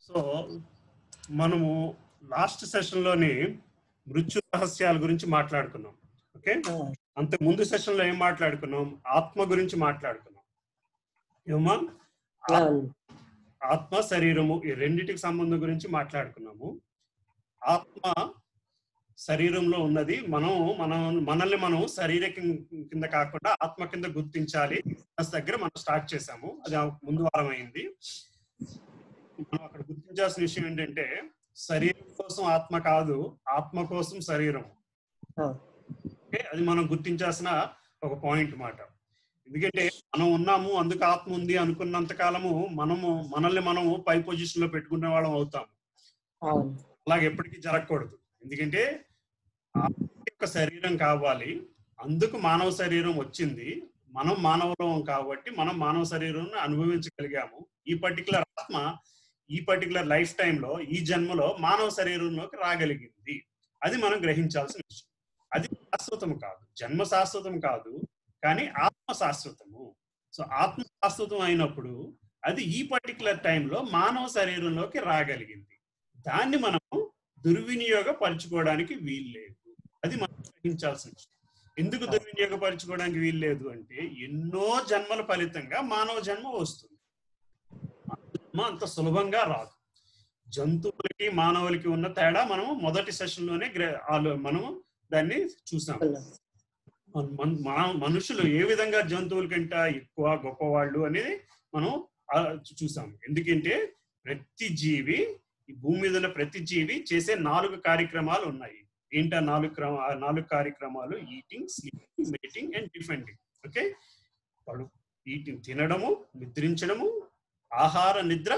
So మనము last సెషన్లోని మృత్యు రహస్యాల గురించి మాట్లాడుకున్నాం ఓకే అంతకు ముందు సెషన్లో ఏం మాట్లాడుకున్నాం ఆత్మ గురించి మాట్లాడుకున్నాం ఏమా అవును ఆత్మ శరీరము ఈ రెండిటికి సంబంధం గురించి మాట్లాడుకున్నాము ఆత్మ శరీరంలో ఉన్నది మనం మనం మనల్ని మనం శరీరం కింద కాకుండా ఆత్మ కింద గుర్తించాలి దాని దగ్గర మనం స్టార్ట్ చేసాము అది ఆ ముందు వారం అయింది మనం అక్కడ గుర్తించాల్సిన విషయం ఏంటంటే శరీరం కోసం ఆత్మ కాదు ఆత్మ కోసం శరీరం అవును ఓకే అది మనం గుర్తించాల్సిన ఒక పాయింట్ మాట ఎందుకంటే మనం ఉన్నాము అందుకు ఆత్మ ఉంది అనుకున్నంత కాలము మనము మనల్ని మనము పై పొజిషన్ లో పెట్టుకునే వాళ్ళం అవుతాము అవును అలాగే ఎప్పటికీ జరగకూడదు ఎందుకంటే ఆత్మ యొక్క శరీరం కావాలి అందుకు మానవ శరీరం వచ్చింది మనం మానవులం కాబట్టి మనం మానవ శరీరం అనుభవించగలిగాము ఈ పర్టికులర్ ఆత్మ ఈ పర్టికులర్ లైఫ్ టైంలో ఈ జన్మలో మానవ శరీరంలోకి రాగలిగింది అది మనం గ్రహించాల్సిన విషయం అది శాశ్వతం కాదు జన్మ శాశ్వతం కాదు కానీ ఆత్మ శాశ్వతము సో ఆత్మ శాశ్వతం అయినప్పుడు అది ఈ పర్టికులర్ టైంలో మానవ శరీరంలోకి రాగలిగింది దాన్ని మనము దుర్వినియోగపరచుకోవడానికి వీల్లేదు అది మనం గ్రహించాల్సిన విషయం ఎందుకు దుర్వినియోగపరచుకోవడానికి వీల్లేదు అంటే ఎన్నో జన్మల ఫలితంగా మానవ జన్మ వస్తుంది మానవ జన్మ అంత సులభంగా రాదు జంతువులకి మానవులకి ఉన్న తేడా మనము మొదటి సెషన్ లోనే గ్ర- ఆలో- మనము దాన్ని చూసాం మన- మన- మన- మనుషులు ఏ విధంగా జంతువుల కంటే ఎక్కువ గొప్పవాళ్ళు అనేది మనం ఆ చూసాం ఎందుకంటే ప్రతి జీవి ఈ భూమి మీద ఉన్న ప్రతి జీవి చేసే నాలుగు కార్యక్రమాలు ఉన్నాయి ఏంటా నాలుగు క్రమ ఆ నాలుగు కార్యక్రమాలు eating sleeping mating and defending okay పడు ఈటింగ్ తినడము నిద్రించడము ఆహార నిద్ర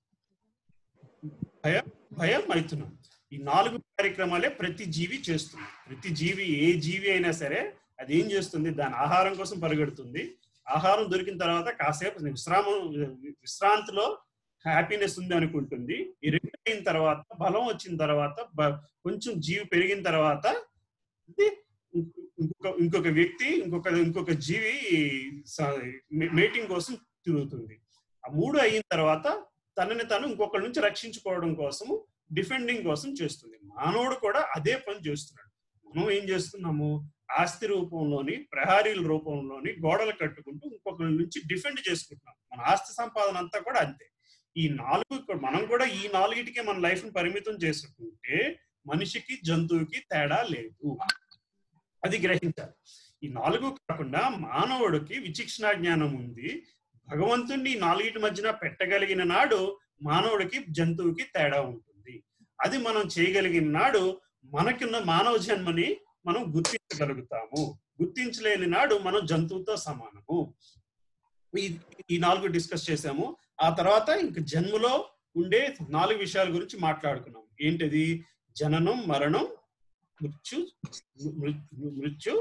భయం భయం మైథునం ఈ నాలుగు కార్యక్రమాలే ప్రతి జీవి చేస్తుంది ప్రతి జీవి ఏ జీవి అయినా సరే అది ఏం చేస్తుంది దాని ఆహారం కోసం పరిగెడుతుంది ఆహారం దొరికిన తర్వాత కాసేపు విశ్రామం విశ్రాంతిలో హ్యాపీనెస్ ఉంది అనుకుంటుంది ఈ రెండు అయిన తర్వాత బలం వచ్చిన తర్వాత బ- కొంచెం జీవి పెరిగిన తర్వాత ఇది ఇంకొక ఇంకొక వ్యక్తి ఇంకొక ఇంకొక జీవి మేటింగ్ కోసం తిరుగుతుంది ఆ మూడు అయిన తర్వాత తనని తను ఇంకొకరి నుంచి రక్షించుకోవడం కోసము డిఫెండింగ్ కోసం చేస్తుంది మానవుడు కూడా అదే పని చేస్తున్నాడు మనం ఏం చేస్తున్నాము ఆస్తి రూపంలోని ప్రహారీల రూపంలోని గోడలు కట్టుకుంటూ ఇంకొకరి నుంచి డిఫెండ్ చేసుకుంటున్నాం మన ఆస్తి సంపాదన అంతా కూడా అంతే ఈ నాలుగు కూడా- మనం కూడా ఈ నాలుగిటికే మన లైఫ్ ని పరిమితం చేసుకుంటే మనిషికి జంతువుకి తేడా లేదు అది గ్రహించాలి ఈ నాలుగు కాకుండా మానవుడికి విచక్షణ జ్ఞానం ఉంది భగవంతుణ్ణి ఈ నాలుగిటి మధ్యన పెట్టగలిగిన నాడు మానవుడికి జంతువుకి తేడా ఉంటుంది అది మనం చేయగలిగిన నాడు మనకున్న మానవ జన్మని మనం గుర్తించగలుగుతాము గుర్తించలేని నాడు మనం జంతువుతో సమానము ఈ ఈ నాలుగు డిస్కస్ చేసాము ఆ తర్వాత ఇంక జన్మలో ఉండే నాలుగు విషయాల గురించి మాట్లాడుకున్నాం ఏంటిది జననం మరణం మృత్యు మృ- మృత్యు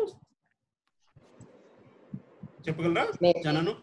చెప్పగలరా జననం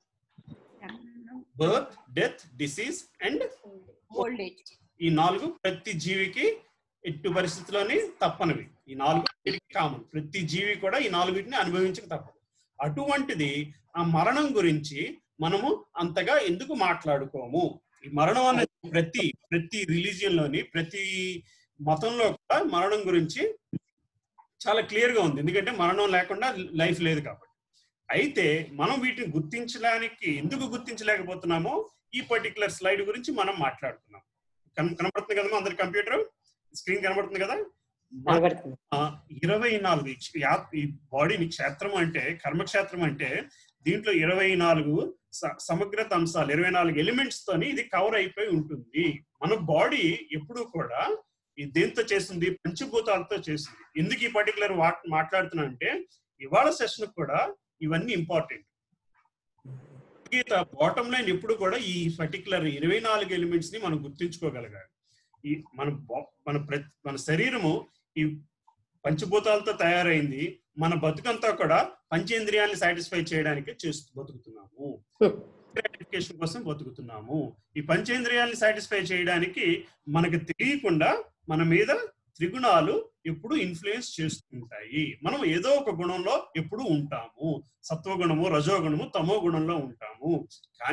birth death disease and old age ఈ నాలుగు ప్రతి జీవికి ఎట్టి పరిస్థితిలోని తప్పనివి ఈ నాలుగు కామన్ ప్రతి జీవి కూడా ఈ నాలుగిటిని అనుభవించక తప్పదు అటువంటిది ఆ మరణం గురించి మనము అంతగా ఎందుకు మాట్లాడుకోము ఈ మరణం అనేది ప్రతి ప్రతి రిలీజియన్ లోని ప్రతి మతంలో కూడా మరణం గురించి చాలా క్లియర్ గా ఉంది ఎందుకంటే మరణం లేకుండా లైఫ్ లేదు కాబట్టి అయితే మనం వీటిని గుర్తించడానికి ఎందుకు గుర్తించలేకపోతున్నామో ఈ పర్టికులర్ స్లైడ్ గురించి మనం మాట్లాడుతున్నాం కన- కనబడుతుంది కదమ్మా అందరి కంప్యూటర్ స్క్రీన్ కనబడుతుంది కదా కనబడుతుంది ఆ, ఇరవై నాలుగు ఈ క్ష- యా- ఈ బాడీని క్షేత్రం అంటే కర్మక్షేత్రం అంటే దీంట్లో ఇరవై నాలుగు స- సమగ్రత అంశాలు ఇరవై నాలుగు ఎలిమెంట్స్ తోని ఇది కవర్ అయిపోయి ఉంటుంది మన బాడీ ఎప్పుడూ కూడా ఈ దేంతో చేస్తుంది పంచభూతాలతో చేస్తుంది ఎందుకు ఈ పర్టికులర్ మాట్లాడుతున్నా అంటే ఇవాళ సెషన్ కూడా ఇవన్నీ ఇంపార్టెంట్ గీత బాటమ్ లైన్ ఎప్పుడు కూడా ఈ పర్టికులర్ ఇరవై నాలుగు ఎలిమెంట్స్ ని మనం గుర్తించుకోగలగాలి ఈ మన బా- మన ప్రతి మన శరీరము ఈ పంచభూతాలతో తయారైంది మన బతుకంతా కూడా పంచేంద్రియాన్ని సాటిస్ఫై చేయడానికి చేస్తూ బతుకుతున్నాము గ్రాటిఫికేషన్ కోసం బతుకుతున్నాము ఈ పంచేంద్రియాన్ని సాటిస్ఫై చేయడానికి మనకు తెలియకుండా మన మీద త్రిగుణాలు ఎప్పుడు ఇన్ఫ్లుయెన్స్ చేస్తుంటాయి మనం ఏదో ఒక గుణంలో ఎప్పుడు ఉంటాము సత్వగుణము రజోగుణము తమో గుణంలో ఉంటాము కానీ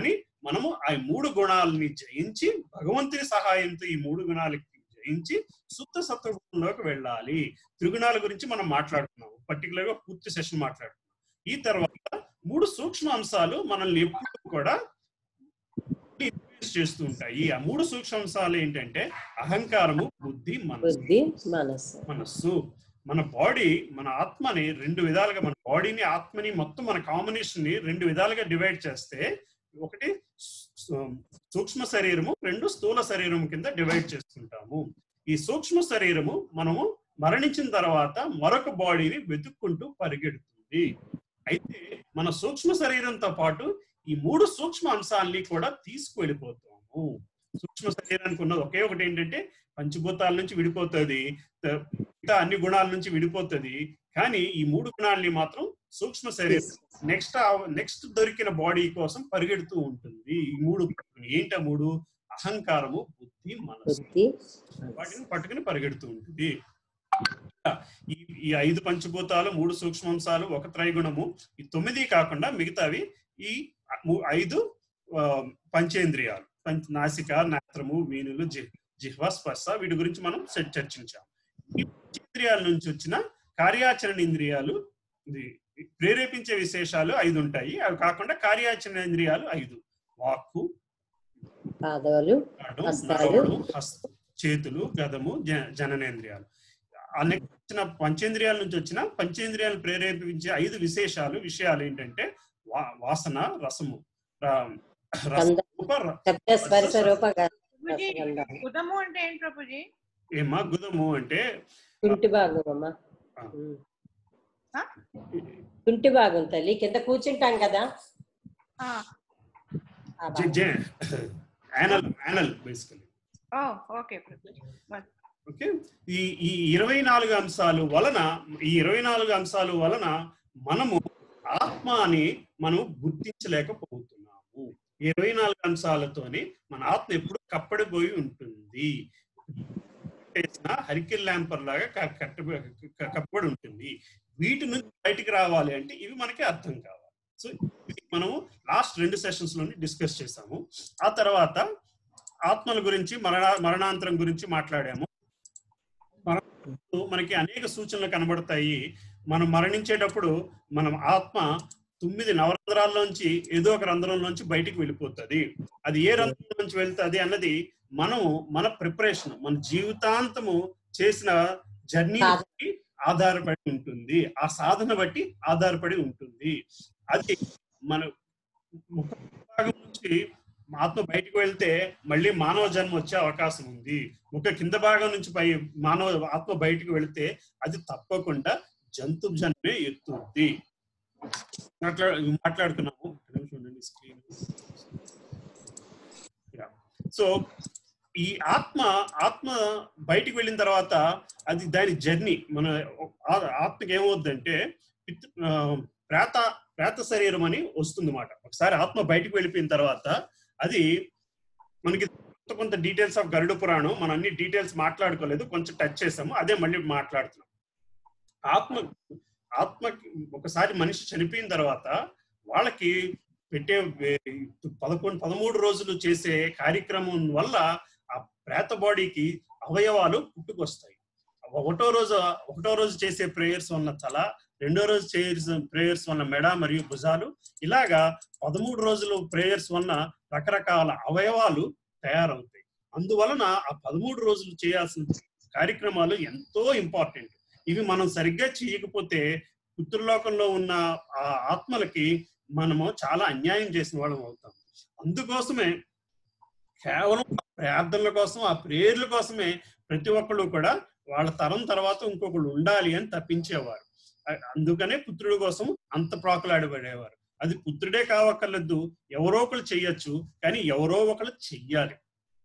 మనము ఆ మూడు గుణాలని జయించి భగవంతుని సహాయంతో ఈ మూడు గుణాలకి జయించి శుద్ధ సత్వగుణంలోకి వెళ్ళాలి త్రిగుణాల గురించి మనం మాట్లాడుతున్నాం పర్టికులర్ గా పూర్తి సెషన్ మాట్లాడుతున్నాం ఈ తర్వాత మూడు సూక్ష్మ అంశాలు మనల్ని ఎప్పుడు కూడా influence చేస్తూ ఉంటాయి ఆ మూడు సూక్ష్మ అంశాలు ఏంటంటే అహంకారము బుద్ధి మనసు బుద్ధి మనస్సు మనస్సు మన బాడీ మన ఆత్మని రెండు విధాలుగా మన బాడీని ఆత్మని మొత్తం మన కాంబినేషన్ ని రెండు విధాలుగా డివైడ్ చేస్తే ఒకటి సూ- సూక్ష్మ శరీరము రెండు స్థూల శరీరం కింద డివైడ్ చేస్తుంటాము ఈ సూక్ష్మ శరీరము మనము మరణించిన తర్వాత మరొక బాడీని వెతుక్కుంటూ పరిగెడుతుంది అయితే మన సూక్ష్మ శరీరంతో పాటు ఈ మూడు సూక్ష్మ అంశాలని కూడా తీసుకువెళ్ళిపోతాము సూక్ష్మ శరీరానికి ఉన్నది ఒకే ఒకటి ఏంటంటే పంచభూతాల నుంచి విడిపోతుంది త- మిగతా అన్ని గుణాల నుంచి విడిపోతుంది కానీ ఈ మూడు గుణాలని మాత్రం సూక్ష్మ శరీరం నెక్స్ట్ నెక్స్ట్ దొరికిన బాడీ కోసం పరిగెడుతూ ఉంటుంది ఈ మూడు ఏంటి ఆ మూడు అహంకారము బుద్ధి మనసు బుద్ధి వాటిని పట్టుకుని పరిగెడుతూ ఉంటుంది ఈ ఈ ఐదు పంచభూతాలు మూడు సూక్ష్మాంశాలు ఒక త్రైగుణము ఈ తొమ్మిది కాకుండా మిగతావి ఈ ము- ఐదు ఆ, పంచేంద్రియాలు పంచ నాసిక నేత్రము వీణులు జి జిహ్వ స్పర్శ వీటి గురించి మనం చ- చర్చించాం ఈ పంచేంద్రియాల నుంచి వచ్చిన కార్యాచరణ ఇంద్రియాలు ఇది ప్రేరేపించే విశేషాలు ఐదు ఉంటాయి అవి కాకుండా కార్యాచరణ ఇంద్రియాలు ఐదు వాక్కు పాదాలు కాడు, హస్తాలు. నడవడం, హస్త- చేతులు గదము జ- జననేంద్రియాలు అన్ని వచ్చిన పంచేంద్రియాల నుంచి వచ్చిన పంచేంద్రియాలు ప్రేరేపించే ఐదు విశేషాలు విషయాలు ఏంటంటే వా- వాసన రసము ర- రస- గంధ రూప, ర- శబ్ద స్పర్శ రూప గ- ప్రభుజీ రసగంధాలు. గుదము అంటే ఏంటి ప్రభుజీ ఏమా గుదము అంటే తుంటి భాగం అమ్మా ఆ. ఉమ్. ఆ? తుంటి భాగం తల్లి కింద కూర్చుంటాం కదా ఆ, ఆ జ- భాగం. జ- యానల్ యానల్ బేసికలీ ఓ ఓకే ప్రభుజీ ఓకే ఈ ఈ ఇరవై నాలుగు అంశాలు వలన ఈ ఇరవై నాలుగు అంశాలు వలన మనము ఆత్మ అని మనం గుర్తించలేకపోతున్నాము ఈ ఇరవై నాలుగు అంశాలతోని మన ఆత్మ ఎప్పుడు కప్పడిపోయి ఉంటుంది వేసిన హరికిల్ ల్యాంపర్ లాగా క- కట్ట క- కప్పబడి ఉంటుంది వీటి నుంచి బయటికి రావాలి అంటే ఇవి మనకి అర్థం కావాలి సో ఇది మనము లాస్ట్ రెండు సెషన్స్ లోని డిస్కస్ చేసాము ఆ తర్వాత ఆత్మల గురించి మరణ మరణాంతరం గురించి మాట్లాడాము మరణంలో మనకి అనేక సూచనలు కనబడతాయి మనం మరణించేటప్పుడు మనం ఆత్మ తొమ్మిది నవరంధ్రాల్లోంచి ఏదో ఒక రంధ్రంలోంచి బయటికి వెళ్ళిపోతుంది అది ఏ రంధ్రం నుంచి వెళ్తుంది అన్నది మనం మన ప్రిపరేషన్ మన జీవితాంతము చేసిన జర్నీ సాధన. బట్టి ఆధారపడి ఉంటుంది ఆ సాధన బట్టి ఆధారపడి ఉంటుంది అది మన ముఖ భాగం నుంచి ఆత్మ బయటకు వెళ్తే మళ్ళీ మానవ జన్మ వచ్చే అవకాశం ఉంది ఒక కింద భాగం నుంచి పై మానవ ఆత్మ బయటకు వెళ్తే అది తప్పకుండా జంతు జన్మే ఎత్తుంది మాట్లా మాట్లాడుకున్నాము స్క్రీన్ సో ఈ ఆత్మ ఆత్మ బయటికి వెళ్ళిన తర్వాత అది దాని జర్నీ మన ఆ- ఆత్మకి ఏమవుద్దంటే పితృ ఆ, ప్రేత ప్రేత శరీరం అని వస్తుంది మాట ఒకసారి ఆత్మ బయటికి వెళ్ళిపోయిన తర్వాత అది మనకి కొంత కొంత డీటెయిల్స్ ఆఫ్ గరుడ పురాణం మనం అన్ని డీటెయిల్స్ మాట్లాడుకోలేదు కొంచెం టచ్ చేసాము అదే మళ్ళీ మాట్లాడుతున్నాం ఆత్మ ఆత్మ ఒకసారి మనిషి చనిపోయిన తర్వాత వాళ్ళకి పెట్టే వే- పదకొండు పదమూడు రోజులు చేసే కార్యక్రమం వల్ల ఆ ప్రేత బాడీకి అవయవాలు పుట్టుకొస్తాయి ఒకటో రోజు ఒకటో రోజు చేసే ప్రేయర్స్ వల్ల తల రెండో రోజు చేసే ప్రేయర్స్ వల్ల మెడ మరియు భుజాలు ఇలాగా పదమూడు రోజులు ప్రేయర్స్ వల్ల రకరకాల అవయవాలు తయారవుతాయి అందువలన ఆ పదమూడు రోజులు చేయాల్సిన కార్యక్రమాలు ఎంతో ఇంపార్టెంట్ ఇవి మనం సరిగ్గా చేయకపోతే పితృలోకంలో ఉన్న ఆ ఆత్మలకి మనము చాలా అన్యాయం చేసిన వాళ్ళం అవుతాం అందుకోసమే కేవలం ఆ ప్రార్థనల కోసం ఆ ప్రేయర్ల కోసమే ప్రతి ఒక్కళ్ళు కూడా వాళ్ళ తరం తర్వాత ఇంకొకళ్ళు ఉండాలి అని తప్పించేవారు అ- అందుకనే పుత్రుడి కోసం అంత ప్రాకులాడబడేవారు అది పుత్రుడే కావక్కర్లేదు ఎవరో ఒకళ్ళు చెయ్యొచ్చు కానీ ఎవరో ఒకళ్ళు చెయ్యాలి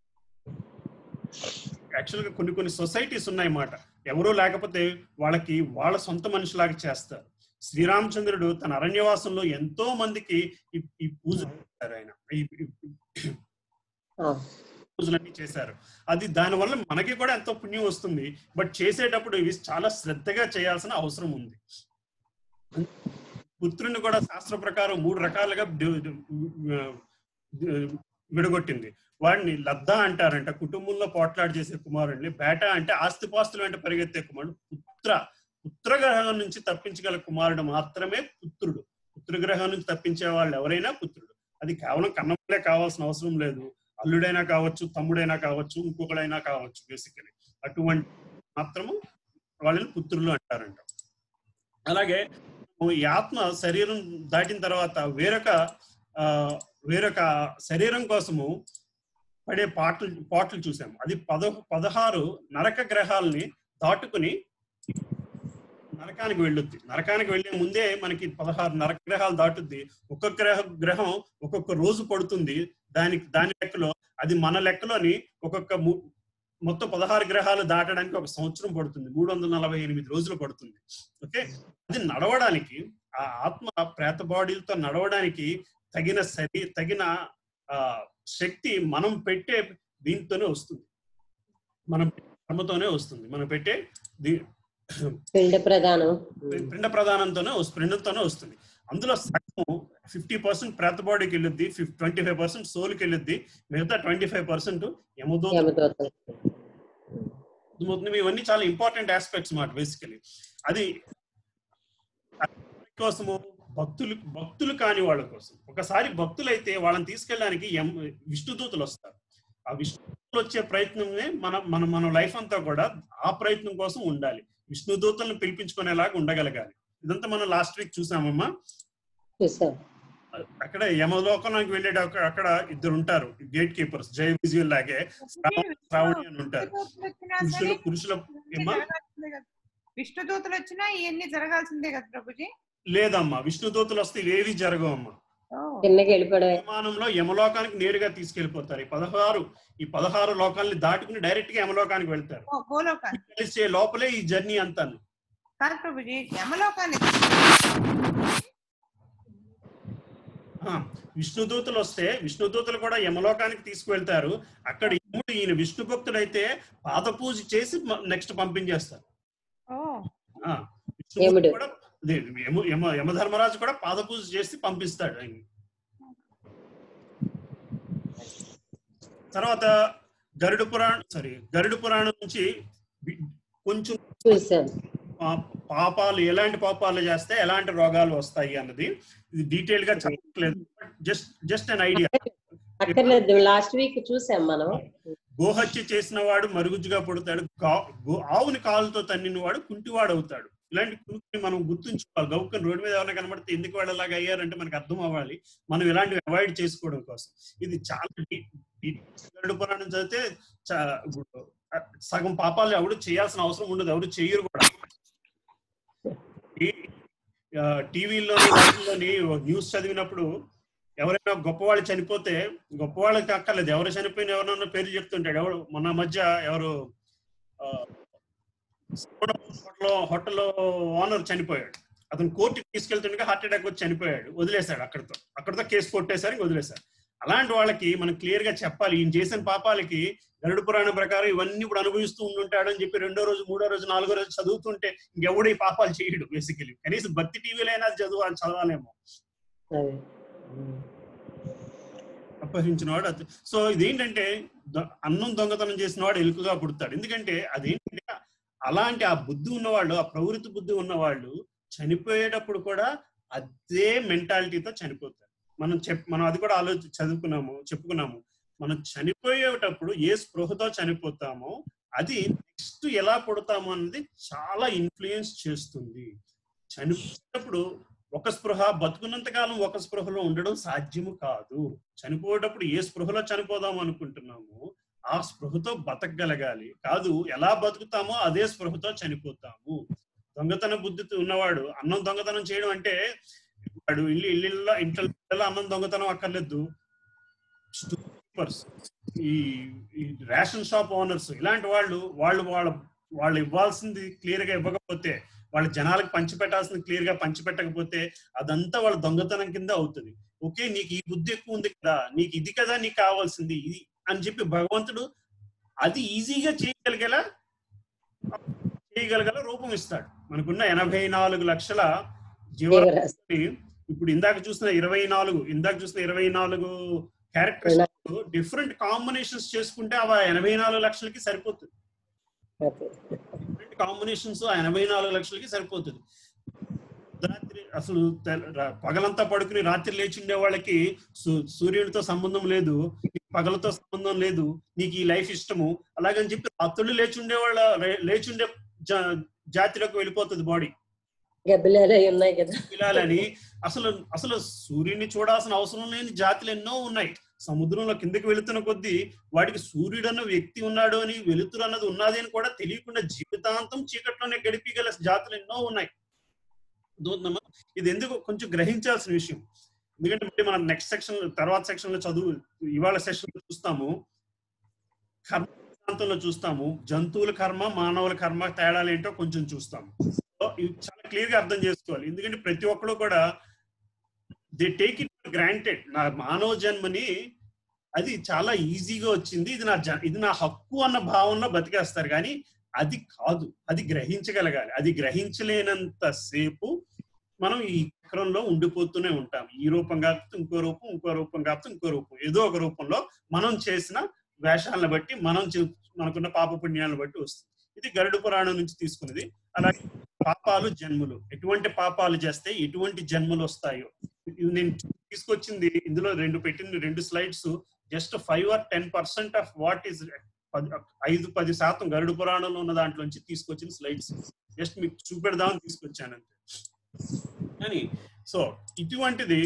యాక్చువల్ గా కొన్ని కొన్ని సొసైటీస్ ఉన్నాయి మాట ఎవరో లేకపోతే వాళ్ళకి వాళ్ళ సొంత మనిషిలాగా చేస్తారు శ్రీరామచంద్రుడు తన అరణ్యవాసంలో ఎంతో మందికి ఈ ఈ పూజ చేశారు ఆయన ఈ- ఈ- ఆ, పూజలన్నీ చేశారు అది దానివల్ల మనకి కూడా ఎంతో పుణ్యం వస్తుంది బట్ చేసేటప్పుడు ఇవి చాలా శ్రద్ధగా చేయాల్సిన అవసరం ఉంది పుత్రుని కూడా శాస్త్ర ప్రకారం మూడు రకాలుగా డి- డి- ఆ, విడగొట్టింది వాడిని లద్దా అంటారంట కుటుంబంలో పోట్లాడి చేసే కుమారుడిని బేట అంటే ఆస్తిపాస్తుల వెంట పరిగెత్తే కుమారుడు పుత్ర పుత్రగ్రహం నుంచి తప్పించగల కుమారుడు మాత్రమే పుత్రుడు పుత్రగ్రహం నుంచి తప్పించే వాళ్ళు ఎవరైనా పుత్రుడు అది కేవలం కన్నములే కావాల్సిన అవసరం లేదు అల్లుడైనా కావచ్చు తమ్ముడైనా కావచ్చు ఇంకొకడైనా కావచ్చు బేసికలీ అటువంటి మాత్రము వాళ్ళని పుత్రులు అంటారంట అలాగే ఈ ఆత్మ శరీరం దాటిన తర్వాత వేరొక ఆ, వేరొక శరీరం కోసము పడే పాటలు పాటలు చూసాము అది పద పదహారు నరక గ్రహాలని దాటుకుని నరకానికి వెళ్ళొద్ది నరకానికి వెళ్లే ముందే మనకి పదహారు నరక గ్రహాలు దాటుద్ది ఒక్కొక్క గ్రహ గ్రహం ఒక్కొక్క రోజు పడుతుంది దానికి దాని లెక్కలో అది మన లెక్కలోని ఒక్కొక్క ము- మొత్తం పదహారు గ్రహాలు దాటడానికి ఒక సంవత్సరం పడుతుంది మూడు వందల నలభై ఎనిమిది రోజులు పడుతుంది ఓకే అది నడవడానికి ఆ ఆత్మ ప్రేత బాడీలతో నడవడానికి తగిన శరీ తగిన ఆ శక్తి మనం పెట్టే దీంతోనే వస్తుంది మనం కర్మతోనే వస్తుంది మనం పెట్టే దీ- పిండ ప్రధానం పిండ ప్రధానంతోనే వస్తు- పిండంతోనే వస్తుంది అందులో సగం ఫిఫ్టీ పర్సెంట్ ప్రేత బాడీకి వెళ్ళొద్ది ట్వంటీ ఫైవ్ పర్సెంట్ సోల్కి వెళ్ళొద్ది మిగతా ట్వంటీ ఫైవ్ పర్సెంట్ యమదూత యమదూతలు మొత్తం ఇవన్నీ చాలా ఇంపార్టెంట్ ఆస్పెక్ట్స్ మాట బేసికలీ అది కోసము భక్తులు భక్తులు కాని వాళ్ళ కోసం ఒకసారి భక్తులైతే వాళ్ళని తీసుకెళ్ళడానికి ఎం విష్ణుదూతలు వస్తారు ఆ విష్ణుదూతలు వచ్చే ప్రయత్నమే మన మన మన లైఫ్ అంతా కూడా ఆ ప్రయత్నం కోసం ఉండాలి విష్ణుదూతలను పిలిపించుకునేలాగా ఉండగలగాలి ఇదంతా మనం లాస్ట్ వీక్ చూసామమ్మా చూసాం అక్కడ యమలోకంలోకి వెళ్ళే అక్కడ ఇద్దరు ఉంటారు గేట్ కీపర్స్ జై విజయుల్ లాగే శ్రావణ- శ్రావణి అని ఉంటారు పురుషులు పురుషుల ఏమ్మా విష్ణు దూతలు వచ్చినా ఇవన్నీ జరగాల్సిందే కదా ప్రభుజీ లేదమ్మా విష్ణుదూతలు వస్తే ఇవేవి జరగవమ్మా ఓ, కిందకి వెళ్ళిపోవడమే విమానంలో యమలోకానికి నేరుగా తీసుకెళ్లిపోతారు ఈ పదహారు ఈ పదహారు లోకాలని దాటుకుని డైరెక్ట్ గా యమలోకానికి వెళ్తారు ఓ, భూలోకాన్ని కలిసే లోపలే ఈ జర్నీ అంతా కాదు ప్రభుజీ యమలోకాన్ని విష్ణుదూతలు వస్తే విష్ణుదూతలు కూడా యమలోకానికి తీసుకువెళ్తారు అక్కడ యముడు ఈయన విష్ణు భక్తుడైతే పాద పూజ చేసి నెక్స్ట్ పంపించేస్తారు ఓ ఆ, విష్ణుమూర్తి యముడు. కూడా అదే, యమ యమ యమధర్మరాజు కూడా పాద పూజ చేసి పంపిస్తాడు ఆయన తర్వాత గరుడు పురాణం సారీ గరుడు పురాణం నుంచి వి- కొంచెం చూసాం పా- పాపాలు ఎలాంటి పాపాలు చేస్తే ఎలాంటి రోగాలు వస్తాయి అన్నది ఇది డీటెయిల్ గా చెప్పట్లేదు జస్ట్ జస్ట్ అన్ ఐడియా అక్కర్లేదు లాస్ట్ వీక్ చూసాం మనం గోహత్య చేసిన వాడు మరుగుజ్జుగా పుడతాడు గా- గో- ఆవుని కాలుతో తన్నిన వాడు కుంటివాడు అవుతాడు ఇలాంటి కునుకుని మనం గుర్తుంచుకోవాలి గౌకని రోడ్డు మీద ఎవరైనా కనబడితే ఎందుకు వాళ్ళు అలాగా అయ్యారంటే మనకు అర్థం అవ్వాలి మనం ఇలాంటివి అవాయిడ్ చేసుకోవడం కోసం ఇది చాలా డీ- డీ- గరుడ పురాణం చదివితే చా- ఇప్పుడు సగం పాపాలు ఎవడు చేయాల్సిన అవసరం ఉండదు ఎవరు చెయ్యరు కూడా ఈ, ఆ, టీవీలోని వాటిల్లోని న్యూస్ చదివినప్పుడు ఎవరైనా గొప్పవాళ్ళు చనిపోతే గొప్పవాళ్ళకి అక్కర్లేదు ఎవరు చనిపోయిన ఎవరన్నా పేరు చెప్తుంటాడు ఎవరు మొన్న మధ్య ఎవరు ఆ, హోటల్లో హోటల్లో ఓనర్ చనిపోయాడు అతను కోర్టుకి తీసుకెళ్తుండగా హార్ట్ అటాక్ వచ్చి చనిపోయాడు వదిలేశాడు అక్కడితో అక్కడితో కేసు కొట్టేసరికి వదిలేశారు అలాంటి వాళ్ళకి మనం క్లియర్ గా చెప్పాలి ఈయన చేసిన పాపాలకి గరుడు పురాణం ప్రకారం ఇవన్నీ ఇప్పుడు అనుభవిస్తూ ఉండుంటాడు అని చెప్పి రెండో రోజు మూడో రోజు నాలుగో రోజు చదువుతుంటే ఇంకెవడు ఈ పాపాలు చేయడు బేసికలీ కనీసం భక్తి టీవీలో అయినా చదువు చదవాలేమో అదే అపహరించిన వాడు అత- సో ఇదేంటంటే దొ- అన్నం దొంగతనం చేసిన వాడు ఎలుకగా పుడతాడు ఎందుకంటే అదేంటంటే అలాంటి ఆ బుద్ధి ఉన్నవాళ్ళు ఆ ప్రవృత్తి బుద్ధి ఉన్నవాళ్ళు చనిపోయేటప్పుడు కూడా అదే మెంటాలిటీతో చనిపోతారు మనం చెప్ మనం అది కూడా ఆలోచి చదువుకున్నాము చెప్పుకున్నాము మనం చనిపోయేటప్పుడు ఏ స్పృహతో చనిపోతామో అది నెక్స్ట్ ఎలా పుడతాము అన్నది చాలా ఇన్ఫ్లుయెన్స్ చేస్తుంది చనిపోయేటప్పుడు ఒక స్పృహ బతుకున్నంత కాలం ఒక స్పృహలో ఉండడం సాధ్యము కాదు చనిపోయేటప్పుడు ఏ స్పృహలో చనిపోదాం అనుకుంటున్నామో ఆ స్పృహతో బతకగలగాలి కాదు ఎలా బతుకుతామో అదే స్పృహతో చనిపోతాము దొంగతన బుద్ధి ఉన్నవాడు అన్నం దొంగతనం చేయడం అంటే వాడు ఇల్లు ఇల్లు ఇంట్లో అన్నం దొంగతనం అక్కర్లేదు స్టూపర్స్ ఈ ఈ రేషన్ షాప్ ఓనర్స్ ఇలాంటి వాళ్ళు వాళ్ళు వాళ్ళ వాళ్ళు ఇవ్వాల్సింది క్లియర్ గా ఇవ్వకపోతే వాళ్ళ జనాలకు పంచిపెట్టాల్సింది క్లియర్ గా పంచిపెట్టకపోతే అదంతా వాళ్ళ దొంగతనం కింద అవుతుంది ఓకే నీకు ఈ బుద్ధి ఎక్కువ ఉంది కదా నీకు ఇది కదా నీకు కావాల్సింది ఇది అని చెప్పి భగవంతుడు అది ఈజీగా చేయగలిగేలా చేయగలిగేలా రూపం ఇస్తాడు మనకున్న ఎనభై నాలుగు లక్షల జీవరాశి జీవరాశి ఇప్పుడు ఇందాక చూసిన ఇరవై నాలుగు ఇందాక చూసిన ఇరవై నాలుగు క్యారెక్టర్స్ డిఫరెంట్ కాంబినేషన్స్ చేసుకుంటే అవి ఆ ఎనభై నాలుగు లక్షలకి సరిపోతుంది అదే. డిఫరెంట్ కాంబినేషన్స్ ఆ ఎనభై నాలుగు లక్షలకి సరిపోతుంది రాత్రి అసలు తెల- రా- పగలంతా పడుకుని రాత్రి లేచి ఉండే వాళ్ళకి సూ- సూర్యుడితో సంబంధం లేదు నీకు పగలతో సంబంధం లేదు నీకు ఈ లైఫ్ ఇష్టము అలాగని చెప్పి రాత్రులు లేచి ఉండే వాళ్ళ రే- లేచి ఉండే జా- జాతిలోకి వెళ్ళిపోతుంది బాడీ గబ్బిలాలు అవి ఉన్నాయి కదా పిలాలని అసలు అసలు సూర్యుడిని చూడాల్సిన అవసరం లేని జాతులు ఎన్నో ఉన్నాయి సముద్రంలో కిందకి వెళుతున్న కొద్దీ వాడికి సూర్యుడు అన్న వ్యక్తి ఉన్నాడు అని వెలుతురు అన్నది ఉన్నది అని కూడా తెలియకుండా జీవితాంతం చీకట్లోనే గడిపిగల జాతులు ఎన్నో ఉన్నాయి దూద్దామా ఇది ఎందుకు కొంచెం గ్రహించాల్సిన విషయం ఎందుకంటే మళ్ళీ మనం నెక్స్ట్ సెక్షన్ తర్వాత సెక్షన్ లో చదువు ఇవాళ సెషన్ లో చూస్తాము కర్మ సిద్ధాంతంలో చూస్తాము జంతువుల కర్మ మానవుల కర్మ తేడాలు ఏంటో కొంచెం చూస్తాము సో ఇవి చాలా క్లియర్ గా అర్థం చేసుకోవాలి ఎందుకంటే ప్రతి ఒక్కరు కూడా దే టేక్ ఇట్ గ్రాంటెడ్ నా మానవ జన్మని అది చాలా ఈజీగా వచ్చింది ఇది నా జ- ఇది నా హక్కు అన్న భావనలో బతికేస్తారు కానీ అది కాదు అది గ్రహించగలగాలి అది గ్రహించలేనంత సేపు మనం ఈ చక్రంలో ఉండిపోతూనే ఉంటాం ఈ రూపం కాకపోతే ఇంకో రూపం ఇంకో రూపం కాకపోతే ఇంకో రూపం ఏదో ఒక రూపంలో మనం చేసిన వేషాలను బట్టి మనం చే- మనకున్న పాప పుణ్యాలను బట్టి వస్తుంది ఇది గరుడు పురాణం నుంచి తీసుకున్నది అలాగే పాపాలు జన్మలు ఎటువంటి పాపాలు చేస్తే ఎటువంటి జన్మలు వస్తాయో ఇది నేను తీసుకొచ్చింది ఇందులో రెండు పెట్టిన రెండు slides just five or ten percent of what is ఐదు పది శాతం గరుడు పురాణంలో ఉన్న దాంట్లోంచి తీసుకొచ్చిన స్లైడ్స్ జస్ట్ మీకు చూపెడదామని తీసుకొచ్చాను అంతే కానీ సో ఇటువంటిది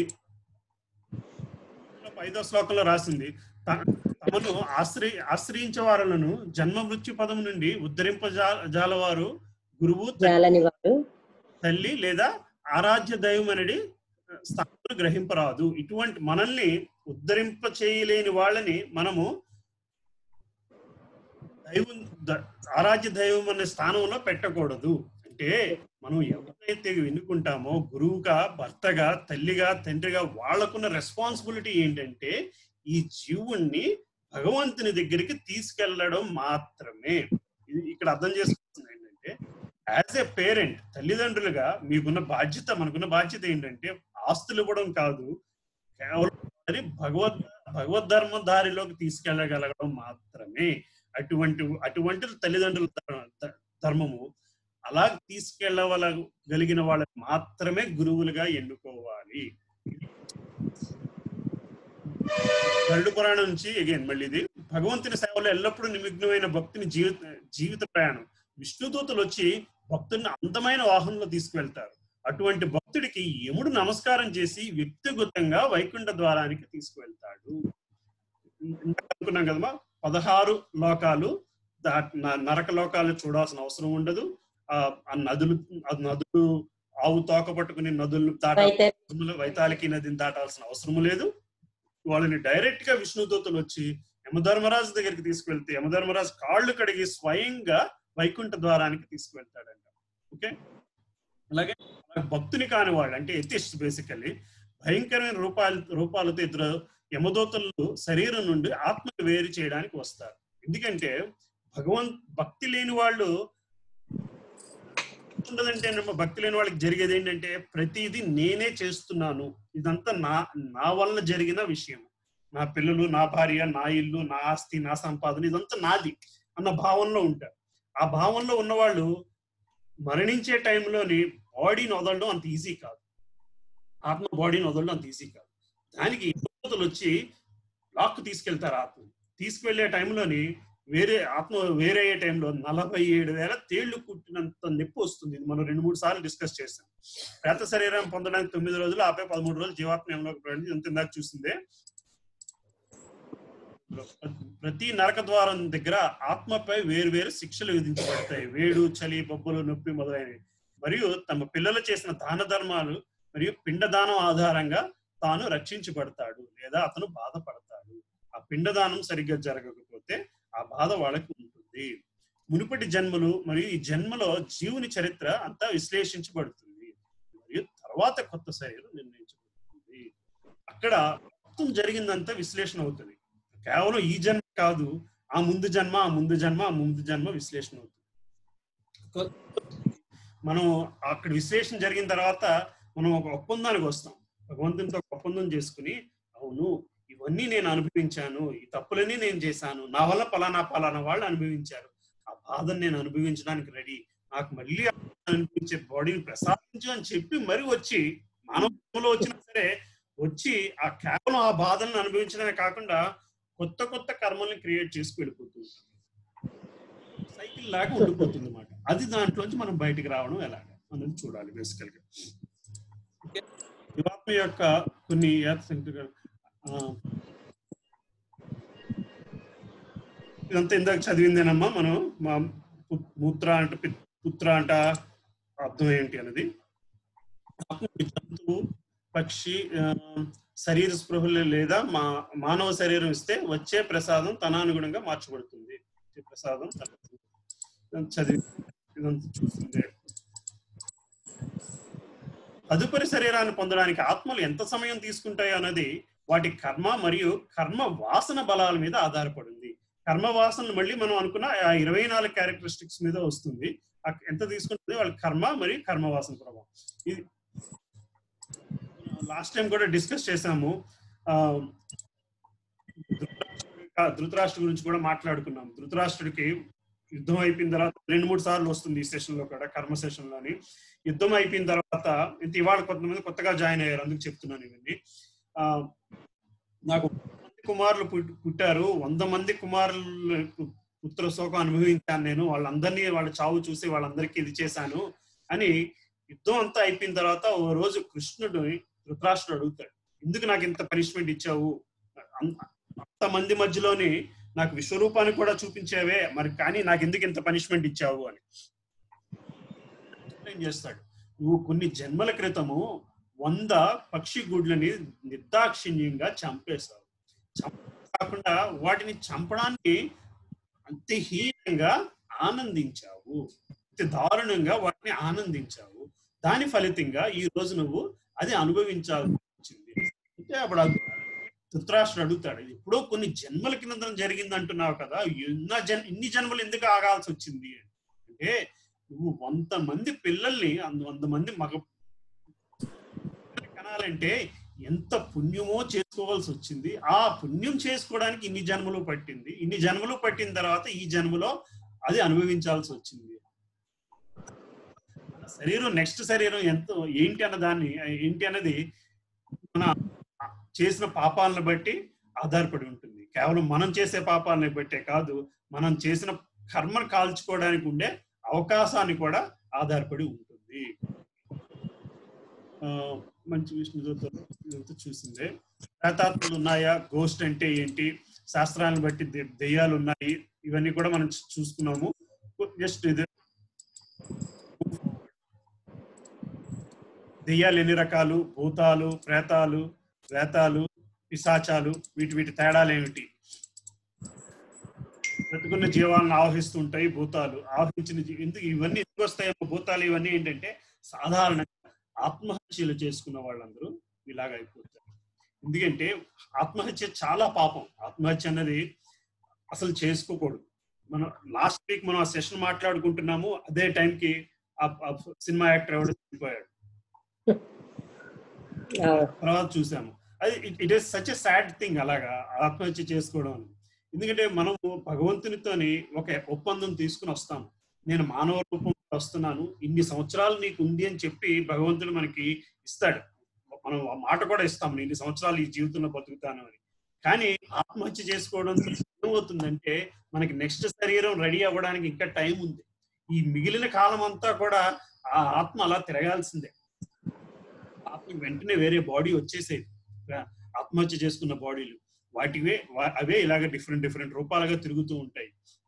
ఐదో శ్లోకంలో రాసింది త- తమను ఆశ్రయి ఆశ్రయించే వారులను జన్మ మృత్యు పదం నుండి ఉద్ధరింప జాలవారు గురువు త- జాలని వారు తల్లి లేదా ఆరాధ్య దైవం అనేది స్థానం గ్రహింపరాదు ఇటువంటి మనల్ని ఉద్ధరింప చేయలేని వాళ్ళని మనము దైవం ద- ఆరాధ్య దైవం అనే స్థానంలో పెట్టకూడదు అంటే మనం ఎవరైతే ఎన్నుకుంటామో గురువుగా భర్తగా తల్లిగా తండ్రిగా వాళ్ళకున్న రెస్పాన్సిబిలిటీ ఏంటంటే ఈ జీవుణ్ణి భగవంతుని దగ్గరికి తీసుకెళ్లడం మాత్రమే ఇది ఇక్కడ అర్థం చేసుకోవాల్సింది ఏంటంటే యాజ్ ఏ పేరెంట్ తల్లిదండ్రులుగా మీకున్న బాధ్యత మనకున్న బాధ్యత ఏంటంటే ఆస్తులు ఇవ్వడం కాదు కేవలం అది భగవద్ భగవద్ ధర్మ దారిలోకి తీసుకెళ్ళగలగడం మాత్రమే అటువంటి అటువంటి తల్లిదండ్రుల ధర్మ- ధ- ధర్మము అలా తీసుకెళ్ళగలిగిన వాళ్ళని మాత్రమే గురువులుగా ఎన్నుకోవాలి గరుడు పురాణం నుంచి అగైన్ మళ్ళీ ఇది భగవంతుని సేవలో ఎల్లప్పుడూ నిమగ్నమైన భక్తుని జీవిత జీవిత ప్రయాణం విష్ణుదూతలు వచ్చి భక్తుల్ని అందమైన వాహనంలో తీసుకువెళ్తారు అటువంటి భక్తుడికి యముడు నమస్కారం చేసి వ్యక్తిగతంగా వైకుంఠ ద్వారానికి తీసుకువెళ్తాడు ఇందాక అనుకున్నాం కదమ్మా పదహారు లోకాలు దా- న- నరక లోకాలు చూడాల్సిన అవసరం ఉండదు ఆ ఆ నదులు ఆ నదులు ఆవు తోక పట్టుకుని నదులను దాట అయితే అవసరము- వైతాళికి నదిని దాటాల్సిన అవసరం లేదు వాళ్ళని డైరెక్ట్ గా విష్ణుదూతలు వచ్చి యమధర్మరాజు దగ్గరికి తీసుకువెళ్తే యమధర్మరాజు కాళ్ళు కడిగి స్వయంగా వైకుంఠ ద్వారానికి తీసుకువెళ్తాడంట ఓకే అలాగే అలాగే భక్తుని కాని వాళ్ళు అంటే ఎథిస్ట్ బేసికల్లీ భయంకరమైన రూపాలు రూపాలతో ఇద్దరు యమదూతలు శరీరం నుండి ఆత్మను వేరు చేయడానికి వస్తారు ఎందుకంటే భగవంత్ భక్తి లేని వాళ్ళు ఉండదంటే ఏమో భక్తి లేని వాళ్ళకి జరిగేది ఏంటంటే ప్రతిదీ నేనే చేస్తున్నాను ఇదంతా నా నా వల్ల జరిగిన విషయం నా పిల్లలు నా భార్య నా ఇల్లు నా ఆస్తి నా సంపాదన ఇదంతా నాది అన్న భావనలో ఉంటారు ఆ భావనలో ఉన్నవాళ్ళు మరణించే టైంలోని బాడీని వదలడం అంత ఈజీ కాదు ఆత్మ బాడీని వదలడం అంత ఈజీ కాదు దానికి యువతలు వచ్చి లాక్ తీసుకెళ్తారు ఆత్మ తీసుకువెళ్లే టైంలోని వేరే ఆత్మ వేరే అయ్యే టైంలో నలభై ఏడు వేల తేళ్లు కుట్టినంత నొప్పి వస్తుంది ఇది మనం రెండు మూడు సార్లు డిస్కస్ చేస్తాం ప్రేత శరీరం పొందడానికి తొమ్మిది రోజులు ఆపై పదమూడు రోజులు జీవాత్మ ఏమలోకి ప్రయాణించి ఎంత ఇందాక చూసిందే ప్రతి నరక ద్వారం దగ్గర ఆత్మపై వేరు వేరు శిక్షలు విధించబడతాయి వేడు చలి బొబ్బలు నొప్పి మొదలైనవి మరియు తమ పిల్లలు చేసిన దాన ధర్మాలు మరియు పిండదానం ఆధారంగా తాను రక్షించబడతాడు లేదా అతను బాధపడతాడు ఆ పిండదానం సరిగ్గా జరగకపోతే ఆ బాధ వాళ్ళకి ఉంటుంది మునుపటి జన్మలు మరియు ఈ జన్మలో జీవుని చరిత్ర అంతా విశ్లేషించబడుతుంది మరియు తర్వాత కొత్త శరీరం నిర్ణయించబడుతుంది అక్కడ మొత్తం జరిగిందంతా విశ్లేషణ అవుతుంది కేవలం ఈ జన్మ కాదు ఆ ముందు జన్మ ఆ ముందు జన్మ ఆ ముందు జన్మ విశ్లేషణ అవుతుంది కొ- మనం అక్కడ విశ్లేషణ జరిగిన తర్వాత మనం ఒక ఒప్పందానికి వస్తాం భగవంతునితో ఒక ఒప్పందం చేసుకుని అవును ఇవన్నీ నేను అనుభవించాను ఈ తప్పులన్నీ నేను చేశాను నా వల్ల పలానా పలానా వాళ్ళు అనుభవించారు ఆ బాధను నేను అనుభవించడానికి రెడీ నాకు మళ్ళీ అనిపించే బాడీని ప్రసాదించు అని చెప్పి మరి వచ్చి మానవంలో వచ్చినా సరే వచ్చి ఆ కేవలం ఆ బాధలను అనుభవించడమే కాకుండా కొత్త కొత్త కర్మల్ని క్రియేట్ చేసి వెళ్ళిపోతుంది సైకిల్ లాగా ఉండిపోతుంది అనమాట అది దాంట్లోంచి మనం బయటికి రావడం ఎలాగ అనేది చూడాలి బేసికల్ గా జీవాత్మ యొక్క కొన్ని యాత్సంఖ్య- ఆ, ఇదంతా ఇందాక చదివిందేనమ్మా మనం మా పు- మూత్ర అంటే పి- పుత్ర అంట అర్థం ఏంటి అనేది ఆత్మ జంతువు పక్షి ఆ, శరీర స్పృహలు లేదా మా మానవ శరీరం ఇస్తే వచ్చే ప్రసాదం తనానుగుణంగా మార్చబడుతుంది వచ్చే ప్రసాదం తన- ఇదంతా చదివి ఇదంతా చూసిందే తదుపరి శరీరాన్ని పొందడానికి ఆత్మలు ఎంత సమయం తీసుకుంటాయో అన్నది వాటి కర్మ మరియు కర్మ వాసన బలాల మీద ఆధారపడింది కర్మ వాసనలు మళ్ళీ మనం అనుకున్న ఆ ఇరవై నాలుగు క్యారెక్టరిస్టిక్స్ మీద వస్తుంది ఆ ఎంత తీసుకుంటుంది వాళ్ళ కర్మ మరియు కర్మ వాసన ప్రభావం ఇది లాస్ట్ టైం కూడా డిస్కస్ చేసాము ఆ, ధృతరాష్ట్రుడి- ధృతరాష్ట్ర గురించి కూడా మాట్లాడుకున్నాం ధృతరాష్ట్రుడికి యుద్ధం అయిపోయిన తర్వాత రెండు మూడు సార్లు వస్తుంది ఈ సెషన్ లో కూడా కర్మ సెషన్ లోని యుద్ధం అయిపోయిన తర్వాత ఇంత ఇవాళ కొంతమంది కొత్తగా జాయిన్ అయ్యారు అందుకు చెప్తున్నాను ఇవన్నీ ఆ నాకు వంద మంది కుమారులు పుట్- పుట్టారు వంద మంది కుమారులు పుత్ర శోకం అనుభవించాను నేను వాళ్ళందరినీ వాళ్ళ చావు చూసి వాళ్ళందరికీ ఇది చేశాను అని యుద్ధం అంతా అయిపోయిన తర్వాత ఓ రోజు కృష్ణుడు ధృతరాష్ట్రుడు అడుగుతాడు ఎందుకు నాకు ఇంత పనిష్మెంట్ ఇచ్చావు అం- అంత మంది మధ్యలోని నాకు విశ్వరూపాన్ని కూడా చూపించావే మరి కానీ నాకు ఎందుకు ఇంత పనిష్మెంట్ ఇచ్చావు అని ఎక్స్ప్లెయిన్ చేస్తాడు నువ్వు కొన్ని జన్మల క్రితము వంద పక్షి గుడ్లని నిర్దాక్షిణ్యంగా చంపేశావు చంపడమే కాకుండా వాటిని చంపడానికి అంతే హీనంగా ఆనందించావు అతి దారుణంగా వాటిని ఆనందించావు దాని ఫలితంగా ఈ రోజు నువ్వు అది అనుభవించాల్సి వచ్చింది అంటే అప్పుడు ఆ ధృతరాష్ట్రుడు అడుగుతాడు "ఇది ఎప్పుడో కొన్ని జన్మల కింద జరిగింది అంటున్నావు కదా ఎన్న జన్ ఇన్ని జన్మలు ఎందుకు ఆగాల్సి వచ్చింది అంటే నువ్వు వంద మంది పిల్లల్ని అందు వంద మంది మగ కనాలంటే ఎంత పుణ్యమో చేసుకోవాల్సి వచ్చింది ఆ పుణ్యం చేసుకోవడానికి ఇన్ని జన్మలు పట్టింది ఇన్ని జన్మలు పట్టిన తర్వాత ఈ జన్మలో అది అనుభవించాల్సి వచ్చింది మన శరీరం నెక్స్ట్ శరీరం ఎంత ఏంటి అన్న దాన్ని ఏంటి అన్నది మన చేసిన పాపాలను బట్టి ఆధారపడి ఉంటుంది కేవలం మనం చేసే పాపాలని బట్టే కాదు మనం చేసిన కర్మను కాల్చుకోవడానికి ఉండే అవకాశాన్ని కూడా ఆధారపడి ఉంటుంది ఆ, మంచి విష్ణుదూతలు ఇదంతా చూసిందే ప్రేతాత్మలు ఉన్నాయా గోస్ట్ అంటే ఏంటి శాస్త్రాలను బట్టి దె- దెయ్యాలు ఉన్నాయి ఇవన్నీ కూడా మనం చూ- చూసుకున్నాము జస్ట్ ఇది దెయ్యాలు ఎన్ని రకాలు భూతాలు ప్రేతాలు వేతాలు పిశాచాలు వీటి వీటి తేడాలు ఏమిటి బ్రతుకున్న జీవాలను ఆవహిస్తుంటాయి భూతాలు ఆవహించిన జీ- ఎందుకు ఇవన్నీ ఎందుకు వస్తాయేమో భూతాలు ఇవన్నీ ఏంటంటే సాధారణంగా ఆత్మహత్యలు చేసుకున్న వాళ్ళందరూ ఇలాగ అయిపోతారు ఎందుకంటే ఆత్మహత్య చాలా పాపం ఆత్మహత్య అన్నది అసలు చేసుకోకూడదు మనం లాస్ట్ వీక్ మనం ఆ సెషన్ మాట్లాడుకుంటున్నాము అదే టైంకి ఆ- ఆ సినిమా యాక్టర్ ఎవడో చనిపోయాడు అవును. తర్వాత చూసాము అది it is such a sad thing అలాగా ఆత్మహత్య చేసుకోవడం అని. ఎందుకంటే మనము భగవంతునితోని ఒక ఒప్పందం తీసుకుని వస్తాము నేను మానవ రూపంలో వస్తున్నాను ఇన్ని సంవత్సరాలు నీకు ఉంది అని చెప్పి భగవంతుడు మనకి ఇస్తాడు మనం ఆ మాట కూడా ఇస్తాం నేను ఇన్ని సంవత్సరాలు ఈ జీవితంలో బతుకుతాను అని కానీ ఆత్మహత్య చేసుకోవడం ఏమవుతుందంటే మనకి నెక్స్ట్ శరీరం రెడీ అవ్వడానికి ఇంకా టైం ఉంది ఈ మిగిలిన కాలం అంతా కూడా ఆ ఆత్మ అలా తిరగాల్సిందే ఆత్మకి వెంటనే వేరే బాడీ వచ్చేసేది ఆ- ఆత్మహత్య చేసుకున్న బాడీలు వాటివే వా- అవే ఇలాగ డిఫరెంట్ డిఫరెంట్ రూపాలుగా తిరుగుతూ ఉంటాయి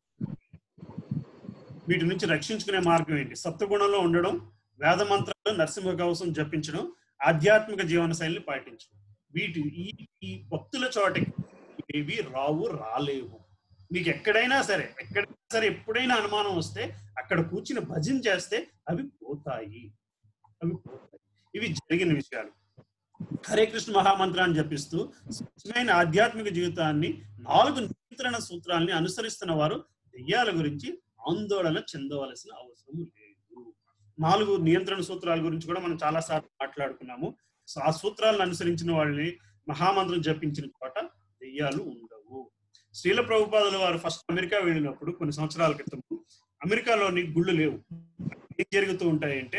వీటి నుంచి రక్షించుకునే మార్గం ఏంటి సత్వగుణంలో ఉండడం వేద మంత్రాలు నరసింహ కవసం జపించడం ఆధ్యాత్మిక జీవన శైలిని పాటించడం వీటి ఈ ఈ భక్తుల చోటకి ఇవి రావు రాలేవు మీకు ఎక్కడైనా సరే ఎక్కడైనా సరే ఎప్పుడైనా అనుమానం వస్తే అక్కడ కూర్చుని భజన చేస్తే అవి పోతాయి అవి పోతాయి ఇవి జరిగిన విషయాలు హరే కృష్ణ మహామంత్రాన్ని జపిస్తూ స్వచ్ఛమైన ఆధ్యాత్మిక జీవితాన్ని నాలుగు నియంత్రణ సూత్రాలని అనుసరిస్తున్న వారు దెయ్యాల గురించి ఆందోళన చెందవలసిన అవసరం లేదు నాలుగు నియంత్రణ సూత్రాల గురించి కూడా మనం చాలా సార్లు మాట్లాడుకున్నాము సో ఆ సూత్రాలను అనుసరించిన వాళ్ళని మహామంత్రం జపించిన చోట దెయ్యాలు ఉండవు శ్రీల ప్రభుపాదుల వారు ఫస్ట్ అమెరికా వెళ్ళినప్పుడు కొన్ని సంవత్సరాల క్రితం అమెరికాలోని గుళ్ళు లేవు ఏం జరుగుతూ ఉంటాయంటే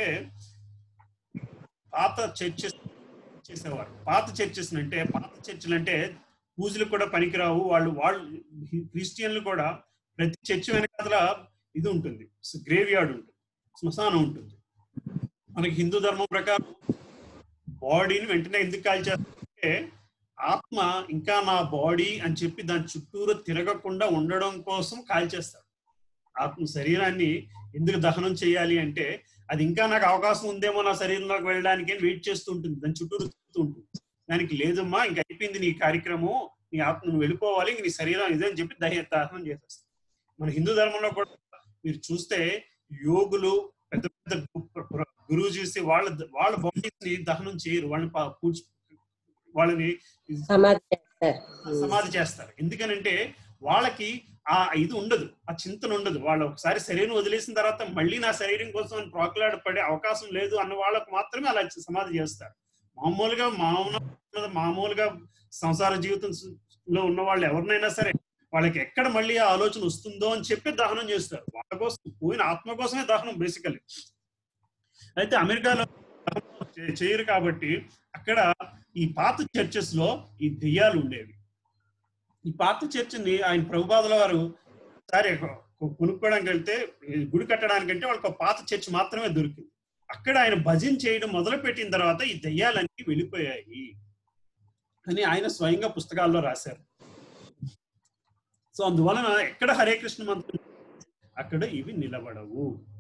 పాత చర్చెస్ చేసేవారు పాత చర్చెస్ అంటే పాత చర్చిలు అంటే పూజలు కూడా పనికిరావు వాళ్ళు వాళ్ళు క్రిస్టియన్లు కూడా ప్రతి చర్చి వెనకాల ఇది ఉంటుంది గ్రేవ్ యార్డ్ ఉంటుంది శ్మశానం ఉంటుంది మనకి హిందూ ధర్మం ప్రకారం బాడీని వెంటనే ఎందుకు కాల్చేస్తారంటే ఆత్మ ఇంకా నా బాడీ అని చెప్పి దాని చుట్టూరు తిరగకుండా ఉండడం కోసం కాల్చేస్తారు ఆత్మ శరీరాన్ని ఎందుకు దహనం చేయాలి అంటే అది ఇంకా నాకు అవకాశం ఉందేమో నా శరీరంలోకి వెళ్ళడానికి అని వెయిట్ చేస్తూ ఉంటుంది దాని చుట్టూరు తిరుగుతూ ఉంటుంది దానికి లేదమ్మా ఇంకా అయిపోయింది నీ కార్యక్రమం నీ ఆత్మ నువ్వు వెళ్ళిపోవాలి ఇంక నీ శరీరం ఇదే అని చెప్పి దహ దహనం చేసేస్తారు మన హిందూ ధర్మంలో కూడా మీరు చూస్తే యోగులు పెద్ద పెద్ద గురువు చూసి వాళ్ళ వాళ్ళ బాడీస్ ని దహనం చేయరు వాళ్ళని పా- పూడ్చి వాళ్ళని సమాధి చేస్తారు సమాధి చేస్తారు ఎందుకనంటే వాళ్ళకి ఆ ఇది ఉండదు ఆ చింతన ఉండదు వాళ్ళు ఒకసారి శరీరం వదిలేసిన తర్వాత మళ్ళీ నా శరీరం కోసం అని ప్రోకలాడ పడే అవకాశం లేదు అన్న వాళ్ళకు మాత్రమే అలా సమాధి చేస్తారు మామూలుగా మామూలు మామూలుగా సంసార జీవితంలో ఉన్న వాళ్ళు ఎవరినైనా సరే వాళ్ళకి ఎక్కడ మళ్ళీ ఆ ఆలోచన వస్తుందో అని చెప్పి దహనం చేస్తారు వాళ్ళ కోసం పోయిన ఆత్మ కోసమే దహనం బేసికలీ అయితే అమెరికాలో దహనం చే- చేయరు కాబట్టి అక్కడ ఈ పాత చర్చెస్ లో ఈ దెయ్యాలు ఉండేవి ఈ పాత చర్చిని ఆయన ప్రభుపాదుల వారు సరే కొనుక్కోవడానికి వెళ్తే ఈ గుడి కట్టడానికంటే వాళ్ళకి ఒక పాత చర్చ్ మాత్రమే దొరికింది అక్కడ ఆయన భజన చేయడం మొదలు పెట్టిన తర్వాత ఈ దెయ్యాలన్నీ వెళ్ళిపోయాయి అని ఆయన స్వయంగా పుస్తకాల్లో రాశారు సో అందువలన ఎక్కడ హరే కృష్ణ మంత్రం అక్కడ ఇవి నిలబడవు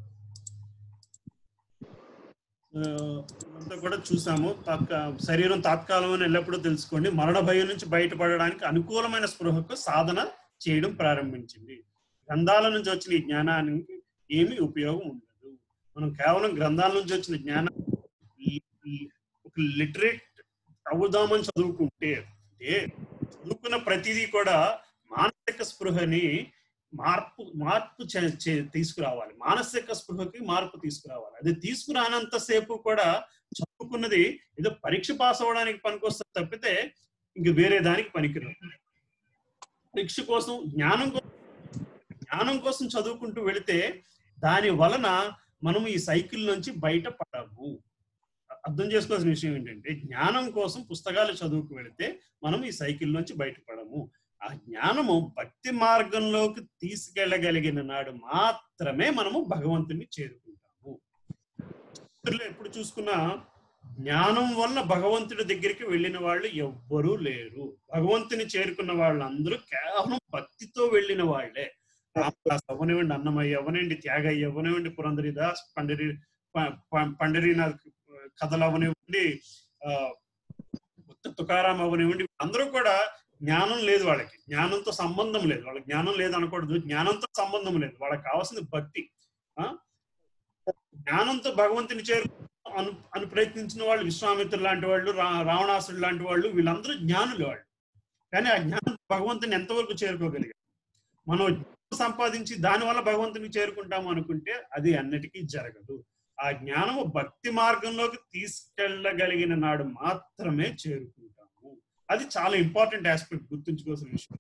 ఆ, ఇదంతా కూడా చూసాము తాత్కా శరీరం తాత్కాలం అని ఎల్లప్పుడూ తెలుసుకోండి మరణ భయం నుంచి బయటపడడానికి అనుకూలమైన స్పృహకు సాధన చేయడం ప్రారంభించింది గ్రంథాల నుంచి వచ్చిన ఈ జ్ఞానానికి ఏమీ ఉపయోగం ఉండదు మనం కేవలం గ్రంథాల నుంచి వచ్చిన జ్ఞానం ఈ- ఈ ఒక లిటరేట్ అవుదామని చదువుకుంటే అంటే చదువుకున్న ప్రతిదీ కూడా మానసిక స్పృహని మార్పు మార్పు చే- చే- తీసుకురావాలి మానసిక స్పృహకి మార్పు తీసుకురావాలి అది తీసుకురానంతసేపు కూడా చదువుకున్నది ఏదో పరీక్ష పాస్ అవ్వడానికి పనికొస్తుంది తప్పితే ఇంక వేరే దానికి పనికిరాదు పరీక్ష కోసం జ్ఞానం కోసం జ్ఞానం కోసం చదువుకుంటూ వెళితే దాని వలన మనం ఈ సైకిల్ నుంచి బయటపడము అర్థం చేసుకోవాల్సిన విషయం ఏంటంటే జ్ఞానం కోసం పుస్తకాలు చదువుకు వెళితే మనం ఈ సైకిల్ నుంచి బయటపడము ఆ జ్ఞానము భక్తి మార్గంలోకి తీసుకెళ్ళగలిగిన నాడు మాత్రమే మనము భగవంతుని చేరుకుంటాము చరిత్రలో ఎప్పుడు చూసుకున్నా జ్ఞానం వల్ల భగవంతుడి దగ్గరికి వెళ్ళిన వాళ్ళు ఎవ్వరూ లేరు భగవంతుని చేరుకున్న వాళ్ళందరూ కేవలం భక్తితో వెళ్ళిన వాళ్ళే రామదాస్ అవనివ్వండి అన్నమయ్య అవనండి త్యాగయ్య అవనివ్వండి పురంధరిదాస్ పండరి ప- ప- పండరీనాథ్ కథలు అవనివ్వండి ఆ ఉత్త తుకారాం అవనివ్వండి అందరూ కూడా జ్ఞానం లేదు వాళ్ళకి జ్ఞానంతో సంబంధం లేదు వాళ్ళకి జ్ఞానం లేదు అనకూడదు జ్ఞానంతో సంబంధం లేదు వాళ్ళకి కావాల్సింది భక్తి ఆ జ్ఞానంతో భగవంతుని చేరు అను అని ప్రయత్నించిన వాళ్ళు విశ్వామిత్రులు లాంటి వాళ్ళు రా- రావణాసుడు లాంటి వాళ్ళు వీళ్ళందరూ జ్ఞానులు వాళ్ళు కానీ ఆ జ్ఞానం భగవంతుని ఎంతవరకు చేరుకోగలిగారు మనం జ్ఞానం సంపాదించి దానివల్ల భగవంతునికి చేరుకుంటాము అనుకుంటే అది అన్నిటికీ జరగదు ఆ జ్ఞానము భక్తి మార్గంలోకి తీసుకెళ్ళగలిగిన నాడు మాత్రమే చేరుకుంటాము అది చాలా ఇంపార్టెంట్ ఆస్పెక్ట్ గుర్తుంచుకోవాల్సిన విషయం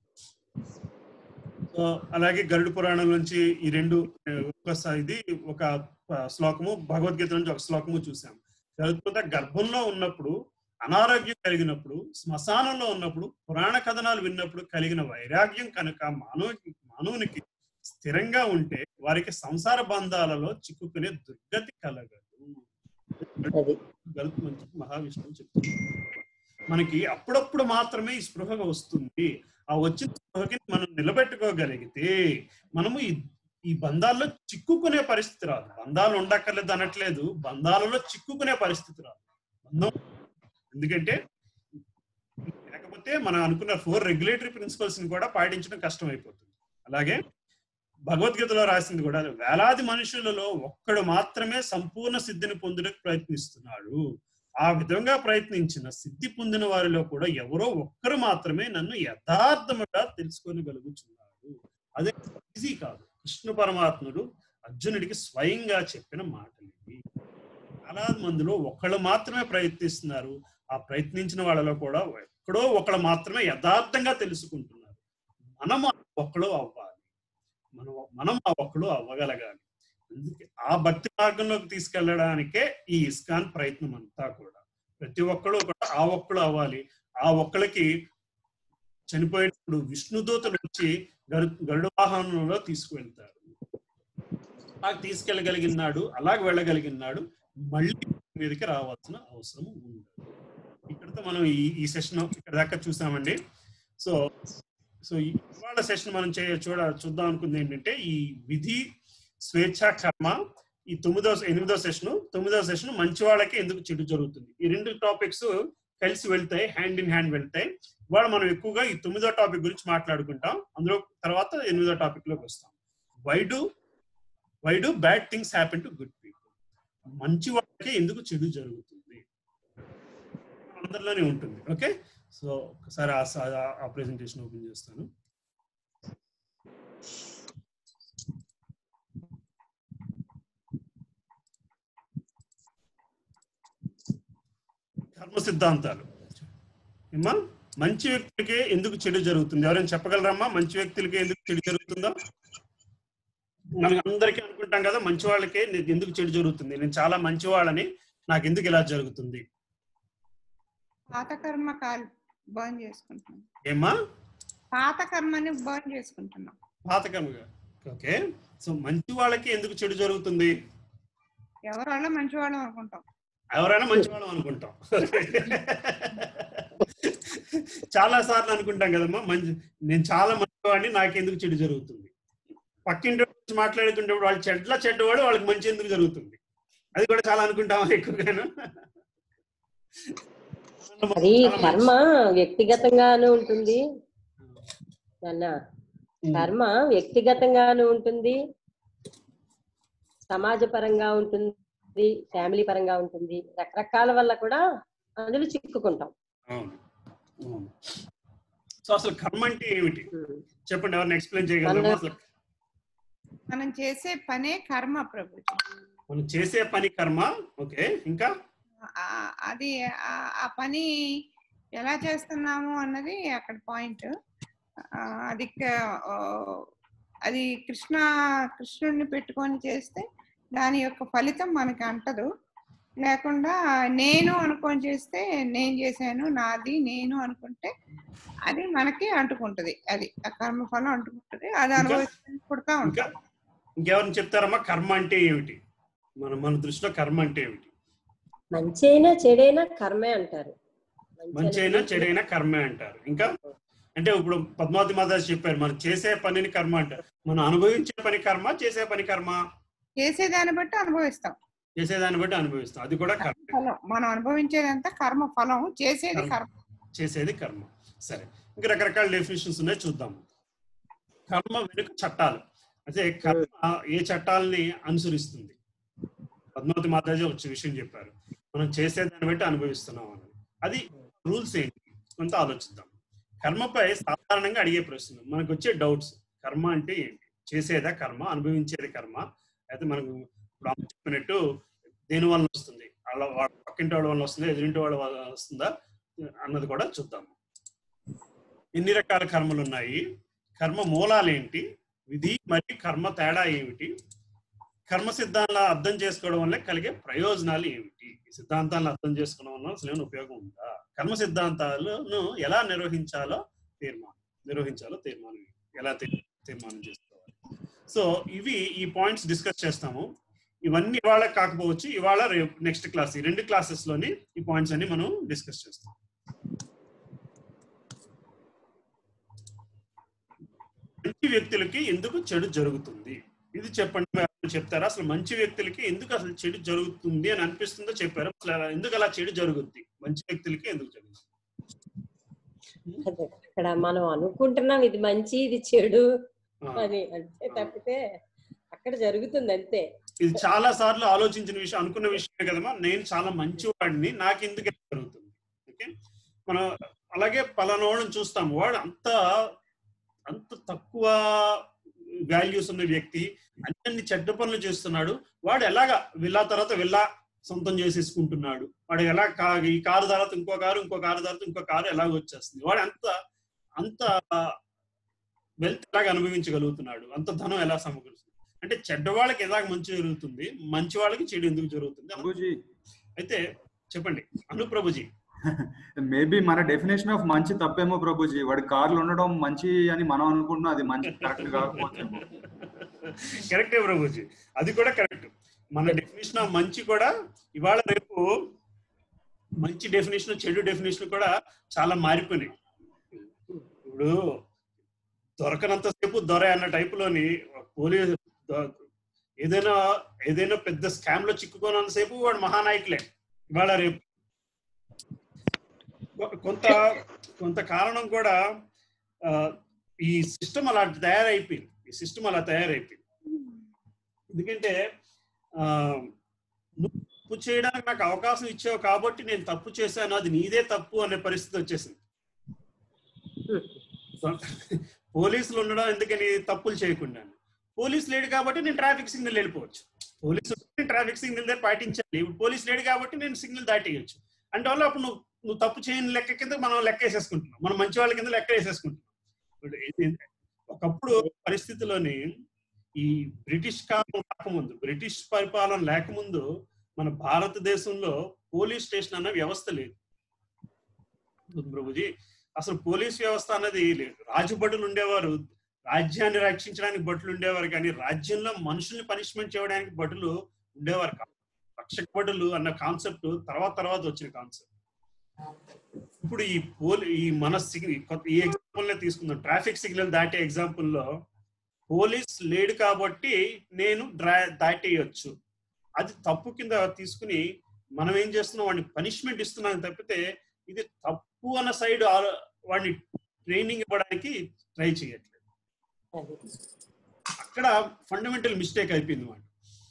సో అలాగే గరుడు పురాణం నుంచి ఈ రెండు ఆ, ఒక స- ఇది ఒక ఆ, శ్లోకము భగవద్గీత నుంచి ఒక శ్లోకము చూసాం చదువుకుంటే గర్భంలో ఉన్నప్పుడు అనారోగ్యం కలిగినప్పుడు శ్మశానంలో ఉన్నప్పుడు పురాణ కథనాలు విన్నప్పుడు కలిగిన వైరాగ్యం కనుక మానవ మానవునికి స్థిరంగా ఉంటే వారికి సంసార బంధాలలో చిక్కుకునే దుర్గతి కలగదు అది గరుత్ నుంచి మహావిష్ణువు చెప్తున్నారు మనకి అప్పుడప్పుడు మాత్రమే ఈ స్పృహ వస్తుంది ఆ వచ్చిన స్పృహకి మనం నిలబెట్టుకోగలిగితే మనము ఈ ఈ బంధాల్లో చిక్కుకునే పరిస్థితి రాదు బంధాలు ఉండక్కర్లేదు అనట్లేదు బంధాలలో చిక్కుకునే పరిస్థితి రాదు బంధం ఎందుకంటే లేకపోతే మనం అనుకున్న ఫోర్ రెగ్యులేటరీ ప్రిన్సిపల్స్ ని కూడా పాటించడం కష్టం అయిపోతుంది అలాగే భగవద్గీతలో రాసింది కూడా వేలాది మనుషులలో ఒక్కడు మాత్రమే సంపూర్ణ సిద్ధిని పొందుటకు ప్రయత్నిస్తున్నాడు ఆ విధంగా ప్రయత్నించిన సిద్ధి పొందిన వారిలో కూడా ఎవరో ఒక్కరు మాత్రమే నన్ను యథార్థముగా తెలుసుకోగలుగుతున్నారు అదే ఈజీ కాదు కృష్ణ పరమాత్ముడు అర్జునుడికి స్వయంగా చెప్పిన మాటలు ఇవి చాలా మందిలో ఒక్కళ్ళు మాత్రమే ప్రయత్నిస్తున్నారు ఆ ప్రయత్నించిన వాళ్ళలో కూడా ఎక్కడో ఒకళ్ళు మాత్రమే యథార్థంగా తెలుసుకుంటున్నారు మనం ఆ ఒక్కడు అవ్వాలి మనం మనం ఆ ఒక్కడు అవ్వగలగాలి అందుకే ఆ భక్తి మార్గంలోకి తీసుకెళ్ళడానికే ఈ ఇస్కాన్ ప్రయత్నం అంతా కూడా ప్రతి ఒక్కడు కూడా ఆ ఒక్కడు అవ్వాలి ఆ ఒక్కడికి చనిపోయేటప్పుడు విష్ణుదూతలు వచ్చి గరు గరుడ వాహనంలో తీసుకువెళ్తారు అలా తీసుకెళ్ళగలిగినాడు అలాగ వెళ్ళగలిగినాడు మళ్ళీ మీదకి రావాల్సిన అవసరం ఉండదు ఇక్కడతో మనం ఈ ఈ సెషన్ ఇక్కడ దాకా చూసామండి సో సో ఇవాళ సెషన్ మనం చే చూడ చూద్దాం అనుకుంది ఏంటంటే ఈ విధి స్వేచ్ఛ కర్మ ఈ తొమ్మిదో ఎనిమిదో సెషన్ తొమ్మిదో సెషన్ మంచి వాళ్ళకి ఎందుకు చెడు జరుగుతుంది ఈ రెండు టాపిక్స్ కలిసి వెళ్తాయి హ్యాండ్ ఇన్ హ్యాండ్ వెళ్తాయి ఇవాళ మనం ఎక్కువగా ఈ తొమ్మిదో టాపిక్ గురించి మాట్లాడుకుంటాం అందులో తర్వాత ఎనిమిదో టాపిక్ లోకి వస్తాం why do why do bad things happen to good people మంచి వాళ్ళకి ఎందుకు చెడు జరుగుతుంది అందరిలోనే ఉంటుంది ఓకే సో ఒకసారి ఆ స- ఆ ప్రెజెంటేషన్ ఓపెన్ చేస్తాను కర్మ సిద్ధాంతాలు ఏమ్మా మంచి వ్యక్తులకే ఎందుకు చెడు జరుగుతుంది ఎవరైనా చెప్పగలరమ్మా మంచి వ్యక్తులకే ఎందుకు చెడు జరుగుతుందో మనం అందరికీ అనుకుంటాం కదా మంచి వాళ్ళకే నీకు ఎందుకు చెడు జరుగుతుంది నేను చాలా మంచి వాళ్ళని నాకు ఎందుకు ఇలా జరుగుతుంది పాత కర్మ కాల్ బర్న్ చేసుకుంటున్నాం ఏమ్మా పాత కర్మని బర్న్ చేసుకుంటున్నాం పాతకముగా ఓకే సో మంచి వాళ్ళకి ఎందుకు చెడు జరుగుతుంది ఎవరి వల్ల మంచి వాళ్ళం అనుకుంటాం ఎవరైనా మంచి వాళ్ళం అనుకుంటాం చాలా సార్లు అనుకుంటాం కదమ్మా మంచి నేను చాలా మంచివాడిని నాకెందుకు చెడు జరుగుతుంది పక్కింటి వాడి గురించి మాట్లాడుకుంటప్పుడు వాళ్ళు చెడ్ల చెడ్డవాడు వాళ్ళకి మంచి ఎందుకు జరుగుతుంది అది కూడా చాలా అనుకుంటామా ఎక్కువగాను అది కర్మ వ్యక్తిగతంగాను ఉంటుంది నాన్న కర్మ వ్యక్తిగతంగాను ఉంటుంది సమాజ పరంగా ఉంటుంది ఫ్యామిలీ పరంగా ఉంటుంది రకరకాల వల్ల కూడా అందులో చిక్కుకుంటాం అవును అవును. సో అసలు కర్మ అంటే ఏమిటి చెప్పండి ఎవరిని ఎక్స్ప్లెయిన్ చేయగలరా అసలు మనం చేసే పనే కర్మ ప్రభుజీ మనం చేసే పని కర్మ ఓకే ఇంకా ఆ- అది ఆ- ఆ పని ఎలా చేస్తున్నాము అన్నది అక్కడ పాయింట్ అది క- ఆ, అది కృష్ణ కృష్ణుడిని పెట్టుకొని చేస్తే దాని యొక్క ఫలితం మనకి అంటదు లేకుండా నేను అనుకొని చేస్తే నేను చేశాను నాది నేను అనుకుంటే అది మనకి అంటుకుంటది అది ఆ కర్మ ఫలం అంటుకుంటది అది అనుభవించి పుడతా ఇంకా ఉంటాం ఇంకెవరిని చెప్తారమ్మా కర్మ అంటే ఏమిటి మన మన దృష్టిలో కర్మ అంటే ఏమిటి మంచి అయినా చెడైనా కర్మే అంటారు మంచి అయినా చెడైనా కర్మే అంటారు ఇంకా అంటే ఇప్పుడు పద్మావతి మాతాజీ చెప్పారు మనం చేసే పనిని కర్మ అంటారు మనం అనుభవించే పని కర్మ చేసే పని కర్మ చేసేదాన్ని బట్టి అనుభవిస్తాం చేసేదాన్ని బట్టి అనుభవిస్తాం అది కూడా కర్మ ఫలం మనం అనుభవించేదంతా కర్మ ఫలం చేసేది కర్మ. కర్మ చేసేది కర్మ సరే ఇంకా రకరకాల డెఫినేషన్స్ ఉన్నాయి చూద్దాం కర్మ వెనుక చట్టాలు అంటే కర్మ ఏ చట్టాలని అనుసరిస్తుంది పద్మావతి మాతాజీ వచ్చే విషయం చెప్పారు మనం చేసేదాన్ని బట్టి అనుభవిస్తున్నాం అని అది రూల్స్ ఏంటి కొంత ఆలోచిద్దాం కర్మపై సాధారణంగా అడిగే ప్రశ్న మనకు వచ్చే డౌట్స్ కర్మ అంటే ఏంటి చేసేదా కర్మ అనుభవించేది కర్మ అయితే మనకు ఇప్పుడు అమ్మ చెప్పినట్టు దేని వల్ల వస్తుంది వాళ్ళ వాళ్ళ పక్కింటి వాళ్ళ వల్ల వస్తుందా ఎదురింటి వాళ్ళ వల్ల వస్తుందా అన్నది కూడా చూద్దాం ఎన్ని రకాల కర్మలు ఉన్నాయి కర్మ మూలాలు ఏంటి విధి మరియు కర్మ తేడా ఏమిటి కర్మ సిద్ధాంతాల అర్థం చేసుకోవడం వల్ల కలిగే ప్రయోజనాలు ఏమిటి ఈ సిద్ధాంతాలను అర్థం చేసుకోవడం వల్ల అసలు ఏమైనా ఉపయోగం ఉందా కర్మ సిద్ధాంతాలను ఎలా నిర్వహించాలో తీర్మానం నిర్వహించాలో తీర్మానం ఎలా తీ- తీర్మానం చేసుకోవాలి సో ఇవి ఈ పాయింట్స్ డిస్కస్ చేస్తాము ఇవన్నీ ఇవాళ కాకపోవచ్చు ఇవాళ రేపు నెక్స్ట్ క్లాస్ ఈ రెండు క్లాసెస్ లోని ఈ పాయింట్స్ అన్ని మనం డిస్కస్ చేస్తాం మంచి వ్యక్తులకి ఎందుకు చెడు జరుగుతుంది ఇది చెప్పండి మీరు ఎవరైనా చెప్తారా అసలు మంచి వ్యక్తులకి ఎందుకు అసలు చెడు జరుగుతుంది అని అనిపిస్తుందో చెప్పారు అసలు అలా- ఎందుకు అలా చెడు జరుగుద్ది మంచి వ్యక్తులకి ఎందుకు జరుగుతుంది అదే, అక్కడ మనం అనుకుంటున్నాం ఇది మంచి ఇది చెడు ఆ, అని అంతే తప్పితే అక్కడ జరుగుతుంది అంతే ఇది చాలా సార్లు ఆలోచించిన విషయం అనుకున్న విషయమే కదమ్మా నేను చాలా మంచివాడిని నాకు ఎందుకు ఇలా జరుగుతుంది ఓకే మనం అలాగే పలానోళ్ళని చూస్తాం వాడు అంత అంత తక్కువ వాల్యూస్ ఉన్న వ్యక్తి అన్ని చెడ్డ పనులు చేస్తున్నాడు వాడు ఎలాగా వెళ్ళా తర్వాత వెళ్ళా సొంతం చేసేసుకుంటున్నాడు వాడు ఎలా కా ఈ కారు తర్వాత ఇంకో కారు ఇంకో కారు తర్వాత ఇంకో కారు ఎలాగ వచ్చేస్తుంది వాడు అంత అంత వెల్త్ ఎలాగ అనుభవించగలుగుతున్నాడు అంత ధనం ఎలా సమకూరుస్తుంది అంటే చెడ్డ వాళ్ళకి ఎలాగ మంచి జరుగుతుంది మంచి వాళ్ళకి చెడు ఎందుకు జరుగుతుంది అన్న- ప్రభుజీ అయితే చెప్పండి అను ప్రభుజీ మేబీ మన డెఫినేషన్ ఆఫ్ మంచి తప్పేమో ప్రభుజీ వాడి కార్లు ఉండడం మంచి అని మనం అనుకుంటున్నాం అది మంచి కరెక్ట్ కాకపోతేమో కరెక్టే ప్రభుజీ అది కూడా కరెక్ట్ మన డెఫినేషన్ ఆఫ్ మంచి కూడా ఇవాళ రేపు మంచి డెఫినేషన్ చెడు డెఫినేషన్ కూడా చాలా మారిపోయినాయి ఇప్పుడు దొరకనంతసేపు దొర అన్న టైపులోని పోలీస్ దొ- ఏదైనా ఏదైనా పెద్ద స్కామ్ లో చిక్కుకోనంతసేపు వాడు మహానాయకులే ఇవాళ రేపు కొ- కొంత కొంత కారణం కూడా ఆ, ఈ సిస్టమ్ అలా తయారైపోయింది ఈ సిస్టమ్ అలా తయారైపోయింది ఎందుకంటే ఆ, నువ్వు తప్పు చేయడానికి నాకు అవకాశం ఇచ్చావు కాబట్టి నేను తప్పు చేశాను అది నీదే తప్పు అనే పరిస్థితి వచ్చేసింది పోలీసులు ఉండడం ఎందుకని తప్పులు చేయకుండా పోలీసు లేడు కాబట్టి నేను ట్రాఫిక్ సిగ్నల్ వెళ్ళిపోవచ్చు పోలీసు ట్రాఫిక్ సిగ్నల్ దగ్గర పాటించాలి ఇప్పుడు పోలీసు లేడు కాబట్టి నేను సిగ్నల్ దాటేయచ్చు అంటే వల్ల అప్పుడు నువ్వు నువ్వు తప్పు చేయని లెక్క కింద మనం లెక్క వేసేసుకుంటున్నాం మనం మంచి వాళ్ళ కింద లెక్క వేసేసుకుంటున్నాం ఇప్పుడు ఇది- ఒకప్పుడు పరిస్థితిలోని ఈ బ్రిటిష్ కాలం రాకముందు బ్రిటిష్ పరిపాలన లేకముందు మన భారతదేశంలో పోలీస్ స్టేషన్ అన్న వ్యవస్థ లేదు ప్రభుజీ అసలు పోలీస్ వ్యవస్థ అన్నది లేదు రాజుభటులు ఉండేవారు రాజ్యాన్ని రక్షించడానికి భటులు ఉండేవారు కానీ రాజ్యంలో మనుషుల్ని పనిష్మెంట్ చేయడానికి భటులు ఉండేవారు కాదు రక్షక భటులు అన్న కాన్సెప్ట్ తర్వాత తర్వాత వచ్చిన కాన్సెప్ట్ ఇప్పుడు ఈ పోలీ ఈ మన సిగ్నల్ ఈ ఎగ్జాంపుల్ తీసుకుందాం ట్రాఫిక్ సిగ్నల్ దాటే ఎగ్జాంపుల్ లో పోలీస్ లేడు కాబట్టి నేను డ్రా దాటేయచ్చు అది తప్పు కింద తీసుకుని మనం ఏం చేస్తున్నాం వాడిని పనిష్మెంట్ ఇస్తున్నాం తప్పితే ఇది తప్పు అన్న సైడ్ వాడిని ట్రైనింగ్ ఇవ్వడానికి ట్రై చేయట్లేదు అక్కడ ఫండమెంటల్ మిస్టేక్ అయిపోయింది వాడు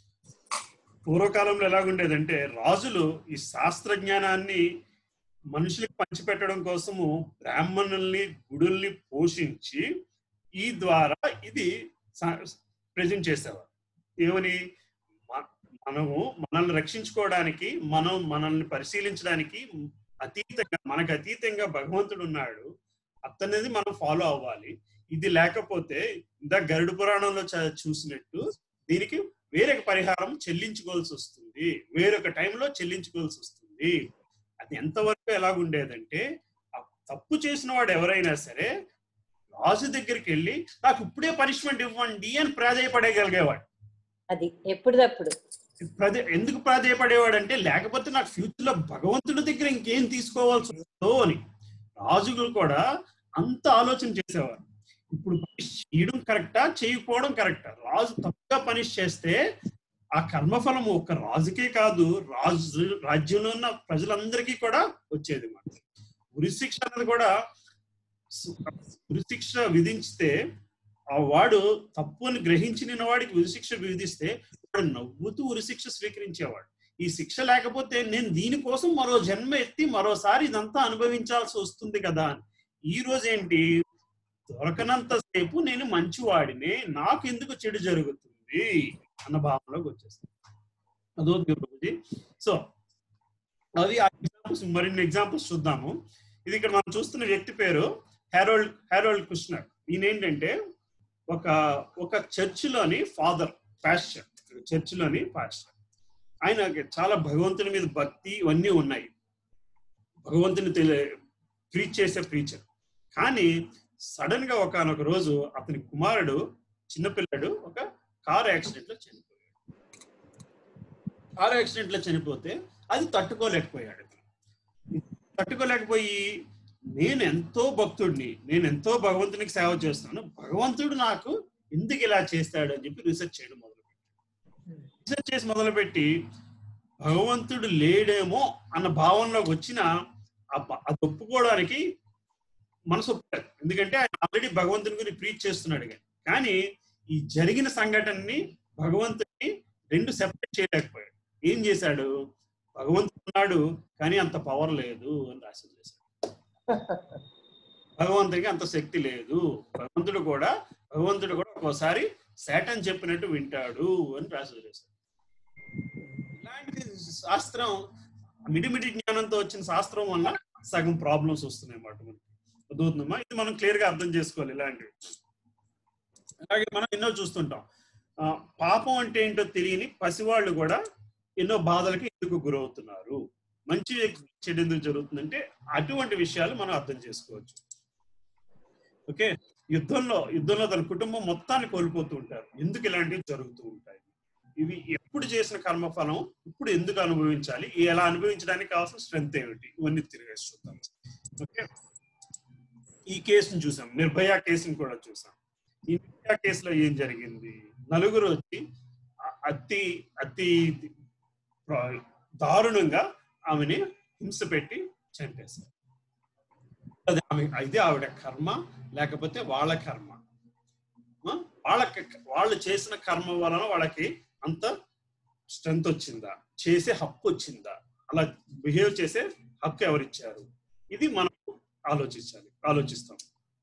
పూర్వకాలంలో ఎలాగుండేదంటే రాజులు ఈ శాస్త్రజ్ఞానాన్ని మనుషులకు పంచిపెట్టడం కోసము బ్రాహ్మణుల్ని గుడుల్ని పోషించి ఈ ద్వారా ఇది ప్రజెంట్ చేసేవారు ఏమని మ- మనము మనల్ని రక్షించుకోవడానికి మనం మనల్ని పరిశీలించడానికి అతీతంగా మనకు అతీతంగా భగవంతుడు ఉన్నాడు అతనిది మనం ఫాలో అవ్వాలి ఇది లేకపోతే ఇందా గరుడు పురాణంలో చ- చూసినట్టు దీనికి వేరొక పరిహారం చెల్లించుకోవాల్సి వస్తుంది వేరొక టైంలో చెల్లించుకోవాల్సి వస్తుంది అది ఎంతవరకు ఎలాగుండేదంటే ఆ తప్పు చేసిన వాడు ఎవరైనా సరే రాజు దగ్గరికి వెళ్ళి నాకు ఇప్పుడే పనిష్మెంట్ ఇవ్వండి అని ప్రాధాయపడగలిగేవాడు అది ఎప్పుడుదప్పుడు ప్రదే ఎందుకు ప్రాధాయపడేవాడు అంటే లేకపోతే నాకు ఫ్యూచర్ లో భగవంతుడి దగ్గర ఇంకేం తీసుకోవాల్సి వస్తుందో అని రాజులు కూడా అంత ఆలోచన చేసేవారు ఇప్పుడు పనిష్ చేయడం కరెక్టా చేయకపోవడం కరెక్టా రాజు తప్పుగా పనిష్ చేస్తే ఆ కర్మఫలం ఒక రాజుకే కాదు రాజు రాజ్యంలో ఉన్న ప్రజలందరికీ కూడా వచ్చేది మాట ఉరిశిక్ష అన్నది కూడా సు- ఉరిశిక్ష విధించితే ఆ వాడు తప్పు అని గ్రహించిన వాడికి ఉరిశిక్ష విధిస్తే వాడు నవ్వుతూ ఉరిశిక్ష స్వీకరించేవాడు ఈ శిక్ష లేకపోతే నేను దీనికోసం మరో జన్మ ఎత్తి మరోసారి ఇదంతా అనుభవించాల్సి వస్తుంది కదా అని ఈ రోజు ఏంటి దొరకనంత సేపు నేను మంచివాడిని నాకు ఎందుకు చెడు జరుగుతుంది అన్న భావనలోకి వచ్చేస్తాను అదొకటి ప్రభుజీ సో అవి ఆ ఎగ్జాంపుల్స్ మరిన్ని ఎగ్జాంపుల్స్ చూద్దాము ఇది ఇక్కడ మనం చూస్తున్న వ్యక్తి పేరు హెరోల్డ్ హెరోల్డ్ కృష్ణర్ ఈయన ఏంటంటే ఒక ఒక చర్చిలోని ఫాదర్ పాస్టర్ చర్చిలోని పాస్టర్ ఆయన చాలా భగవంతుని మీద భక్తి ఇవన్నీ ఉన్నాయి భగవంతుని తెలి ప్రీచ్ చేసే ప్రీచర్ కానీ సడన్ గా ఒకనొక రోజు అతని కుమారుడు చిన్నపిల్లడు ఒక కార్ యాక్సిడెంట్ లో చనిపోయాడు కార్ యాక్సిడెంట్ లో చనిపోతే అది తట్టుకోలేకపోయాడు అతను. తట్టుకోలేకపోయి నేను ఎంతో భక్తుడిని నేను ఎంతో భగవంతునికి సేవ చేస్తాను భగవంతుడు నాకు ఎందుకు ఇలా చేస్తాడు అని చెప్పి రీసెర్చ్ చేయడం మొదలు రీసెర్చ్ చేసి మొదలుపెట్టి భగవంతుడు లేడేమో అన్న భావనలోకి వచ్చిన ఆ బ- అది ఒప్పుకోవడానికి మనసు ఒప్పుకోలేదు ఎందుకంటే ఆయన ఆల్రెడీ భగవంతుని గురించి ప్రీచ్ చేస్తున్నాడు కానీ కానీ ఈ జరిగిన సంఘటనని భగవంతుని రెండు సెపరేట్ చేయలేకపోయాడు ఏం చేశాడు భగవంతుడు ఉన్నాడు కానీ అంత పవర్ లేదు అని రాసి చేశాడు భగవంతుడికి అంత శక్తి లేదు భగవంతుడు కూడా భగవంతుడు కూడా ఒక్కోసారి శాటన్ చెప్పినట్టు వింటాడు అని రాసి చేశాడు ఇలాంటి ఇలాంటి శాస్త్రం మిడిమిడి జ్ఞానంతో వచ్చిన శాస్త్రం వల్ల సగం ప్రాబ్లమ్స్ వస్తున్నాయి అన్నమాట మనకి అర్థమవుతుందమ్మా ఇది మనం క్లియర్ గా అర్థం చేసుకోవాలి ఇలాంటివి అలాగే మనం ఎన్నో చూస్తుంటాం ఆ, పాపం అంటే ఏంటో తెలియని పసివాళ్ళు కూడా ఎన్నో బాధలకి ఎందుకు గురవుతున్నారు మంచి చెడు ఎందుకు జరుగుతుందంటే అటువంటి విషయాలు మనం అర్థం చేసుకోవచ్చు ఓకే యుద్ధంలో యుద్ధంలో తన కుటుంబం మొత్తాన్ని కోల్పోతూ ఉంటారు ఎందుకు ఇలాంటివి జరుగుతూ ఉంటాయి ఇవి ఎప్పుడు చేసిన కర్మఫలం ఇప్పుడు ఎందుకు అనుభవించాలి ఎలా అనుభవించడానికి కావాల్సిన స్ట్రెంత్ ఏమిటి ఇవన్నీ తిరిగేసి చూద్దాం ఓకే ఈ కేసును చూసాం నిర్భయ కేసుని కూడా చూసాం ఈ నిర్భయ కేసులో ఏం జరిగింది నలుగురు వచ్చి అ- అతి అతి ప్ర- దారుణంగా ఆమెని హింస పెట్టి చంపేశారు అది ఆమె ఇది ఆవిడ కర్మ లేకపోతే వాళ్ళ కర్మ ఆ? వాళ్ళకి వాళ్ళు చేసిన కర్మ వలన వాళ్ళకి అంత స్ట్రెంత్ వచ్చిందా చేసే హక్కు వచ్చిందా అలా బిహేవ్ చేసే హక్కు ఎవరిచ్చారు ఇది మనం ఆలోచించాలి ఆలోచిస్తాం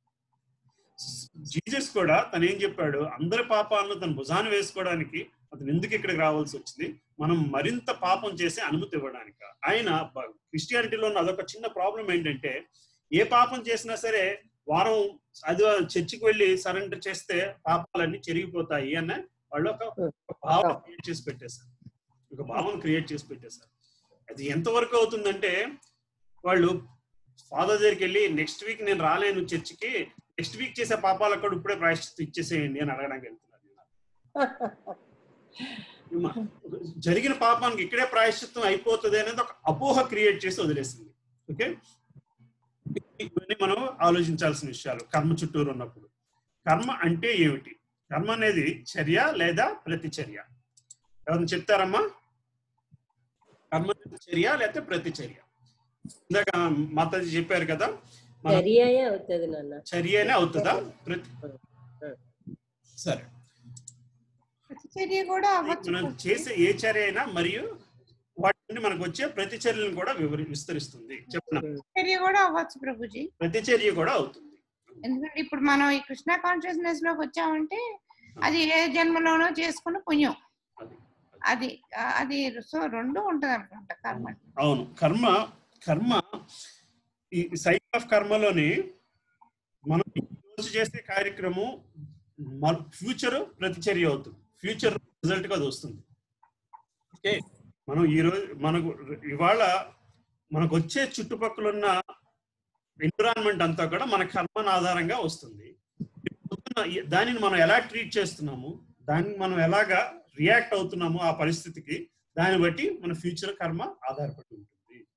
జీసస్ కూడా తను ఏం చెప్పాడు అందరి పాపాలను తన భుజాన్ని వేసుకోవడానికి అతను ఎందుకు ఇక్కడికి రావాల్సి వచ్చింది మనం మరింత పాపం చేసే అనుమతి ఇవ్వడానిక ఆయన బ- క్రిస్టియానిటీలో ఉన్న అదొక చిన్న ప్రాబ్లం ఏంటంటే ఏ పాపం చేసినా సరే వారం అది చర్చికి వెళ్ళి సరెండర్ చేస్తే పాపాలన్నీ చెరిగిపోతాయి అన్న వాళ్ళు ఒక ఒక భావం క్రియేట్ చేసి పెట్టేశారు ఒక భావం క్రియేట్ చేసి పెట్టేశారు అది ఎంతవరకు అవుతుందంటే వాళ్ళు ఫాదర్ దగ్గరికి వెళ్ళి నెక్స్ట్ వీక్ నేను రాలేను చర్చికి నెక్స్ట్ వీక్ చేసే పాపాలకు కూడా ఇప్పుడే ప్రాయశ్చిత్తం ఇచ్చేసేయండి అని అడగడానికి వెళ్తున్నారు ఇమ్మ, జరిగిన పాపానికి ఇక్కడే ప్రాయశ్చిత్తం అయిపోతుంది అనేది ఒక అపోహ క్రియేట్ చేసి వదిలేసింది ఓకే ఇవన్నీ మనం ఆలోచించాల్సిన విషయాలు కర్మ చుట్టూరు ఉన్నప్పుడు కర్మ అంటే ఏమిటి కర్మ అనేది చర్య లేదా ప్రతిచర్య ఎవరైనా చెప్తారమ్మా కర్మ అనేది చర్య లేకపోతే ప్రతిచర్య ఇందాక మాతాజీ చెప్పారు కదా మన చర్యయే అవుతుంది నాన్న చర్యనే అవుతుందా ప్రతి సరే ప్రతిచర్య కూడా అవ్వచ్చు మనం చేసే ఏ చర్య అయినా మరియు వాటి నుండి మనకు వచ్చే ప్రతిచర్యలను కూడా వివరి విస్తరిస్తుంది చెప్పిన చర్య కూడా అవ్వచ్చు ప్రభుజీ ప్రతిచర్య కూడా అవుతుంది ఎందుకంటే ఇప్పుడు మనం ఈ కృష్ణ కాన్షియస్నెస్ లోకి వచ్చామంటే అది ఏ జన్మలోనో చేసుకున్న పుణ్యం అది అది ఆ- అది సో రెండు ఉంటది అనుకుంటా కర్మ అవును కర్మ కర్మ ఈ సైకిల్ ఆఫ్ కర్మలోని మనం ఈ రోజు చేసే కార్యక్రమం ఫ్యూచర్ ప్రతిచర్య అవుతుంది ఫ్యూచర్ రిజల్ట్ గా అది వస్తుంది ఓకే మనం ఈ రోజు మనకు ఇవాళ మనకు వచ్చే చుట్టుపక్కల ఉన్న ఎన్విరాన్మెంట్ అంతా కూడా మన కర్మను ఆధారంగా వస్తుంది పొద్దున్న ఈ- దానిని మనం ఎలా ట్రీట్ చేస్తున్నాము దాన్ని మనం ఎలాగా రియాక్ట్ అవుతున్నాము ఆ పరిస్థితికి దాన్ని బట్టి మన ఫ్యూచర్ కర్మ ఆధారపడి ఉంటుంది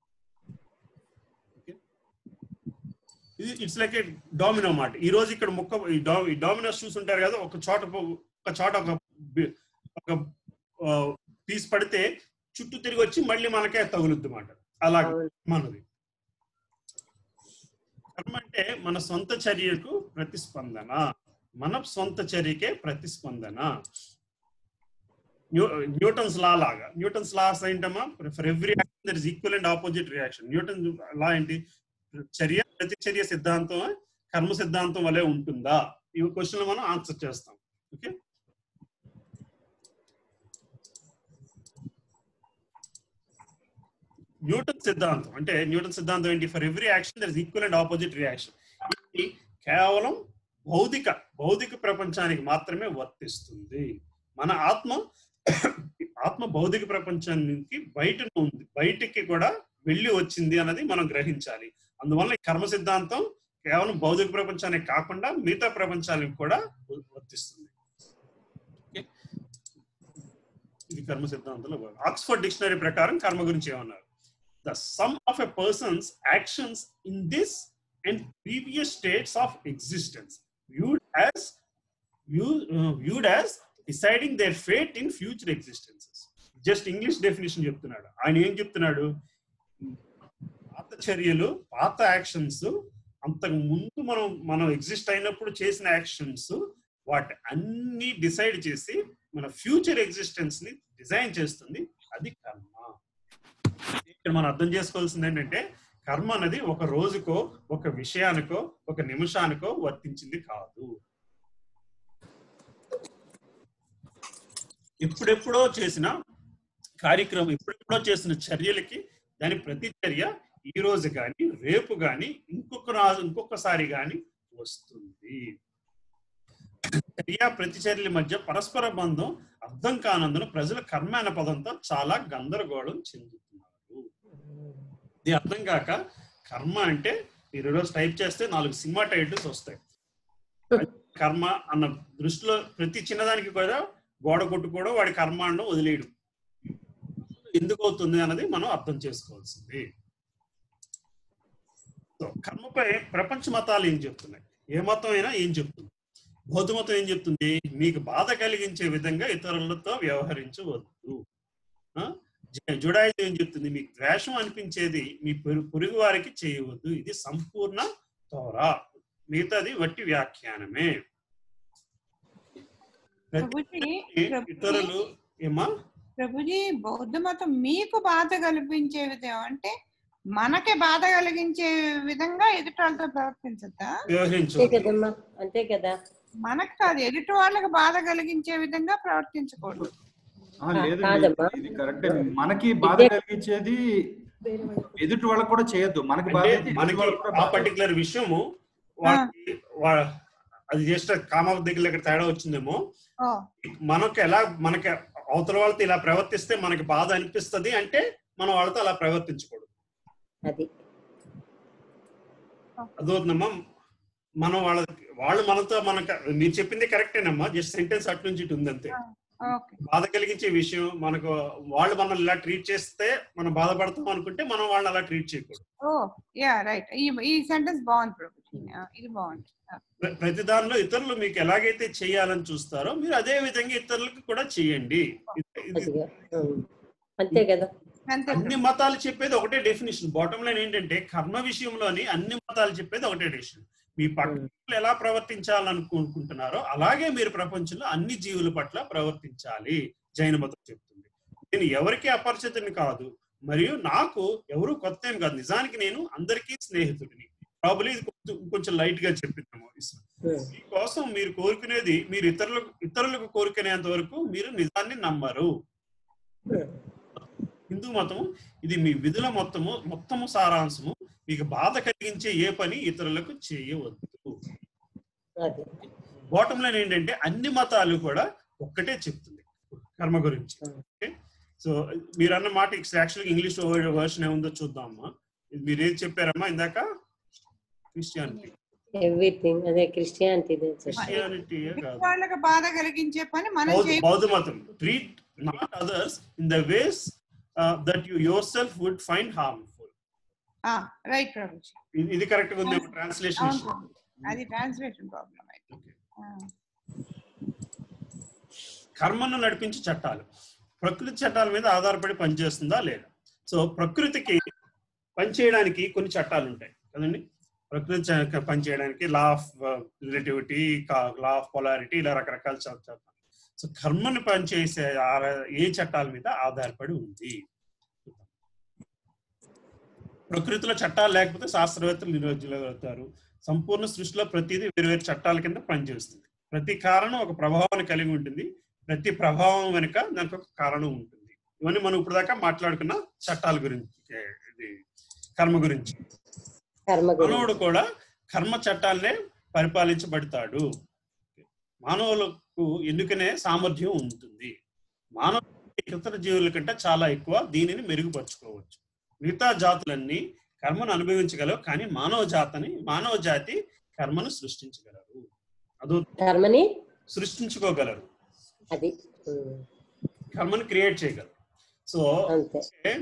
Okay? ఇది ఇట్స్ లైక్ ఏ డామినో మాట ఈ రోజు ఇక్కడ ముక్క ఈ డా ఈ డామినోస్ చూసుంటారు కదా ఒక చోట పో- ఒక చోట ఒక బి- ఒక పీస్ పడితే చుట్టూ తిరిగి వచ్చి మళ్ళీ మనకే తగులుద్ది మాట అలాగే అవును. మనది కర్మ అంటే మన సొంత చర్యకు ప్రతిస్పందన మన సొంత చర్యకే ప్రతిస్పందన న్యూ న్యూటన్స్ లా లాగా న్యూటన్స్ లాస్ ఏంటమ్మా for every action there is equal and opposite reaction Newton law ఏంటి చర్య ప్రతిచర్య సిద్ధాంతం కర్మ సిద్ధాంతం వలె ఉంటుందా ఈ క్వశ్చన్ మనం ఆన్సర్ చేస్తాం ఓకే న్యూటన్ సిద్ధాంతం అంటే న్యూటన్ సిద్ధాంతం ఏంటి for every action there is equal and opposite reaction ఇది కేవలం భౌతిక భౌతిక ప్రపంచానికి మాత్రమే వర్తిస్తుంది మన ఆత్మ ఆత్మ భౌతిక ప్రపంచానికి బయట ఉంది బయటికి కూడా వెళ్ళి వచ్చింది అన్నది మనం గ్రహించాలి అందువల్ల ఈ కర్మ సిద్ధాంతం కేవలం భౌతిక ప్రపంచానికి కాకుండా మిగతా ప్రపంచానికి కూడా వర్తిస్తుంది Okay? ఇది కర్మ సిద్ధాంతంలో భాగం. ఆక్స్ఫర్డ్ డిక్షనరీ ప్రకారం కర్మ గురించి ఏమన్నారు the sum of a person's actions in this and previous states of existence viewed as view- uh, viewed as deciding their fate in future existences just English definition చెప్తున్నాడు ఆయన ఏం చెప్తున్నాడు పాత చర్యలు పాత యాక్షన్స్ అంతకు ముందు మనం మనం ఎగ్జిస్ట్ అయినప్పుడు చేసిన యాక్షన్స్ వాటి అన్ని డిసైడ్ చేసి మన ఫ్యూచర్ ఎగ్జిస్టెన్స్ ని డిజైన్ చేస్తుంది అది కర్మ ఇక్కడ మనం అర్థం చేసుకోవాల్సింది ఏంటంటే కర్మ అనేది ఒక రోజుకో ఒక విషయానికో ఒక నిమిషానికో వర్తించింది కాదు ఎప్పుడెప్పుడో చేసిన కార్యక్రమం ఇప్పుడెప్పుడో చేసిన చర్యలకి దాని ప్రతి చర్య ఈ రోజు కానీ రేపు కానీ ఇంకొక రాజు ఇంకొకసారి కానీ వస్తుంది చర్య ప్రతిచర్యల మధ్య పరస్పర బంధం అర్థం కానందున ప్రజలు కర్మ అనే పదంతో చాలా గందరగోళం చెందుతున్నారు ఇది అర్థం కాక కర్మ అంటే మీరు ఈరోజు టైప్ చేస్తే నాలుగు సినిమా టైటిల్స్ వస్తాయి కర్మ అన్న దృష్టిలో ప్రతి చిన్నదానికి కూడా గోడ కొట్టుకోవడం వాడి కర్మ అనడం వదిలేయడం ఎందుకు అవుతుంది అన్నది మనం అర్థం చేసుకోవాల్సింది సో కర్మపై ప్రపంచ మతాలు ఏం చెప్తున్నాయి ఏ మతం అయినా ఏం చెప్తుంది బౌద్ధ మతం ఏం చెప్తుంది మీకు బాధ కలిగించే విధంగా ఇతరులతో వ్యవహరించవద్దు ఆ? జ- జుడాయిజం ఏం చెప్తుంది మీకు ద్వేషం అనిపించేది మీ పొరు- పొరుగు వారికి చేయవద్దు ఇది సంపూర్ణ తోరా మిగతాది వట్టి వ్యాఖ్యానమే ప్రభుజీ ప్రభుజీ ఇతరులు ఏమా ప్రభుజీ బౌద్ధ మతం మీకు బాధ కల్పించే విధం అంటే మనకి బాధ కలిగించే విధంగా ఎదుటి వాళ్ళతో ప్రవర్తించద్దా అంతే వ్యవహరించవద్దు కదమ్మా అంతే కదా మనకు కాదు ఎదుటి వాళ్ళకి బాధ కలిగించే విధంగా ప్రవర్తించకూడదు ఆ, లేదు కాదమ్మా. ఇది కరెక్టే మనకి బాధ ఇదే- కలిగించేది ఎదుటి వాళ్ళకి కూడా చేయొద్దు మనకి బాధ అంటే అయితే ఎదుటి మనకి వాళ్ళకి కూడా ఆ బాధ. పర్టికులర్ విషయము వాడికి వా- అది జస్ట్ కామ దగ్గర ఇక్కడ తేడా వచ్చిందేమో ఓ మనకు ఎలా మనకి అవతల వాళ్ళతో ఇలా ప్రవర్తిస్తే మనకి బాధ అనిపిస్తది అంటే మనం వాళ్ళతో అలా ప్రవర్తించకూడదు అది అదవుతుందమ్మా మనం వాళ్ళ వాళ్ళు మనతో మనకు మీరు చెప్పింది కరెక్టేనమ్మా జస్ట్ సెంటెన్స్ అటు నుంచి ఇటు ఉంది అంతే ఓకే బాధ కలిగించే విషయం మనకు వాళ్ళు మనల్ని ఇలా ట్రీట్ చేస్తే మనం బాధపడతాం అనుకుంటే మనం వాళ్ళని అలా ట్రీట్ చేయకూడదు ఓ యా రైట్ ఈ ఈ సెంటెన్స్ బాగుంది ప్రభుజీ ఆ, ఇది బాగుంది ఆ, ప్ర- ప్రతి దానిలో ఇతరులు మీకు ఎలాగైతే చేయాలని చూస్తారో మీరు అదే విధంగా ఇతరులకు కూడా చేయండి ఇది- ఇది అదిగా ఉమ్. అంతే కదా అంతే అన్ని మతాలు చెప్పేది ఒకటే డెఫినేషన్ బాటమ్ లైన్ ఏంటంటే కర్మ విషయంలోని అన్ని మతాలు చెప్పేది ఒకటే డెఫినేషన్ మీ పక్కన ఎలా ప్రవర్తించాలనుకుంటున్నారో అలాగే మీరు ప్రపంచంలో అన్ని జీవుల పట్ల ప్రవర్తించాలి జైన మతం చెప్తుంది నేను ఎవరికి అపరిచితుని కాదు మరియు నాకు ఎవరు కొత్త ఏం కాదు నిజానికి నేను అందరికీ స్నేహితుడిని ప్రాబులీ ఇది కొంచెం- కొంచెం లైట్ గా చెప్పిందాము ఇస్లాం ఉమ్. మీకోసం మీరు కోరుకునేది మీరు ఇతరులకు ఇతరులకు కోరుకునేంత వరకు మీరు నిజాన్ని నమ్మరు ఉమ్. హిందూ మతం ఇది మీ విధుల మొత్తము మొత్తము సారాంశము మీకు బాధ కలిగించే ఏ పని ఇతరులకు చేయవద్దు అది బాటం లైన్ ఏంటంటే అన్ని మతాలు కూడా ఒక్కటే చెప్తుంది కర్మ గురించి ఓకే సో మీరు అన్న మాట యాక్చువల్గా ఇంగ్లీష్ వర్షన్ ఏముందో చూద్దాం అమ్మా ఇది మీరు ఏది చెప్పారమ్మా ఇందాక క్రిస్టియానిటీ ఎవ్రీథింగ్ అదే క్రిస్టియానిటీ క్రిస్టియానిటీ ఎదుటి వాళ్ళకి బాధ కలిగించే పని మనం బౌద్ధ చేయ బౌద్ధ మతం treat not others in the ways that you yourself would find harmful right ప్రభుజీ ఇది కరెక్ట్ గా ఉంది అవును ట్రాన్స్లేషన్ ప్రభుజీ. అది ట్రాన్స్లేషన్ ప్రాబ్లం అయితే ఆ, కర్మను నడిపించే చట్టాలు ప్రకృతి చట్టాల మీద ఆధారపడి పనిచేస్తుందా లేదా సో ప్రకృతికి పనిచేయడానికి కొన్ని చట్టాలు ఉంటాయి కదండి ప్రకృతి చ- పనిచేయడానికి law of relativity law of polarity ఇలా రకరకాల చ- చట్టాలు సో కర్మను పనిచేసే ఆ- ఏ చట్టాల మీద ఆధారపడి ఉంది ప్రకృతిలో చట్టాలు లేకపోతే శాస్త్రవేత్తలు నిర్వహించగలుగుతారు సంపూర్ణ సృష్టిలో ప్రతిదీ వేరు వేరు చట్టాల కింద పనిచేస్తుంది ప్రతి కారణం ఒక ప్రభావాన్ని కలిగి ఉంటుంది ప్రతి ప్రభావం వెనుక దానికి ఒక కారణం ఉంటుంది ఇవన్నీ మనం ఇప్పుడు దాకా మాట్లాడుకున్న చట్టాల గురించి ఏ, ఇది కర్మ గురించి కర్మ గురించి మానవుడు కూడా కర్మ చట్టాలనే పరిపాలించబడతాడు మానవులకు ఎన్నుకనే సామర్థ్యం ఉంటుంది మానవ ఇతర జీవుల కంటే చాలా ఎక్కువ దీనిని మెరుగుపరుచుకోవచ్చు మిగతా జాతులన్నీ కర్మను అనుభవించగలవు కానీ మానవ జాతిని మానవ జాతి కర్మను సృష్టించగలరు అదో కర్మని సృష్టించుకోగలరు అది ఉమ్. కర్మను క్రియేట్ చేయగలరు సో అంతే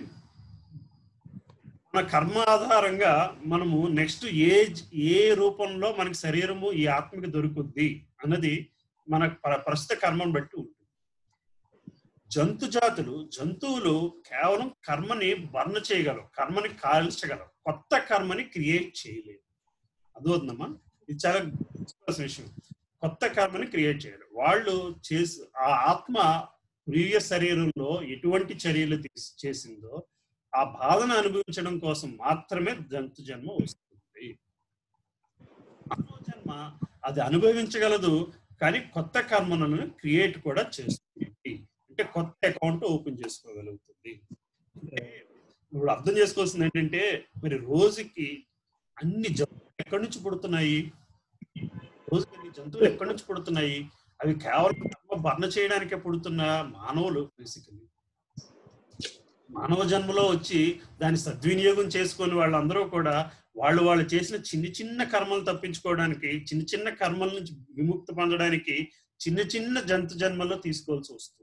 మన కర్మ ఆధారంగా మనము నెక్స్ట్ ఏ ఏ రూపంలో మనకి శరీరము ఈ ఆత్మకి దొరుకుద్ది అన్నది మన ప్ర- ప్రస్తుత కర్మను బట్టి ఉంటుంది జంతు జాతులు జంతువులు కేవలం కర్మని బర్న్ చేయగలవు కర్మని కాల్చగలవు కొత్త కర్మని క్రియేట్ చేయలేవు అదవుతుందమ్మా ఇది చాలా గుర్తుకోవాల్సిన విషయం కొత్త కర్మని క్రియేట్ చేయలేరు వాళ్ళు చేసి ఆ ఆత్మ ప్రీవియస్ శరీరంలో ఎటువంటి చర్యలు తీసి చేసిందో ఆ బాధను అనుభవించడం కోసం మాత్రమే జంతు జన్మ వస్తుంది మానవ జన్మ అది అనుభవించగలదు కానీ కొత్త కర్మలను క్రియేట్ కూడా చేస్తుంది అంటే కొత్త అకౌంట్ ఓపెన్ చేసుకోగలుగుతుంది అంటే ఇప్పుడు అర్థం చేసుకోవాల్సింది ఏంటంటే మరి రోజుకి అన్ని జంతువులు ఎక్కడి నుంచి పుడుతున్నాయి రోజుకి అన్ని జంతువులు ఎక్కడి నుంచి పుడుతున్నాయి అవి కేవలం కర్మ భరణ చేయడానికే పుడుతున్న మానవులు బేసికలీ మానవ జన్మలో వచ్చి దాన్ని సద్వినియోగం చేసుకొని వాళ్ళందరూ కూడా వాళ్ళు వాళ్ళు చేసిన చిన్న చిన్న కర్మలు తప్పించుకోవడానికి చిన్న చిన్న కర్మల నుంచి విముక్తి పొందడానికి చిన్న చిన్న జంతు జన్మలో తీసుకోవాల్సి వస్తుంది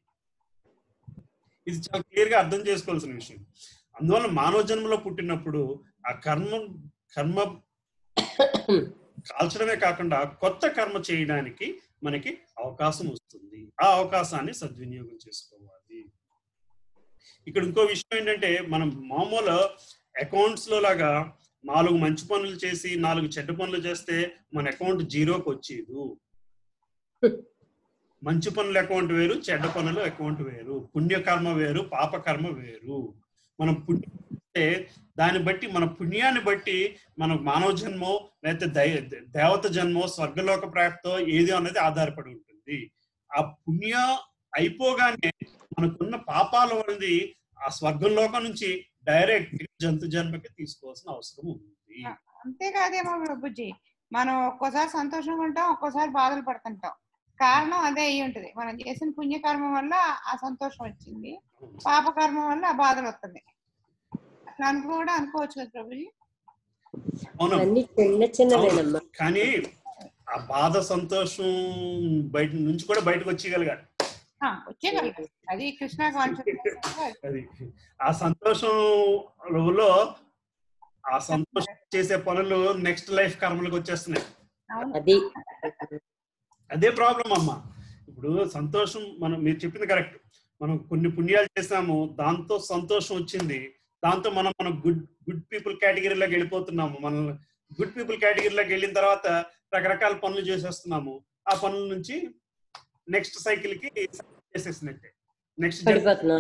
ఇది చాలా క్లియర్ గా అర్థం చేసుకోవాల్సిన విషయం అందువల్ల మానవ జన్మలో పుట్టినప్పుడు ఆ కర్మ కర్మ కాల్చడమే కాకుండా కొత్త కర్మ చేయడానికి మనకి అవకాశం వస్తుంది ఆ అవకాశాన్ని సద్వినియోగం చేసుకోవాలి ఇక్కడ ఇంకో విషయం ఏంటంటే మనం మామూలు అకౌంట్స్ లో లాగా నాలుగు మంచి పనులు చేసి నాలుగు చెడ్డ పనులు చేస్తే మన అకౌంట్ జీరోకి వచ్చేదు మంచి పనుల అకౌంట్ వేరు చెడ్డ పనుల అకౌంట్ వేరు పుణ్యకర్మ వేరు పాపకర్మ వేరు మనం పుణ్యం చేస్తే దాన్ని బట్టి మన పుణ్యాన్ని బట్టి మన మానవ జన్మో లేకపోతే దై- దేవత జన్మో స్వర్గలోక ప్రాప్తో ఏది అనేది ఆధారపడి ఉంటుంది ఆ పుణ్య అయిపోగానే మనకున్న పాపాల వలది ఆ స్వర్గంలోకం నుంచి డైరెక్ట్ జంతు జన్మకి తీసుకోవాల్సిన అవసరం ఉంది అంతేకాదేమో ప్రభుజీ మనం ఒక్కోసారి సంతోషంగా ఉంటాం ఒక్కోసారి బాధలు పడుతుంటాం కారణం అదే అయి ఉంటది మనం చేసిన పుణ్యకర్మ వల్ల ఆ సంతోషం వచ్చింది పాపకర్మ వల్ల ఆ బాధలు వస్తుంది అట్లా అనుకో కూడా అనుకోవచ్చు కదా ప్రభుజీ అవును అన్ని చిన్న చిన్నవేనమ్మా కానీ ఆ బాధ సంతోషం బయట నుంచి కూడా బయటకు వచ్చేయగలగాలి ఆ, వచ్చేయగలదు అది కృష్ణ కాన్షియస్ అది ఆ సంతోషంలో ఆ సంతోషం చేసే పనులు నెక్స్ట్ లైఫ్ కర్మలకు వచ్చేస్తున్నాయి అవును అది అదే ప్రాబ్లం అమ్మ ఇప్పుడు సంతోషం మనం మీరు చెప్పింది కరెక్ట్ మనం కొన్ని పుణ్యాలు చేసాము దాంతో సంతోషం వచ్చింది దాంతో మనం మనం గుడ్ గుడ్ పీపుల్ కేటగిరీలోకి వెళ్ళిపోతున్నాము మనం గుడ్ పీపుల్ కేటగిరీలోకి వెళ్ళిన తర్వాత రకరకాల పనులు చేసేస్తున్నాము ఆ పనుల నుంచి నెక్స్ట్ సైకిల్ కి చేసేసినట్టే నెక్స్ట్ పడిపోతున్నా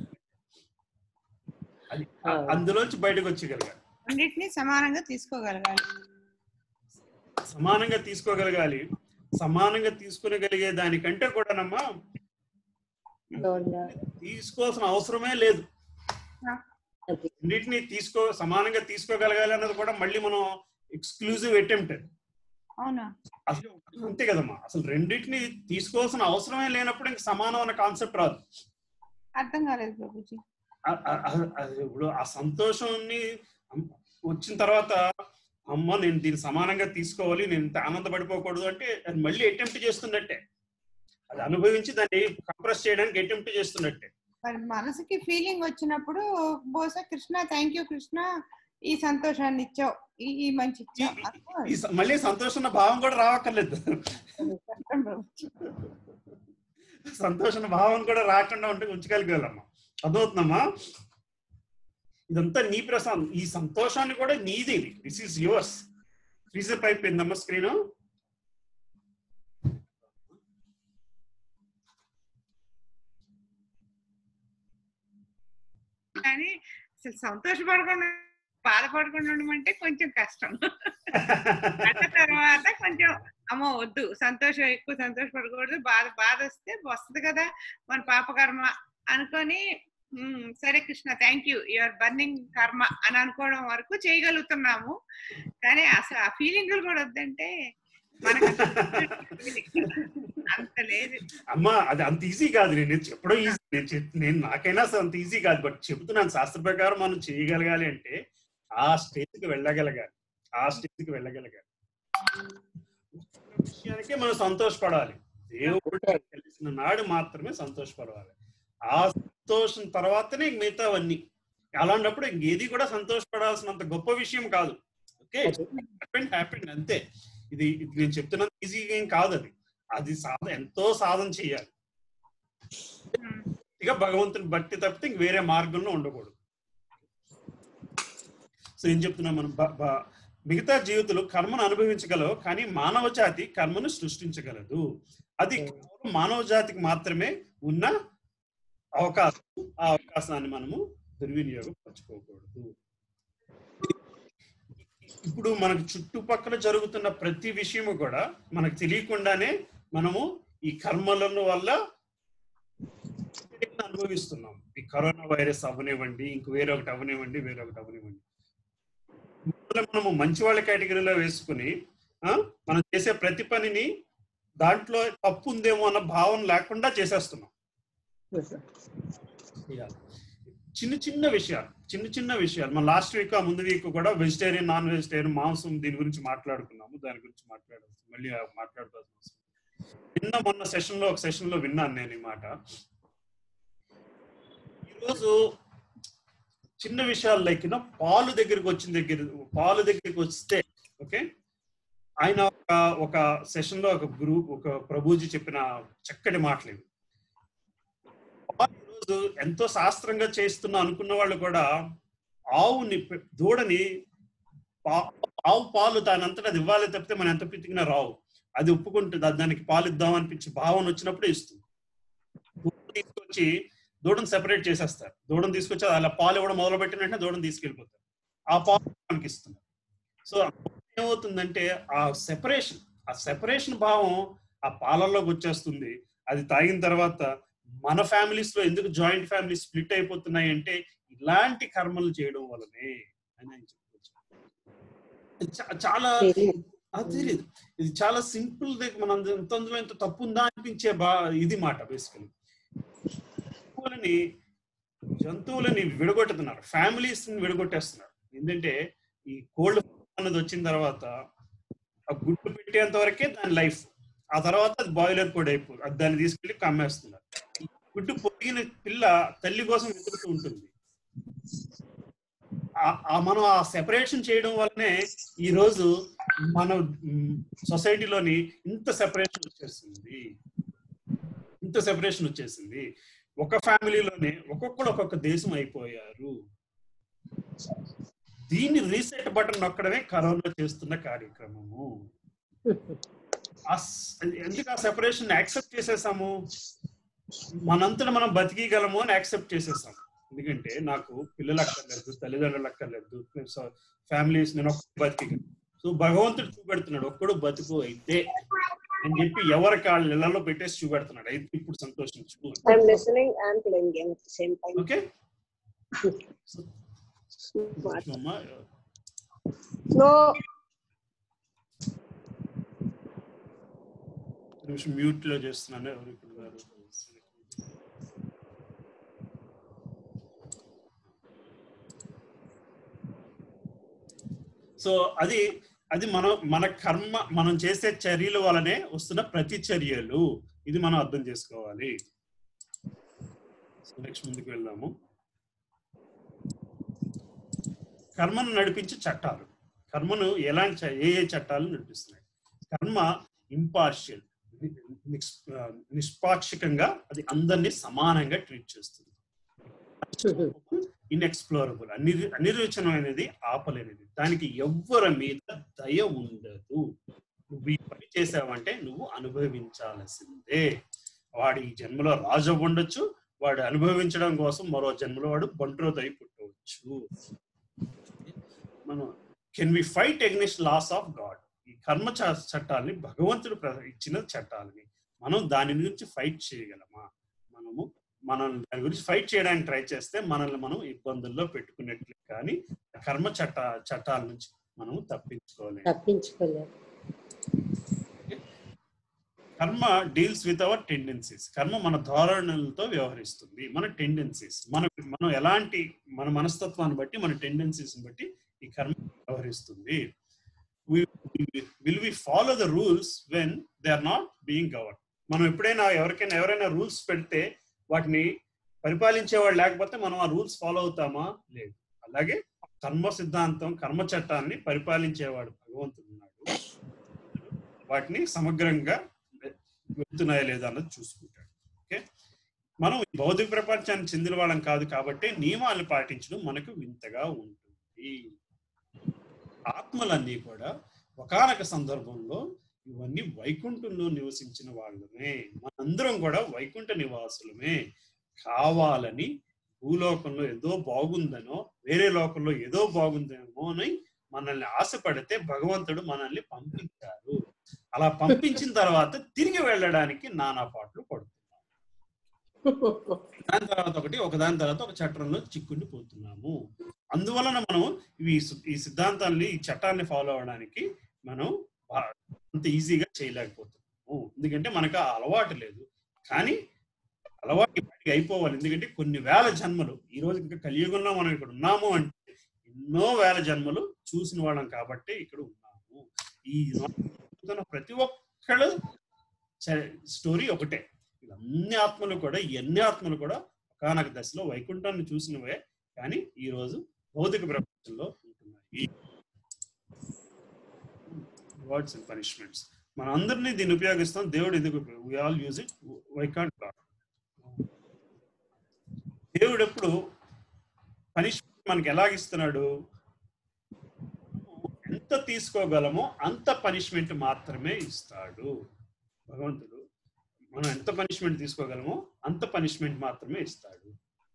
అది అందులోంచి బయటకు వచ్చేయగలగాలి రెండింటిని సమానంగా తీసుకోగలగాలి సమానంగా తీసుకోగలగాలి సమానంగా తీసుకునగలిగే దానికంటే కూడానమ్మా అవునా? తీసుకోవాల్సిన అవసరమే లేదు అది రెండింటిని తీసుకో సమానంగా తీసుకోగలగాలి అన్నది కూడా మళ్ళీ మనం ఎక్స్క్లూజివ్ అటెంప్ట్ అవునా అసలు అంతే కదమ్మా అసలు రెండింటిని తీసుకోవాల్సిన అవసరమే లేనప్పుడు ఇంక సమానం అన్న కాన్సెప్ట్ రాదు అర్థం కాలేదు ప్రభుజీ ఆ- ఆ- ఆ- అది ఇప్పుడు ఆ సంతోషాన్ని అమ్- వచ్చిన తర్వాత అమ్మ నేను దీన్ని సమానంగా తీసుకోవాలి నేను ఇంత ఆనందపడిపోకూడదు అంటే అది మళ్ళీ అటెంప్ట్ చేస్తున్నట్టే అది అనుభవించి దాన్ని కంప్రెస్ చేయడానికి అటెంప్ట్ చేస్తున్నట్టే మరి మనసుకి ఫీలింగ్ వచ్చినప్పుడు బహుశా కృష్ణ థ్యాంక్ యూ కృష్ణ ఈ సంతోషాన్ని ఇచ్చావు ఈ ఈ మంచి ఇచ్చావు ఈ- అనుకో. ఈ స- మళ్ళీ సంతోషం అన్న భావం కూడా రావక్కర్లేదు కష్టం ప్రభుజీ. సంతోషం భావం కూడా రాకుండా ఉంటే ఉంచగలిగాలమ్మా అర్థమవుతుందమ్మా ఇదంతా నీ ప్రసాదం ఈ సంతోషాన్ని కూడా నీది this is yours freezer pipe ఏందమ్మా స్క్రీన్ కానీ అసలు సంతోషపడకుండా బాధపడకుండా ఉండమంటే కొంచెం కష్టం అన్న తర్వాత కొంచెం అమ్మో వద్దు సంతోషం ఎక్కువ సంతోషపడకూడదు బాధ బాధ వస్తే వస్తుంది కదా మన పాప కర్మ అనుకొని "ఉమ్, సరే Krishna thank you your burning karma అని అనుకోవడం వరకు చేయగలుగుతున్నాము కానీ అసలు ఆ ఫీలింగ్లు కూడా వద్దంటే మనకు అంత లేదు అమ్మా అది అంత ఈజీ కాదు నేను చెప్పడం ఈజీ నేను చెప్- నేను నాకైనా అసలు అంత ఈజీ కాదు బట్ చెబుతున్నాను శాస్త్ర ప్రకారం మనం చేయగలగాలి అంటే ఆ స్టేజ్ కి వెళ్ళగలగాలి ఆ స్టేజ్ కి వెళ్ళగలగాలి ఒక్క విషయానికే మనం సంతోషపడాలి దేవుడు తెలిసిన నాడు మాత్రమే సంతోషపడాలి ఆ సంతోషం తర్వాతనే ఇంక మిగతావన్నీ అలాంటప్పుడు ఇంకేది కూడా సంతోషపడాల్సినంత గొప్ప విషయం కాదు ఓకే హ్యాపెండ్ హ్యాపెండ్ అంతే ఇది ఇది నేను చెప్తున్నంత ఈజీగా ఏం కాదు అది అది సాధన ఎంతో సాధన చేయాలి ఉమ్. ఇక భగవంతుని భక్తి తప్పితే ఇంక వేరే మార్గంలో ఉండకూడదు సో ఏం చెప్తున్నాం మనం బ- బ- మిగతా జీవితులు కర్మను అనుభవించగలవు కానీ మానవ జాతి కర్మను సృష్టించగలదు అది కేవలం మానవ జాతికి మాత్రమే ఉన్న అవకాశం ఆ అవకాశాన్ని మనము దుర్వినియోగం పరచుకోకూడదు ఇప్పుడు మనకు చుట్టుపక్కల జరుగుతున్న ప్రతి విషయము కూడా మనకు తెలియకుండానే మనము ఈ కర్మలను వల్ల అనుభవిస్తున్నాం ఈ కరోనా వైరస్ అవనివ్వండి ఇంక వేరొకటి అవనివ్వండి వేరొకటి అవనివ్వండి మనల్ని మనము మంచి వాళ్ళ కేటగిరీలో వేసుకుని ఆ, మనం చేసే ప్రతి పనిని దాంట్లో తప్పు ఉందేమో అన్న భావన లేకుండా చేసేస్తున్నాం చేయాలి. చిన్న చిన్న విషయాలు చిన్న చిన్న విషయాలు మన లాస్ట్ వీక్ ముందు వీక్ కూడా వెజిటేరియన్ నాన్ వెజిటేరియన్ మాంసం దీని గురించి మాట్లాడుకున్నాము దాని గురించి మాట్లాడాల్సి మళ్ళీ ఆ మాట్లాడుకోవాల్సిన అవసరం. నిన్న మొన్న సెషన్ లో ఒక సెషన్ లో విన్నాను నేను ఈ మాట ఈరోజు చిన్న విషయాలు లైక్ పాలు దగ్గరికి వచ్చిన దగ్గర పాలు దగ్గరికి వస్తే ఓకే ఆయన ఒక ఒక సెషన్ లో ఒక గ్రూప్ ఒక ప్రభుజీ చెప్పిన చక్కటి మాటలు ఇవి పాలు ఈరోజు ఎంతో శాస్త్రంగా చేస్తున్నా అనుకున్న వాళ్ళు కూడా ఆవుని పె- దూడని పా- ఆవు పాలు దానంతటా అది ఇవ్వాలి తప్పితే మనం ఎంత పితికినా రావు అది ఒప్పుకుంటుంది దా- దానికి పాలు ఇద్దాం అనిపించి భావన వచ్చినప్పుడే ఇస్తుంది దూడని తీసుకొచ్చి దూడను సెపరేట్ చేసేస్తారు దూడను తీసుకొచ్చి అలా పాలు ఇవ్వడం మొదలు పెట్టిన వెంటనే దూడను తీసుకెళ్ళిపోతారు ఆ పాలు మనకి ఇస్తున్నారు సో ఏమవుతుందంటే ఆ సెపరేషన్ ఆ సెపరేషన్ భావం ఆ పాలల్లోకి వచ్చేస్తుంది అది తాగిన తర్వాత మన ఫ్యామిలీస్ లో ఎందుకు జాయింట్ ఫ్యామిలీ స్ప్లిట్ అయిపోతున్నాయి అంటే ఇలాంటి కర్మలు చేయడం వల్లనే అని ఆయన చెప్పుకోవచ్చు చా- చాలా అది తెలియదు ఇది చాలా సింపుల్ మనం ఇంత అందులో ఇంత తప్పు ఉందా అనిపించే బా ఇది మాట బేసికలీ జంతువులని జంతువులని విడగొట్టుతున్నారు ఫ్యామిలీస్ ని విడగొట్టేస్తున్నారు ఎందుకంటే ఈ కోల్డ్ అన్నది వచ్చిన తర్వాత ఆ గుడ్డు పెట్టేంత వరకే దాని లైఫ్ ఆ తర్వాత అది బాయిలర్ కూడా అయిపో అది దాన్ని తీసుకెళ్లి కమ్మేస్తున్నారు ఈ గుడ్డు పొదిగిన పిల్ల తల్లి కోసం వెతుకుతూ ఉంటుంది ఆ- ఆ మనం ఆ సెపరేషన్ చేయడం వల్లనే ఈ రోజు మన సొసైటీలోని ఇంత సెపరేషన్ వచ్చేసింది ఇంత సెపరేషన్ వచ్చేసింది ఒక ఫ్యామిలీలోనే ఒక్కొక్కడు ఒక్కొక్క దేశం అయిపోయారు దీన్ని రీసెట్ బటన్ నొక్కడమే కరోనా చేస్తున్న కార్యక్రమము ఆ స- ఎందుకు ఆ సెపరేషన్ యాక్సెప్ట్ చేసేసాము మనంతట మనం బతికగలము అని యాక్సెప్ట్ చేసేసాం ఎందుకంటే నాకు పిల్లలు అక్కర్లేదు తల్లిదండ్రులు అక్కర్లేదు ఫ్యామిలీస్ నేను ఒక్కడు బతికగలను సో భగవంతుడు చూపెడుతున్నాడు ఒక్కడు బతుకు అయితే అని చెప్పి ఎవరి కాళ్ళ ఇళ్లలో పెట్టేసి చూపెడుతున్నాడు అయితే ఇప్పుడు సంతోషించు I'm listening and playing game at the same time. Okay Smart. అమ్మా No, నిమిషం మ్యూట్ లో చేస్తున్నాను ఎవరు ఇప్పుడు గారు సో అది అది మనం మన కర్మ మనం చేసే చర్యల వలనే వస్తున్న ప్రతి చర్యలు ఇది మనం అర్థం చేసుకోవాలి సో నెక్స్ట్ ముందుకు వెళ్దాము కర్మను నడిపించే చట్టాలు కర్మను ఎలాంటి చ- ఏ ఏ చట్టాలు నడిపిస్తున్నాయి కర్మ ఇంపార్షియల్ నిష్పాక్షికంగా అది అందరినీ సమానంగా ట్రీట్ చేస్తుంది ఇన్ఎక్స్ప్లోరబుల్ అనిర్ అనిర్వచనమైనది ఆపలేనిది దానికి ఎవ్వరి మీద దయ ఉండదు నువ్వు ఈ పని చేసావంటే నువ్వు అనుభవించాల్సిందే వాడు ఈ జన్మలో రాజు అవ్వ ఉండొచ్చు వాడు అనుభవించడం కోసం మరో జన్మలో వాడు బంట్రోదై పుట్టవచ్చు మనం can we fight against laws of God ఈ కర్మ చ- చట్టాలని భగవంతుడు ప్ర- ఇచ్చిన చట్టాలని మనం దాని గురించి ఫైట్ చేయగలమా మనము మనం దాని గురించి ఫైట్ చేయడానికి ట్రై చేస్తే మనల్ని మనం ఇబ్బందుల్లో పెట్టుకున్నట్లు కానీ కర్మ చట్ట చట్టాల నుంచి మనం తప్పించుకోలేము తప్పించుకోలేరు కర్మ డీల్స్ విత్ అవర్ టెండెన్సీస్ కర్మ మన ధోరణులతో వ్యవహరిస్తుంది మన టెండెన్సీస్ మన మనం ఎలాంటి మన మనస్తత్వాన్ని బట్టి మన టెండెన్సీస్ బట్టి ఈ కర్మ వ్యవహరిస్తుంది will we follow the rules when they are not being govern మనం ఎప్పుడైనా ఎవరికైనా ఎవరైనా రూల్స్ పెడితే వాటిని పరిపాలించేవాడు లేకపోతే మనం ఆ రూల్స్ ఫాలో అవుతామా లేదు అలాగే కర్మ సిద్ధాంతం కర్మ చట్టాన్ని పరిపాలించేవాడు భగవంతుడు ఉన్నాడు వాటిని సమగ్రంగా వెళ్తున్నాయా లేదా అన్నది చూసుకుంటాడు ఓకే మనం ఈ భౌతిక ప్రపంచానికి చెందిన వాళ్ళం కాదు కాబట్టి నియమాలు పాటించడం మనకు వింతగా ఉంటుంది ఆత్మలన్నీ కూడా ఒకానొక సందర్భంలో ఇవన్నీ వైకుంఠంలో నివసించిన వాళ్ళమే మనందరం కూడా వైకుంఠ నివాసులమే కావాలని భూలోకంలో ఏదో బాగుందనో వేరే లోకంలో ఏదో బాగుందేమో అని మనల్ని ఆశపడితే భగవంతుడు మనల్ని పంపించారు అలా పంపించిన తర్వాత తిరిగి వెళ్ళడానికి నానా పాటలు పడుతున్నారు దాని తర్వాత ఒకటి ఒకదాని తర్వాత ఒక చట్టంలో చిక్కుని పోతున్నాము అందువలన మనం ఇవి సు- ఈ సిద్ధాంతాన్ని ఈ చట్టాన్ని ఫాలో అవడానికి మనం బా- అంత ఈజీగా చేయలేకపోతున్నాము ఎందుకంటే మనకు ఆ అలవాటు లేదు కానీ అలవాటు ఇప్పటికి అయిపోవాలి ఎందుకంటే కొన్ని వేల జన్మలు ఈ రోజు ఇంకా కలియుగంలో మనం ఇక్కడ ఉన్నాము అంటే ఎన్నో వేల జన్మలు చూసిన వాళ్ళం కాబట్టి ఇక్కడ ఉన్నాము ఈ జరుగుతున్న ప్రతి ఒక్కళ్ళు స్టోరీ ఒకటే అన్ని ఆత్మలు కూడా ఈ అన్ని ఆత్మలు కూడా ఒకనొక దశలో వైకుంఠాన్ని చూసినవే కానీ ఈ రోజు భౌతిక ప్రపంచంలో ఉంటున్నాయి వర్డ్స్ అండ్ పనిష్మెంట్స్ మన అందరినీ దీన్ని ఉపయోగిస్తాం దేవుడు ఎందుకు we all use it why can't God దేవుడు ఎప్పుడు పనిష్మెంట్ మనకి ఎలాగిస్తున్నాడు ఎంత తీసుకోగలమో అంత పనిష్మెంట్ మాత్రమే ఇస్తాడు భగవంతుడు మనం ఎంత పనిష్మెంట్ తీసుకోగలమో అంత పనిష్మెంట్ మాత్రమే ఇస్తాడు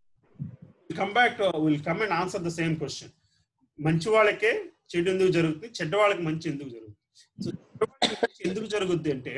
come back will come and answer the same question మంచి వాళ్ళకే చెడు ఎందుకు జరుగుతుంది చెడ్డ వాళ్ళకి మంచి ఎందుకు జరుగుతుంది సో చెడ్డ వాళ్ళకి మంచి ఎందుకు జరుగుద్ది అంటే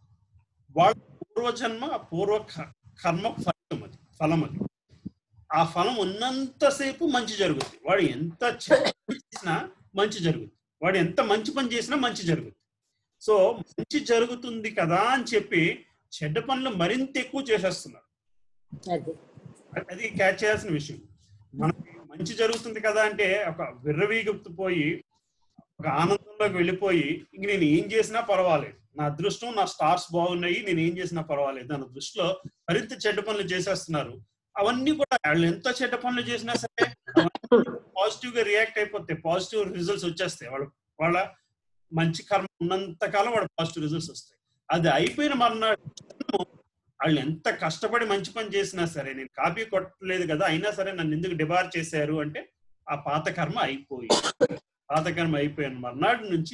వాళ్ళ పూర్వజన్మ పూర్వ క- కర్మ ఫలితం అది ఫలం అది ఆ ఫలం ఉన్నంతసేపు మంచి జరుగుతుంది వాడు ఎంత చెడ్డ పని చేసినా మంచి జరుగుతుంది వాడు ఎంత మంచి పని చేసినా మంచి జరుగుతుంది సో మంచి జరుగుతుంది కదా అని చెప్పి చెడ్డ పనులు మరింత ఎక్కువ చేసేస్తున్నారు అది అది క్యాచ్ చేయాల్సిన విషయం మనకి మంచి జరుగుతుంది కదా అంటే ఒక విర్రవీగుతూ పోయి ఒక ఆనందంలోకి వెళ్ళిపోయి ఇంక నేను ఏం చేసినా పర్వాలేదు నా అదృష్టం నా స్టార్స్ బాగున్నాయి నేను ఏం చేసినా పర్వాలేదు అన్న దృష్టిలో మరింత చెడ్డ పనులు చేసేస్తున్నారు అవన్నీ కూడా వాళ్ళు ఎంత చెడ్డ పనులు చేసినా సరే పాజిటివ్ గా రియాక్ట్ అయిపోతాయి పాజిటివ్ రిజల్ట్స్ వచ్చేస్తాయి వాళ్ళ వాళ్ళ మంచి కర్మ ఉన్నంత కాలం వాళ్ళ పాజిటివ్ రిజల్ట్స్ వస్తాయి అది అయిపోయిన మర్నాడు వాళ్ళు ఎంత కష్టపడి మంచి పని చేసినా సరే నేను కాపీ కొట్టలేదు కదా అయినా సరే నన్ను ఎందుకు డిబార్ చేశారు అంటే ఆ పాత కర్మ అయిపోయి పాత కర్మ అయిపోయిన మర్నాడు నుంచి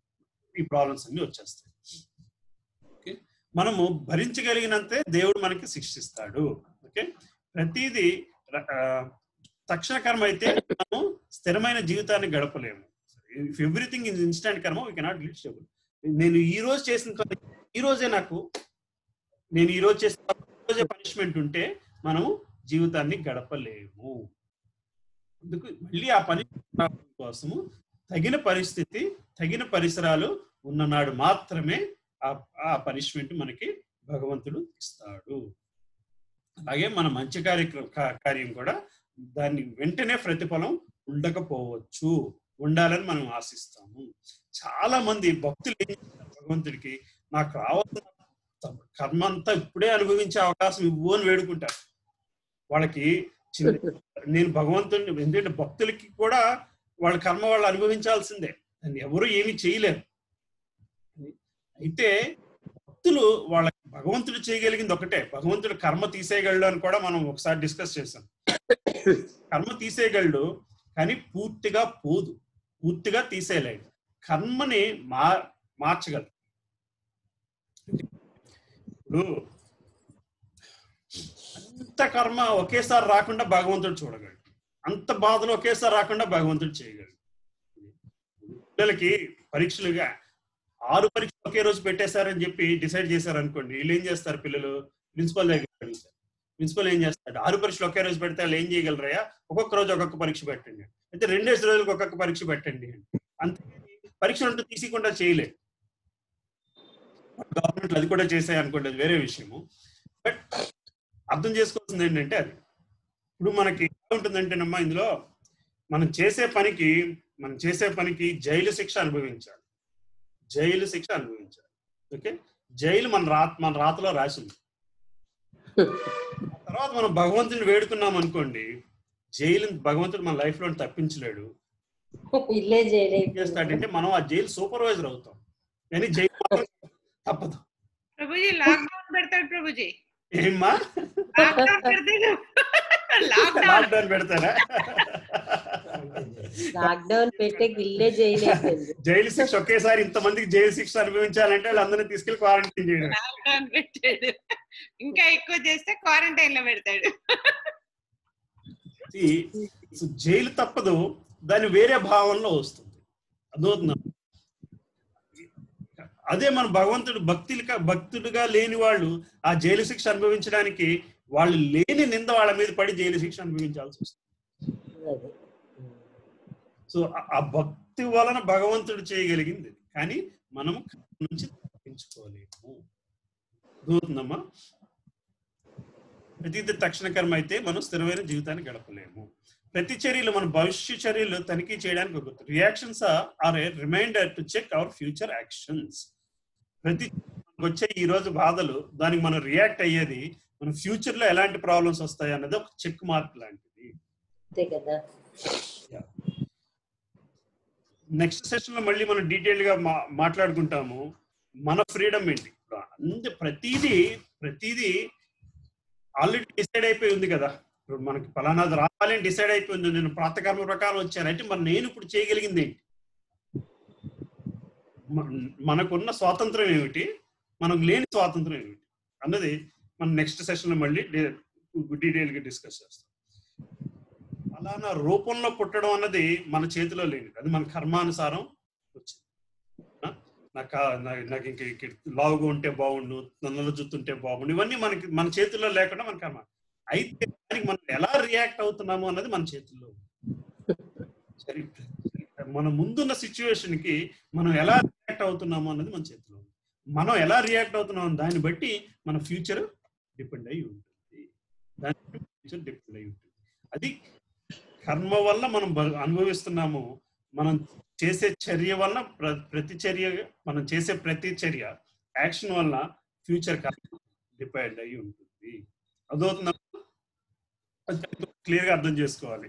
ఈ ప్రాబ్లమ్స్ అన్ని వచ్చేస్తాయి ఓకే మనము భరించగలిగినంతే దేవుడు మనకి శిక్షిస్తాడు ఓకే ప్రతిదీ ర- ఆ, తక్షణ కర్మ అయితే మనము స్థిరమైన జీవితాన్ని గడపలేము if everything in instant karma we cannot lead stable నేను ఈ రోజు చేసిన పని ఈ రోజే నాకు నేను ఈ రోజు చేసిన పని, ఈ రోజే పనిష్మెంట్ ఉంటే మనము జీవితాన్ని గడపలేము అందుకు మళ్ళీ ఆ పని కోసము తగిన పరిస్థితి తగిన పరిసరాలు ఉన్ననాడు మాత్రమే ఆ ఆ పనిష్మెంట్ మనకి భగవంతుడు ఇస్తాడు అలాగే మన మంచి కార్యక్రమం కార్యం కూడా దాన్ని వెంటనే ప్రతిఫలం ఉండకపోవచ్చు ఉండాలని మనం ఆశిస్తాము చాలా మంది భక్తులు ఏం చేస్తారు భగవంతుడికి నాకు రావాల్సిన కర్మ అంతా ఇప్పుడే అనుభవించే అవకాశం ఇవ్వు అని వేడుకుంటారు వాళ్ళకి చిన్న నేను భగవంతుడిని ఎందుకంటే భక్తులకి కూడా వాళ్ళ కర్మ వాళ్ళు అనుభవించాల్సిందే దాన్ని ఎవరు ఏమీ చేయలేరు అయితే భక్తులు వాళ్ళ భగవంతుడు చేయగలిగింది ఒకటే భగవంతుడు కర్మ తీసేయగలడు అని కూడా మనం ఒకసారి డిస్కస్ చేసాం కర్మ తీసేయగలడు కానీ పూర్తిగా పోదు పూర్తిగా తీసేయలేడు కర్మని మా మార్చగలడు ఇప్పుడు అంత కర్మ ఒకేసారి రాకుండా భగవంతుడు చూడగలడు అంత బాధలు ఒకేసారి రాకుండా భగవంతుడు చేయగలడు పిల్లలకి పరీక్షలుగా ఆరు పరీక్షలు ఒకే రోజు పెట్టేశారని చెప్పి డిసైడ్ చేశారు అనుకోండి వీళ్ళు ఏం చేస్తారు పిల్లలు ప్రిన్సిపల్ దగ్గర అడుగుతారు ప్రిన్సిపల్ ఏం చేస్తాడు ఆరు పరీక్షలు ఒకే రోజు పెడితే వాళ్ళు ఏం చేయగలరయ్యా ఒక్కొక్క రోజు ఒక్కొక్క పరీక్ష పెట్టండి అయితే రెండేసి రోజులకు ఒక్కొక్క పరీక్ష పెట్టండి అంతే పరీక్ష అంటూ తీసికుండా చేయలేదు గవర్నమెంట్ అది కూడా చేసాయి అనుకోండి అది వేరే విషయము బట్ అర్థం చేసుకోవాల్సింది ఏంటంటే అది ఇప్పుడు మనకి ఎలా ఉంటుందంటేనమ్మా ఇందులో మనం చేసే పనికి మనం చేసే పనికి జైలు శిక్ష అనుభవించాలి జైలు శిక్ష అనుభవించాలి ఓకే జైలు మన రాత మన రాతలో రాసింది ఆ తర్వాత మనం భగవంతుని వేడుకున్నాం అనుకోండి జైలు భగవంతుడు మన లైఫ్ లో తప్పించలేడు ఇల్లే ఏం చేయలేదు చేస్తాడంటే మనం ఆ జైలు సూపర్వైజర్ అవుతాం కానీ జైలు మాత్రం తప్పదు ప్రభుజీ లాక్డౌన్ పెడతాడు ప్రభుజీ ఏమ్మా లాక్డౌన్ పెడతాడు లాక్డౌన్ లాక్డౌన్ పెడతారా లాక్డౌన్ పెట్టే ఇల్లే చేయలేదు జైలు శిక్ష ఒకేసారి ఇంతమందికి జైలు శిక్ష అనుభవించాలంటే వాళ్ళందరినీ తీసుకెళ్లి క్వారంటైన్ చేయడం లాక్డౌన్ పెట్టాడు ఇంకా ఎక్కువ చేస్తే క్వారంటైన్ లో పెడతాడు ఈ జైలు తప్పదు దాని వేరే భావంలో వస్తుంది అదవుతుందా అదే మన భగవంతుడు భక్తులుగా భక్తుడుగా లేని వాళ్ళు ఆ జైలు శిక్ష అనుభవించడానికి వాళ్ళు లేని నింద వాళ్ళ మీద పడి జైలు శిక్ష అనుభవించాల్సి వస్తుంది అదే సో ఆ- ఆ భక్తి వలన భగవంతుడు చేయగలిగింది కానీ మనం కర్మ నుంచి తప్పించుకోలేము అర్థమవుతుందమ్మా ప్రతిది తక్షణ కర్మ అయితే మనం స్థిరమైన జీవితాన్ని గడపలేము ప్రతి చర్యలు మన భవిష్య చర్యలు తనిఖీ చేయడానికి ఒక reactions are a reminder to check our future actions ప్రతి మనకు వచ్చే ఈ రోజు బాధలు దానికి మనం రియాక్ట్ అయ్యేది మన ఫ్యూచర్ లో ఎలాంటి ప్రాబ్లమ్స్ వస్తాయి అన్నది ఒక చెక్ మార్క్ లాంటిది అంతే కదా నెక్స్ట్ సెషన్ లో మళ్ళీ మనం డీటెయిల్ గా మా- మాట్లాడుకుంటాము మన ఫ్రీడమ్ ఏంటి ఇప్పుడు అంత ప్రతిదీ ప్రతిదీ ఆల్రెడీ డిసైడ్ అయిపోయి ఉంది కదా ఇప్పుడు మనకి ఫలానాది రావాలని డిసైడ్ అయిపోయింది నేను ప్రాతకర్మ ప్రకారం వచ్చాను అంటే మరి నేను ఇప్పుడు చేయగలిగింది ఏంటి మన- మనకున్న స్వాతంత్రం ఏమిటి మనకు లేని స్వాతంత్రం ఏమిటి అన్నది మనం నెక్స్ట్ సెషన్ లో మళ్ళీ డీటెయిల్ గా డిస్కస్ చేస్తాం ఫలానా రూపంలో పుట్టడం అన్నది మన చేతిలో లేనిది అది మన కర్మానుసారం వచ్చింది ఆ? నాకు ఆ- నా- నాకు ఇంక ఇంక లావుగా ఉంటే బాగుండు నన్నలు జుత్తుంటే బాగుండు ఇవన్నీ మనకి మన చేతుల్లో లేకుండా మన కర్మ అయితే దానికి మనం ఎలా రియాక్ట్ అవుతున్నాము అన్నది మన చేతుల్లో ఉంది. సరే మన ముందున్న సిచ్యువేషన్ కి మనం ఎలా రియాక్ట్ అవుతున్నాము అన్నది మన చేతిలో ఉంది మనం ఎలా రియాక్ట్ అవుతున్నాం దాన్ని బట్టి మన ఫ్యూచర్ డిపెండ్ అయి ఉంటుంది దాని ఫ్యూచర్ డిపెండ్ అయి ఉంటుంది అది కర్మ వల్ల మనం బ- అనుభవిస్తున్నాము మనం చేసే చర్య వల్ల ప్ర- ప్రతి చర్య మనం చేసే ప్రతి చర్య యాక్షన్ వల్ల ఫ్యూచర్ డిపెండ్ అయి ఉంటుంది అదవుతుందా క్లియర్ గా అర్థం చేసుకోవాలి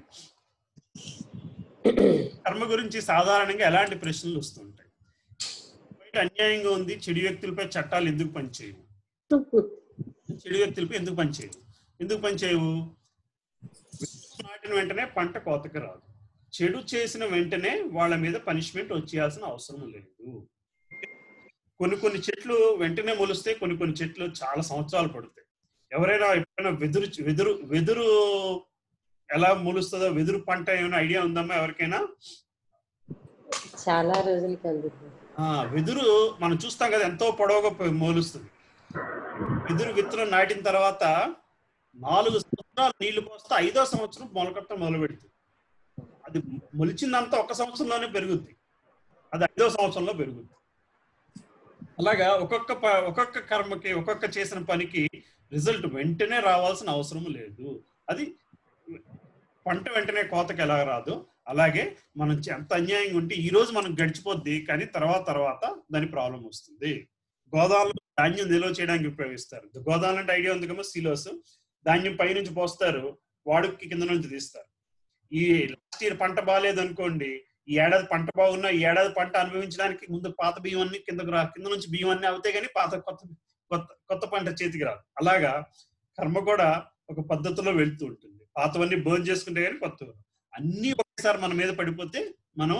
కర్మ గురించి సాధారణంగా ఎలాంటి ప్రశ్నలు వస్తుంటాయి బయట అన్యాయంగా ఉంది చెడు వ్యక్తులపై చట్టాలు ఎందుకు పనిచేయవు చెడు వ్యక్తులపై ఎందుకు పనిచేయవు ఎందుకు పనిచేయవు నాటిన వెంటనే పంట కోతకి రాదు చెడు చేసిన వెంటనే వాళ్ళ మీద పనిష్మెంట్ వచ్చేయాల్సిన అవసరం లేదు కొన్ని కొన్ని చెట్లు వెంటనే మొలుస్తాయి కొన్ని కొన్ని చెట్లు చాలా సంవత్సరాలు పడతాయి ఎవరైనా ఎప్పుడైనా వెదురు వెదురు వెదురు ఎలా మొలుస్తుందో వెదురు పంట ఏమైనా ఐడియా ఉందమ్మా ఎవరికైనా చాలా రోజులకి అందుతుంది ఆ వెదురు మనం చూస్తాం కదా ఎంతో పొడవుగా ప- మొలుస్తుంది వెదురు విత్తనం నాటిన తర్వాత నాలుగు సంవత్సరాలు నీళ్లు పోస్తే ఐదో సంవత్సరం మొలకట్టం మొదలు పెడుతుంది అది మొలిచిందంతా ఒక సంవత్సరంలోనే పెరుగుద్ది అది ఐదో సంవత్సరంలో పెరుగుద్ది అలాగా ఒక్కొక్క ప- ఒక్కొక్క కర్మకి ఒక్కొక్క చేసిన పనికి రిజల్ట్ వెంటనే రావాల్సిన అవసరం లేదు అది పంట వెంటనే కోతకి ఎలా రాదు అలాగే మనం చే- ఎంత అన్యాయంగా ఉంటే ఈ రోజు మనం గడిచిపోద్ది కానీ తర్వాత తర్వాత దాని ప్రాబ్లం వస్తుంది గోదావరిలో ధాన్యం నిల్వ చేయడానికి ఉపయోగిస్తారు గోదావరి అంటే ఐడియా ఉంది కదా సిలోస్ ధాన్యం పైనుంచి పోస్తారు వాడుకి కింద నుంచి తీస్తారు ఈ లాస్ట్ ఇయర్ పంట బాగాలేదు అనుకోండి ఈ ఏడాది పంట బాగున్నా ఈ ఏడాది పంట అనుభవించడానికి ముందు పాత బియ్యం అన్ని కిందకు రా కింద నుంచి బియ్యం అన్ని అవుతాయి కానీ పాత కొత్త కొత్త కొత్త పంట చేతికి రాదు అలాగా కర్మ కూడా ఒక పద్ధతిలో వెళ్తూ ఉంటుంది పాతవన్నీ బర్న్ చేసుకుంటే కానీ కొత్త అన్ని ఒకసారి మన మీద పడిపోతే మనం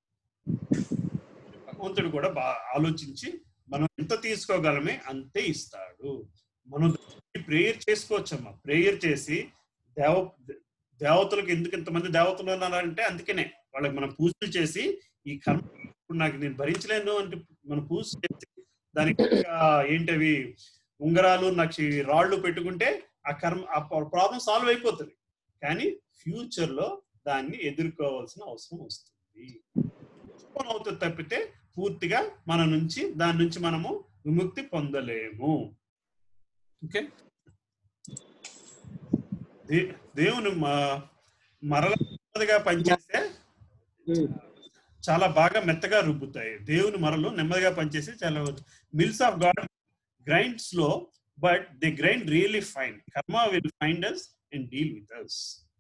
భగవంతుడు కూడా బాగా ఆలోచించి మనం ఎంత తీసుకోగలమే అంతే ఇస్తాడు మనం ప్రేయర్ చేసుకోవచ్చమ్మా ప్రేయర్ చేసి దేవ దేవతలకు ఎందుకు ఇంతమంది దేవతలు ఉన్నారంటే అందుకనే వాళ్ళకి మనం పూజలు చేసి ఈ కర్మ ఇప్పుడు నాకు నేను భరించలేను అంటే మనం పూజ చేసి దానికి ఇంకా ఏంటవి ఉంగరాలు నక్షి రాళ్ళు పెట్టుకుంటే ఆ కర్మ ఆ ప్రాబ్లం సాల్వ్ అయిపోతుంది కానీ ఫ్యూచర్ లో దాన్ని ఎదుర్కోవాల్సిన అవసరం వస్తుంది postpone అవుతుంది తప్పితే పూర్తిగా మన నుంచి దాని నుంచి మనము విముక్తి పొందలేము ఓకే దే- దేవుని మ- మరల నెమ్మదిగా పనిచేస్తే చాలా బాగా మెత్తగా రుబ్బుతాయి దేవుని మరలు నెమ్మదిగా పనిచేసి చాలా mills of God grind slow but they grind really fine karma will find us and deal with us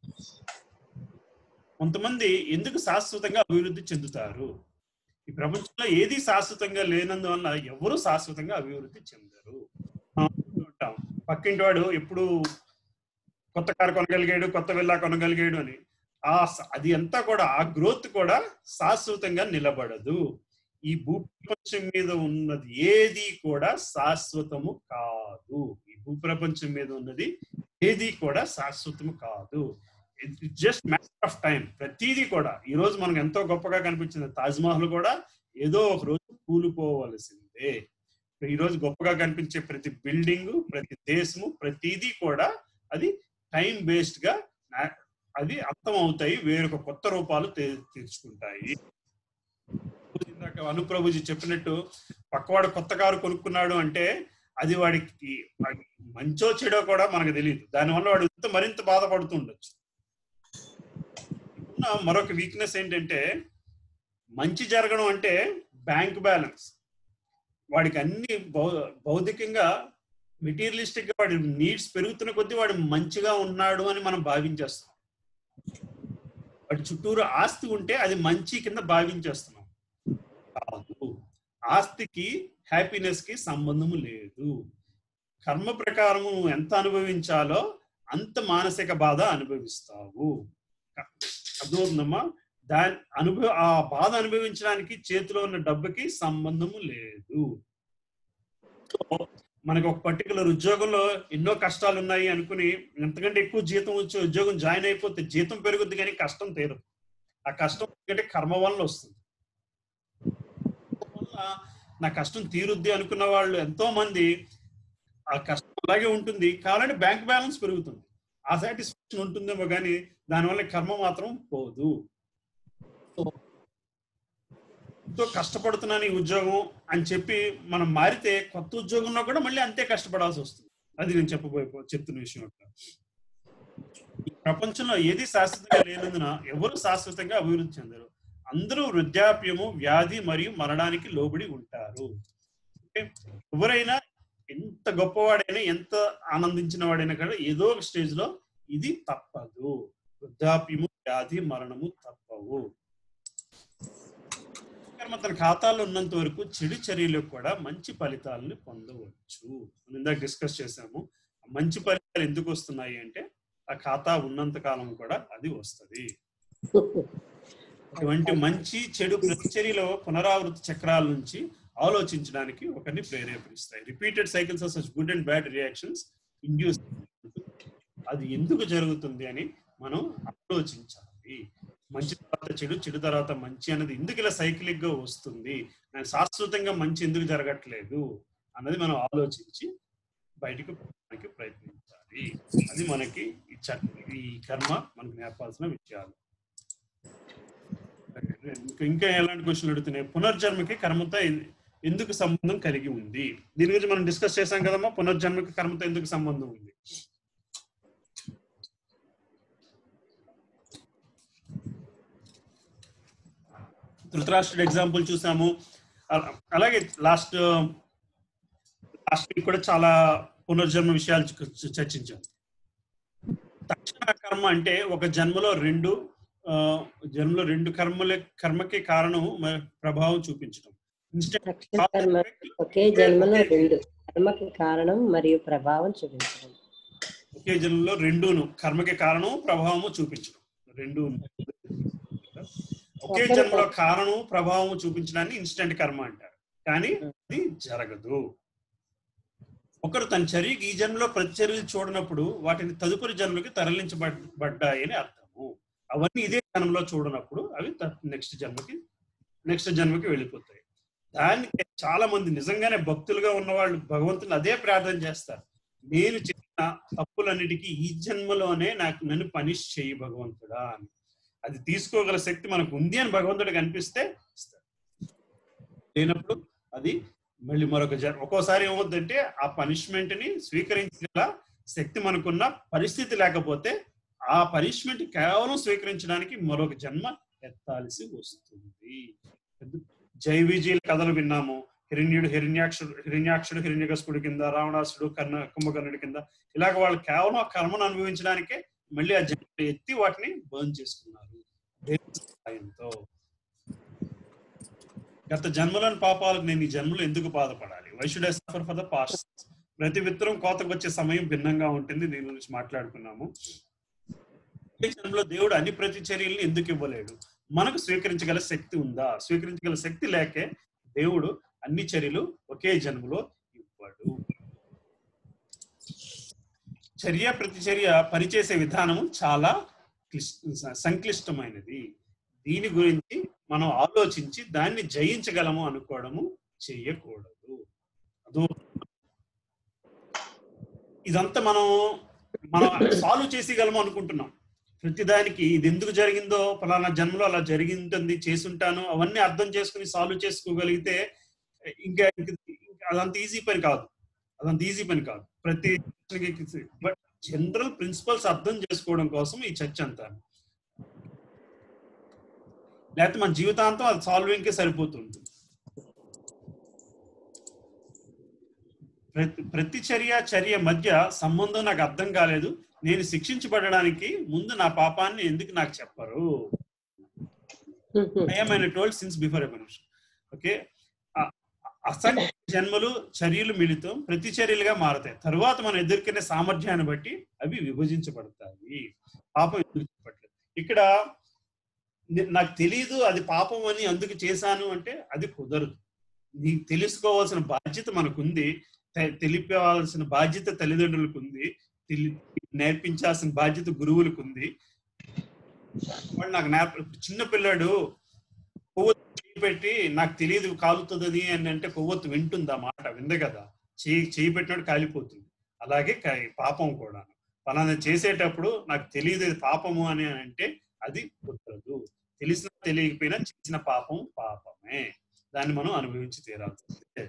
కొంతమంది ఎందుకు శాశ్వతంగా అభివృద్ధి చెందుతారు ఈ ప్రపంచంలో ఏది శాశ్వతంగా లేనందువల్ల ఎవరు శాశ్వతంగా అభివృద్ధి చెందరు మనం అనుకుంటూ ఉంటాం పక్కింటి వాడు ఎప్పుడు కొత్త కారు కొనగలిగాడు కొత్త విల్లా కొనగలిగాడు అని ఆ స- అది అంతా కూడా ఆ గ్రోత్ కూడా శాశ్వతంగా నిలబడదు ఈ భూప్రపంచం మీద ఉన్నది ఏది కూడా శాశ్వతము కాదు ఈ భూప్రపంచం మీద ఉన్నది ఏది కూడా శాశ్వతము కాదు it's just matter of time ప్రతిదీ కూడా ఈ రోజు మనకు ఎంతో గొప్పగా కనిపించింది తాజ్ మహల్ కూడా ఏదో ఒక రోజు కూలిపోవలసింది ఉందే ఈ రోజు గొప్పగా కనిపించే ప్రతి బిల్డింగ్ ప్రతి దేశము ప్రతిదీ కూడా అది టైం బేస్డ్ గా నా- అది అంతం అవుతాయి వేరొక కొత్త రూపాలు తె- తెచ్చుకుంటాయి ఇందాక అనుప్రభుజీ చెప్పినట్టు పక్కవాడు కొత్త కారు కొనుక్కున్నాడు అంటే అది వాడికి వాడికి మంచో చెడో కూడా మనకు తెలియదు దానివల్ల వాడు ఇంత మరింత బాధపడుతూ ఉండొచ్చు ఉన్న మరొక వీక్నెస్ ఏంటంటే మంచి జరగడం అంటే బ్యాంక్ బ్యాలెన్స్ వాడికి అన్ని భౌ- భౌతికంగా మెటీరియలిస్టిక్ గా వాడి నీడ్స్ పెరుగుతున్న కొద్దీ వాడు మంచిగా ఉన్నాడు అని మనం భావించేస్తాం వాడి చుట్టూరు ఆస్తి ఉంటే అది మంచి కింద భావించేస్తున్నాం కాదు ఆస్తికి హ్యాపీనెస్ కి సంబంధము లేదు కర్మ ప్రకారం నువ్వు ఎంత అనుభవించాలో అంత మానసిక బాధ అనుభవిస్తావు అర్థమవుతుందమ్మా దాని అనుభవ ఆ బాధ అనుభవించడానికి చేతిలో ఉన్న డబ్బుకి సంబంధము లేదు సో మనకు ఒక పర్టికులర్ ఉద్యోగంలో ఎన్నో కష్టాలు ఉన్నాయి అనుకుని ఎంతకంటే ఎక్కువ జీతం వచ్చే ఉద్యోగం జాయిన్ అయిపోతే జీతం పెరుగుద్ది కానీ కష్టం తీరదు ఆ కష్టం ఎందుకంటే కర్మ వల్ల వస్తుంది వల్ల నా కష్టం తీరుద్ది అనుకున్న వాళ్ళు ఎంతో మంది ఆ కష్టం అలాగే ఉంటుంది కావాలంటే బ్యాంక్ బ్యాలెన్స్ పెరుగుతుంది ఆ సాటిస్ఫాక్షన్ ఉంటుందేమో కానీ దానివల్ల కర్మ మాత్రం పోదు సో, ఎంతో కష్టపడుతున్నాను ఈ ఉద్యోగం అని చెప్పి మనం మారితే కొత్త ఉద్యోగంలో కూడా మళ్ళీ అంతే కష్టపడాల్సి వస్తుంది అది నేను చెప్పబోయే చెప్తున్న విషయం యొక్క ఈ ప్రపంచంలో ఏది శాశ్వతంగా లేనందున ఎవరు శాశ్వతంగా అభివృద్ధి చెందరు అందరూ వృద్ధాప్యము వ్యాధి మరియు మరణానికి లోబడి ఉంటారు ఓకే? ఎవరైనా ఎంత గొప్పవాడైనా ఎంత ఆనందించిన వాడైనా కూడా ఏదో ఒక స్టేజ్ లో ఇది తప్పదు వృద్ధాప్యము వ్యాధి మరణము తప్పవు కర్మ తన ఖాతాలో ఉన్నంత వరకు చెడు చర్యలకు కూడా మంచి ఫలితాలను పొందవచ్చు మనం ఇందాక డిస్కస్ చేసాము ఆ మంచి ఫలితాలు ఎందుకు వస్తున్నాయి అంటే ఆ ఖాతా ఉన్నంత కాలం కూడా అది వస్తది అటువంటి మంచి చెడు ప్రతిచర్యలో పునరావృత చక్రాల నుంచి ఆలోచించడానికి ఒకరిని ప్రేరేపిస్తాయి repeated cycles of such good and bad reactions induce అది ఎందుకు జరుగుతుంది అని మనం ఆలోచించాలి మంచి తర్వాత చెడు చెడు తర్వాత మంచి అనేది ఎందుకు ఇలా సైక్లిక్ గా వస్తుంది నాకు శాశ్వతంగా మంచి ఎందుకు జరగట్లేదు అన్నది మనం ఆలోచించి బయటకు పోవడానికి ప్రయత్నించాలి అది మనకి ఈ చ- ఈ కర్మ మనకు నేర్పాల్సిన విషయాలు ఇంకా- ఇంకా ఎలాంటి క్వశ్చన్ అడుగుతున్నాయి పునర్జన్మకి కర్మతో ఎన్- ఎందుకు సంబంధం కలిగి ఉంది దీని గురించి మనం డిస్కస్ చేశాం కదమ్మా పునర్జన్మకి కర్మతో ఎందుకు సంబంధం ఉంది ధృతరాష్ట్రుడు ఎగ్జాంపుల్ చూసాము అల- అలాగే లాస్ట్ లాస్ట్ వీక్ కూడా చాలా పునర్జన్మ విషయాలు చ- చర్చించాం తక్షణ కర్మ అంటే ఒక జన్మలో రెండు ఆ, జన్మలో రెండు కర్మల కర్మకి కారణం మ- ప్రభావం చూపించడం ఇన్స్టెంట్ తక్షణ కర్మ ఒకే జన్మలో రెండు కర్మకి కారణం మరియు ప్రభావం చూపించడం ఒకే జన్మలో రెండును కర్మకి కారణం ప్రభావము చూపించడం రెండు ఒకే జన్మలో కారణం ప్రభావం చూపించడాన్ని ఇన్స్టెంట్ కర్మ అంటారు కానీ అది జరగదు ఒకరు తన చర్యకి ఈ జన్మలో ప్రతిచర్యలు చూడనప్పుడు వాటిని తదుపరి జన్మకి తరలించబడ్డాయని అర్థము అవన్నీ ఇదే జన్మలో చూడనప్పుడు అవి నెక్స్ట్ జన్మకి నెక్స్ట్ జన్మకి వెళ్ళిపోతాయి దానికి చాలా మంది నిజంగానే భక్తులుగా ఉన్న వాళ్ళు భగవంతుని అదే ప్రార్థన చేస్తారు నేను చేసిన తప్పులన్నిటికీ ఈ జన్మలోనే నాకు నన్ను పనిష్ చేయి భగవంతుడా అని అది తీసుకోగల శక్తి మనకు ఉంది అని భగవంతుడికి అనిపిస్తే ఇస్తాడు లేనప్పుడు అది మళ్ళీ మరొక జన్మ ఒక్కోసారి ఏమవుతుందంటే ఆ పనిష్మెంట్ ని స్వీకరించగల శక్తి మనకున్న పరిస్థితి లేకపోతే ఆ పనిష్మెంట్ కేవలం స్వీకరించడానికి మరొక జన్మ ఎత్తాల్సి వస్తుంది జై విజయల కథలు విన్నాము హిరణ్యుడు హిరణ్యాక్షుడు హిరణ్యాక్షుడు హిరణ్యకస్పుడి కింద రావణాసుడు కర్ణ కుంభకర్ణుడి కింద ఇలాగ వాళ్ళు కేవలం ఆ కర్మను అనుభవించడానికే మళ్ళీ ఆ జన్మ ఎత్తి వాటిని బర్న్ చేసుకున్నారు దేవుని సహాయంతో గత జన్మలోని పాపాలకు నేను ఈ జన్మలో ఎందుకు బాధపడాలి why should I suffer for the past ప్రతి విత్తనం కోతకు వచ్చే సమయం భిన్నంగా ఉంటుంది దీని గురించి మాట్లాడుకున్నాము ఈ జన్మలో దేవుడు అన్ని ప్రతి చర్యల్ని ఎందుకు ఇవ్వలేడు మనకు స్వీకరించగల శక్తి ఉందా స్వీకరించగల శక్తి లేకే దేవుడు అన్ని చర్యలు ఒకే జన్మలో ఇవ్వడు చర్య ప్రతిచర్య పనిచేసే విధానము చాలా క్లిష్ట సంక్లిష్టమైనది దీని గురించి మనం ఆలోచించి దాన్ని జయించగలము అనుకోవడము చేయకూడదు దూరం ఇదంతా మనం మనం సాల్వ్ చేసేయగలము అనుకుంటున్నాం ప్రతిదానికి ఇది ఎందుకు జరిగిందో ఫలానా జన్మలో అలా జరిగింటుంది చేసుంటాను అవన్నీ అర్థం చేసుకుని సాల్వ్ చేసుకోగలిగితే ఇంకా ఇంక- ఇంకా అదంత ఈజీ పని కాదు అదంత ఈజీ పని కాదు ప్రతి బట్ జనరల్ ప్రిన్సిపల్స్ అర్థం చేసుకోవడం కోసం ఈ చర్చ అంతా లేకపోతే మన జీవితాంతం అది సాల్వింగ్ కే సరిపోతుంది ప్రతి ప్రతి చర్య చర్య మధ్య సంబంధం నాకు అర్థం కాలేదు నేను శిక్షించబడడానికి ముందు నా పాపాన్ని ఎందుకు నాకు చెప్పరు I'm told sins before evolution okay అసంఖ్య జన్మలు చర్యలు మిళితం ప్రతి చర్యలుగా మారతాయి తరువాత మనం ఎదుర్కొనే సామర్థ్యాన్ని బట్టి అవి విభజించబడతాయి పాపం ఎందుకు చెప్పట్లేదు ఇక్కడ నే- నాకు తెలియదు అది పాపం అని అందుకు చేశాను అంటే అది కుదరదు నీకు తెలుసుకోవాల్సిన బాధ్యత మనకుంది తె- తెలిపవలసిన బాధ్యత తల్లిదండ్రులకు ఉంది తెలి- నేర్పించాల్సిన బాధ్యత గురువులకు ఉంది వాడు నాకు నేర్ప చిన్న పిల్లాడు కొవ్వొత్తు చేయి పెట్టి నాకు తెలియదు కాలుతుంది అని అంటే కొవ్వొత్తు వింటుంది ఆ మాట వింది కదా చేయి చేయి పెట్టినట్టు కాలిపోతుంది అలాగే కా- పాపం కూడా పలానా చేసేటప్పుడు నాకు తెలియదు ఇది పాపము అని అంటే అది కుదరదు తెలిసిన తెలియకపోయినా చేసిన పాపం పాపమే దాన్ని మనం అనుభవించి తీరాల్సిందే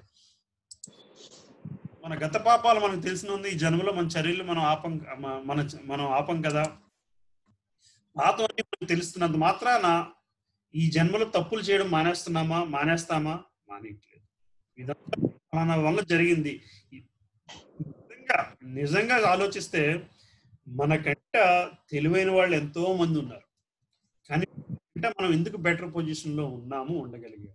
మన గత పాపాలు మనకు తెలిసిన ఉంది ఈ జన్మలో మన చర్యలు మనం ఆపం మ- మన మనం ఆపం కదా పాత మనకు తెలుస్తున్నంత మాత్రాన ఈ జన్మలో తప్పులు చేయడం మానేస్తున్నామా మానేస్తామా మానేయట్లేదు ఇదంతా మన వల్ల జరిగింది నిజంగా నిజంగా ఆలోచిస్తే మనకంట తెలివైన వాళ్ళు ఎంతో మంది ఉన్నారు కానీ అంటే మనం ఎందుకు బెటర్ పొజిషన్ లో ఉన్నాము ఉండగలిగాము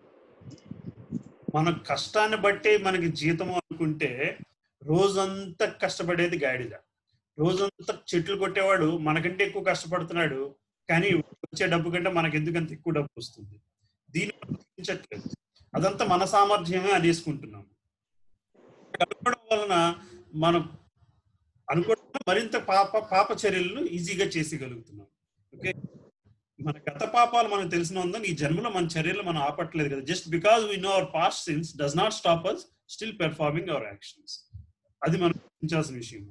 మన కష్టాన్ని బట్టే మనకి జీతము అనుకుంటే రోజంతా కష్టపడేది గాడిద రోజంతా చెట్లు కొట్టేవాడు మనకంటే ఎక్కువ కష్టపడుతున్నాడు కానీ వచ్చే డబ్బు కంటే మనకి ఎందుకంత ఎక్కువ డబ్బు వస్తుంది దీన్ని మనం గుర్తించట్లేదు అదంతా మన సామర్థ్యమే అనేసుకుంటున్నాము అనుకోవడం వలన మనం అనుకోవడం మరింత పాప పాప చర్యలను ఈజీగా చేసేయగలుగుతున్నాం ఓకే మన గత పాపాలు మనకు తెలిసిన ఉందని ఈ జన్మలో మన చర్యలు మనం ఆపట్లేదు కదా just because we know our past sins does not stop us still performing our actions అది మనం గుర్తించాల్సిన విషయం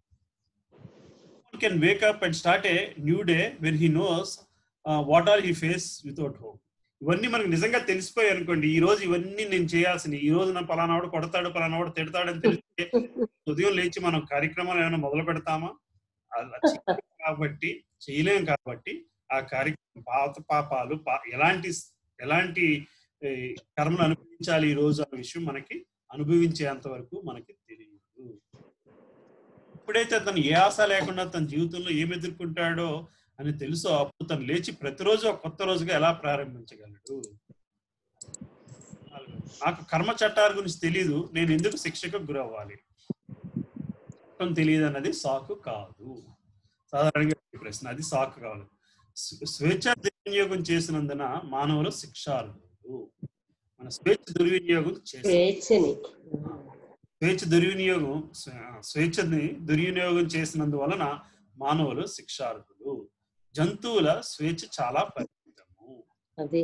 can wake up and start a new day when he knows what are he face without hope ఇవన్నీ మనకు నిజంగా తెలిసిపోయాయి అనుకోండి ఈ రోజు ఇవన్నీ నేను చేయాల్సిన ఈ రోజు నా పలానావాడు కొడతాడు పలానావాడు తిడతాడని తెలిస్తే ఉదయం లేచి మనం కార్యక్రమాలు ఏమైనా మొదలు పెడతామా అలా చేయలేం కాబట్టి చేయలేం కాబట్టి ఆ కార్యక్రమం పాత పాపాలు పా- ఎలాంటి ఎలాంటి ఏ, కర్మలు అనుభవించాలి ఈ రోజు అనే విషయం మనకి అనుభవించేంత వరకు మనకి తెలియదు ఎప్పుడైతే తను ఏ ఆశ లేకుండా తన జీవితంలో ఏమి ఎదుర్కొంటాడో అని తెలుసో అప్పుడు తను లేచి ప్రతిరోజు ఒక కొత్త రోజుగా ఎలా ప్రారంభించగలడు నాకు కర్మ చట్టాల గురించి తెలియదు నేను ఎందుకు శిక్షకు గురవ్వాలి చట్టం తెలియదు అన్నది సాకు కాదు సాధారణంగా ఈ ప్రశ్న అది సాకు కాదు స్వ- స్వేచ్ఛ దుర్వినియోగం చేసినందున మానవులు శిక్షార్హులు మన స్వేచ్ఛ దుర్వినియోగం చేసి స్వేచ్ఛని స్వేచ్ఛ దుర్వినియోగం స్వే- స్వేచ్ఛని దుర్వినియోగం చేసినందువలన మానవులు శిక్షార్హులు జంతువుల స్వేచ్ఛ చాలా పరిమితము అది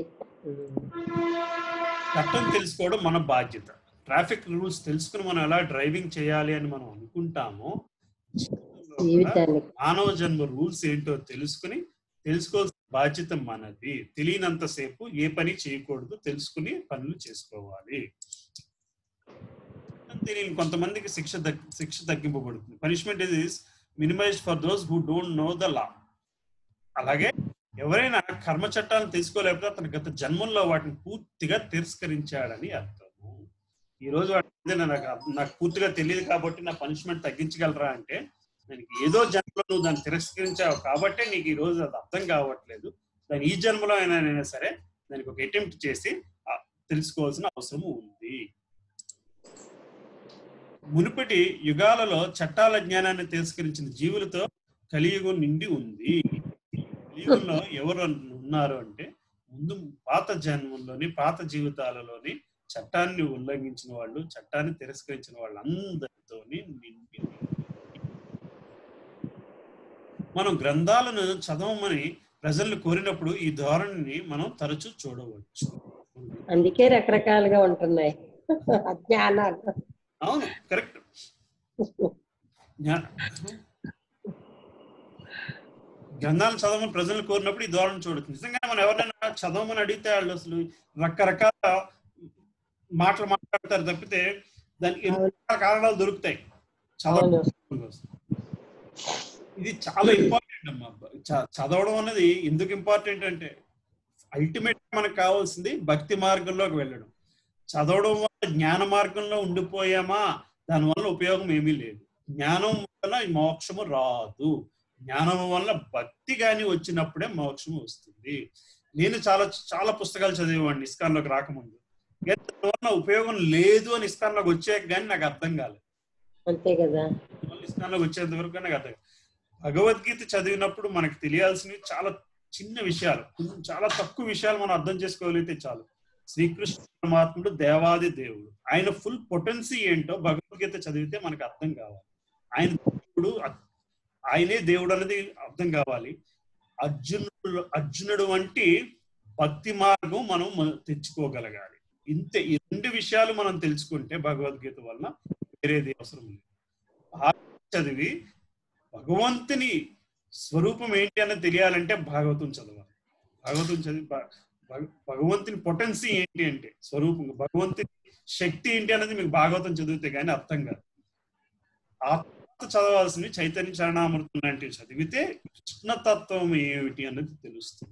చట్టం తెలుసుకోవడం మన బాధ్యత ట్రాఫిక్ రూల్స్ తెలుసుకుని మనం ఎలా డ్రైవింగ్ చేయాలి అని మనం అనుకుంటామో జీవితంలో కూడా జీవితానికి మానవ జన్మ రూల్స్ ఏంటో తెలుసుకుని తెలుసుకోవాల్సిన బాధ్యత మనది తెలియనంత సేపు ఏ పని చేయకూడదు తెలుసుకుని పనులు చేసుకోవాలి చట్టం తెలియని కొంతమందికి శిక్ష తగ్- శిక్ష తగ్గింపబడుతుంది punishment is minimize for those who don't know the law అలాగే ఎవరైనా కర్మ చట్టాలను తెలుసుకోలేకపోతే అతని గత జన్మల్లో వాటిని పూర్తిగా తిరస్కరించాడని అర్థము ఈ రోజు వాడి మీద నాకు నాకు పూర్తిగా తెలియదు కాబట్టి నా పనిష్మెంట్ తగ్గించగలరా అంటే దానికి ఏదో జన్మలో నువ్వు దాన్ని తిరస్కరించావు కాబట్టే నీకు ఈ రోజు అది అర్థం కావట్లేదు దాని ఈ జన్మలో అయినా అయినా సరే దానికి ఒక అటెంప్ట్ చేసి ఆ, తెలుసుకోవాల్సిన అవసరం ఉంది మునుపటి యుగాలలో చట్టాల జ్ఞానాన్ని తిరస్కరించిన జీవులతో కలియుగం నిండి ఉంది కలియుగంలో ఎవరు ఉన్నారు అంటే ముందు పాత జన్మంలోని పాత జీవితాలలోని చట్టాన్ని ఉల్లంఘించిన వాళ్ళు చట్టాన్ని తిరస్కరించిన వాళ్ళందరితోని నిండి ఉంది. మనం గ్రంథాలను చదవమని ప్రజలను కోరినప్పుడు ఈ ధోరణిని మనం తరచూ చూడవచ్చు అందుకే రకరకాలుగా ఉంటున్నాయి జ్ఞానాలు అవును కరెక్ట్ గ్రంథాలు చదవమని ప్రజలు కోరినప్పుడు ఈ ధోరణి చూడొచ్చు నిజంగా మనం ఎవరైనా చదవమని అడిగితే వాళ్ళు అసలు రకరకాల మాటలు మాట్లాడతారు తప్పితే దానికి ఎన్నో రకాల కారణాలు దొరుకుతాయి అవును చదవడం ఇది చాలా ఇంపార్టెంట్ అమ్మా చ- చదవడం అనేది ఎందుకు ఇంపార్టెంట్ అంటే అల్టిమేట్ మనకు కావాల్సింది భక్తి మార్గంలోకి వెళ్ళడం చదవడం వల్ల జ్ఞాన మార్గంలో ఉండిపోయామా దానివల్ల ఉపయోగం ఏమీ లేదు జ్ఞానం వల్ల ఈ మోక్షము రాదు జ్ఞానం వల్ల భక్తి గాని వచ్చినప్పుడే మోక్షం వస్తుంది నేను చాలా చాలా పుస్తకాలు చదివేవాడిని ఇస్కాన్లోకి రాకముందు కానీ దానివల్ల ఉపయోగం లేదు అని ఇస్కాన్లోకి వచ్చాక కానీ నాకు అర్థం కాలేదు అంతే కదా మళ్ళీ ఇస్కాన్లోకి వచ్చేంత వరకు నాకు అర్థం కాలేదు. భగవద్గీత చదివినప్పుడు మనకు తెలియాల్సినవి చాలా చిన్న విషయాలు కొంచెం చాలా తక్కువ విషయాలు మనం అర్థం చేసుకోగలిగితే చాలు శ్రీకృష్ణ పరమాత్ముడు దేవాది దేవుడు ఆయన ఫుల్ పొటెన్సీ ఏంటో భగవద్గీత చదివితే మనకు అర్థం కావాలి ఆయన దేవుడు అ- ఆయనే దేవుడు అనేది అర్థం కావాలి అర్జునుడు అర్జునుడు వంటి భక్తి మార్గం మనం మ- తెచ్చుకోగలగాలి ఇంతే ఈ రెండు విషయాలు మనం తెలుసుకుంటే భగవద్గీత వలన వేరేది అవసరం లేదు భాగవతం చదివి భగవంతుని స్వరూపం ఏంటి అన్నది తెలియాలంటే భాగవతం చదవాలి భాగవతం చదివి భ- భగ- భగవంతుని పొటెన్సీ ఏంటి అంటే స్వరూపం భగవంతుని శక్తి ఏంటి అనేది మీకు భాగవతం చదివితే కానీ అర్థం కాదు ఆ తర్వాత చదవాల్సింది చైతన్య చరణామృతం లాంటివి చదివితే కృష్ణతత్వం ఏమిటి అన్నది తెలుస్తుంది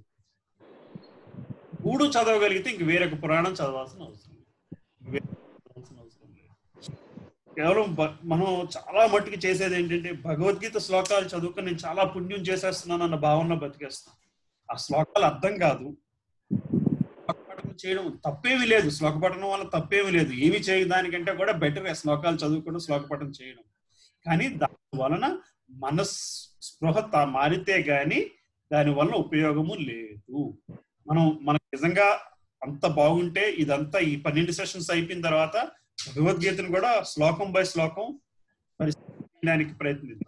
మూడు చదవగలిగితే ఇంక వేరొక పురాణం చదవాల్సిన అవసరం లేదు. వేరే చదవాల్సిన అవసరం లేదు కేవలం భ- మనం చాలా మట్టుకు చేసేది ఏంటంటే భగవద్గీత శ్లోకాలు చదువుకొని నేను చాలా పుణ్యం చేసేస్తున్నాను అన్న భావనలో బతికేస్తాను ఆ శ్లోకాలు అర్థం కాదు శ్లోకపఠనం చేయడం తప్పేమీ లేదు శ్లోకపఠనం వల్ల తప్పేమీ లేదు ఏమి చేయదానికంటే కూడా బెటర్ శ్లోకాలు చదువుకోవడం శ్లోకపఠనం చేయడం కానీ దాని వలన మనస్ స్పృహ తా- మారితే గాని దాని వలన ఉపయోగము లేదు మనం మనకు నిజంగా అంత బాగుంటే ఇదంతా ఈ పన్నెండు సెషన్స్ అయిపోయిన తర్వాత భగవద్గీతను కూడా శ్లోకం బై శ్లోకం పరిశీలించడానికి ప్రయత్నిద్దాం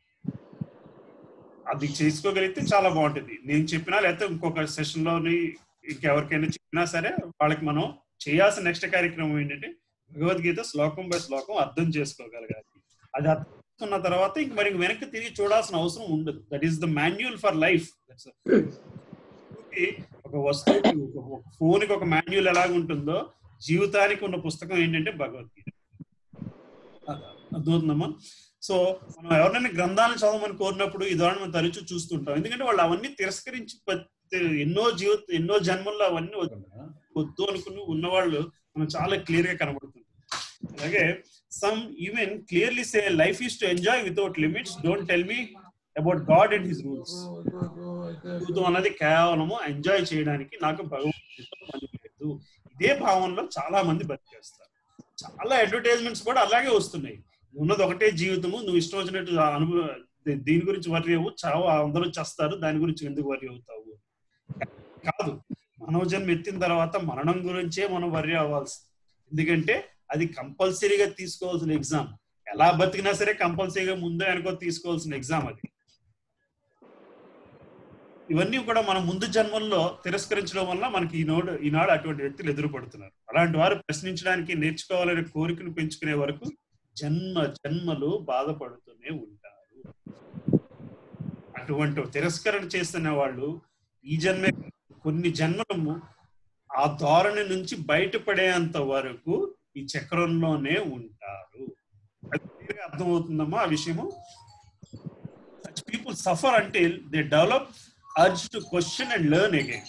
అది చేసుకోగలిగితే చాలా బాగుంటుంది నేను చెప్పినా లేకపోతే ఇంకొక సెషన్ లోని ఇంకెవరికైనా చెప్పినా సరే వాళ్ళకి మనం చేయాల్సిన నెక్స్ట్ కార్యక్రమం ఏంటంటే భగవద్గీత శ్లోకం బై శ్లోకం అర్థం చేసుకోగలగాలి అది అర్థం చేసుకున్న తర్వాత ఇంక మరి వెనక్కి తిరిగి చూడాల్సిన అవసరం ఉండదు that is the manual for life ఒక వస్తువుకి ఒక ఫోన్ కి ఒక మాన్యువల్ ఎలాగ ఉంటుందో జీవితానికి ఉన్న పుస్తకం ఏంటంటే భగవద్గీత అద- అర్థమవుతుందమ్మా సో మనం ఎవరినైనా గ్రంథాలను చదవమని కోరినప్పుడు ఈ ధోరణి మనం తరచూ చూస్తుంటాం ఎందుకంటే వాళ్ళు అవన్నీ తిరస్కరించి ప్రతి- ఎన్నో జీవిత ఎన్నో జన్మల్లో అవన్నీ వద్దు వద్దు అనుకుని ఉన్నవాళ్ళు మనం చాలా క్లియర్ గా కనబడుతుంది అలాగే some even clearly say life is to enjoy without limits don't tell me about God and his rules జీవితం అన్నది కేవలము ఎంజాయ్ చేయడానికి నాకు భగవంతుడితో పని లేదు ఇదే భావనలో చాలా మంది బతికేస్తారు చాలా అడ్వర్టైజ్మెంట్స్ కూడా అలాగే వస్తున్నాయి ఉన్నది ఒకటే జీవితము నువ్వు ఇష్టం వచ్చినట్టు అనుభవ దీ- దీని గురించి వర్రీ అవ్వు చావు అందరూ చేస్తారు దాని గురించి ఎందుకు వర్రీ అవుతావు కాదు మానవ జన్మ ఎత్తిన తర్వాత మరణం గురించే మనం వర్రీ అవ్వాల్సి ఎందుకంటే అది కంపల్సరీగా తీసుకోవాల్సిన ఎగ్జామ్ ఎలా బతికినా సరే కంపల్సరీగా ముందే అనుకో తీసుకోవాల్సిన ఎగ్జామ్ అది ఇవన్నీ కూడా మన ముందు జన్మల్లో తిరస్కరించడం వల్ల మనకి ఈనాడు ఈనాడు అటువంటి వ్యక్తులు ఎదురుపడుతున్నారు అలాంటి వారు ప్రశ్నించడానికి నేర్చుకోవాలనే కోరికను పెంచుకునే వరకు జన్మ జన్మలు బాధపడుతూనే ఉంటారు అటువంటి తిరస్కరణ చేస్తున్న వాళ్ళు ఈ జన్మే కొన్ని జన్మలము ఆ ధోరణి నుంచి బయటపడేంత వరకు ఈ చక్రంలోనే ఉంటారు అది clear గా అర్థమవుతుందమ్మా ఆ విషయము సచ్ పీపుల్ సఫర్ అంటే they develop urge to question and learn again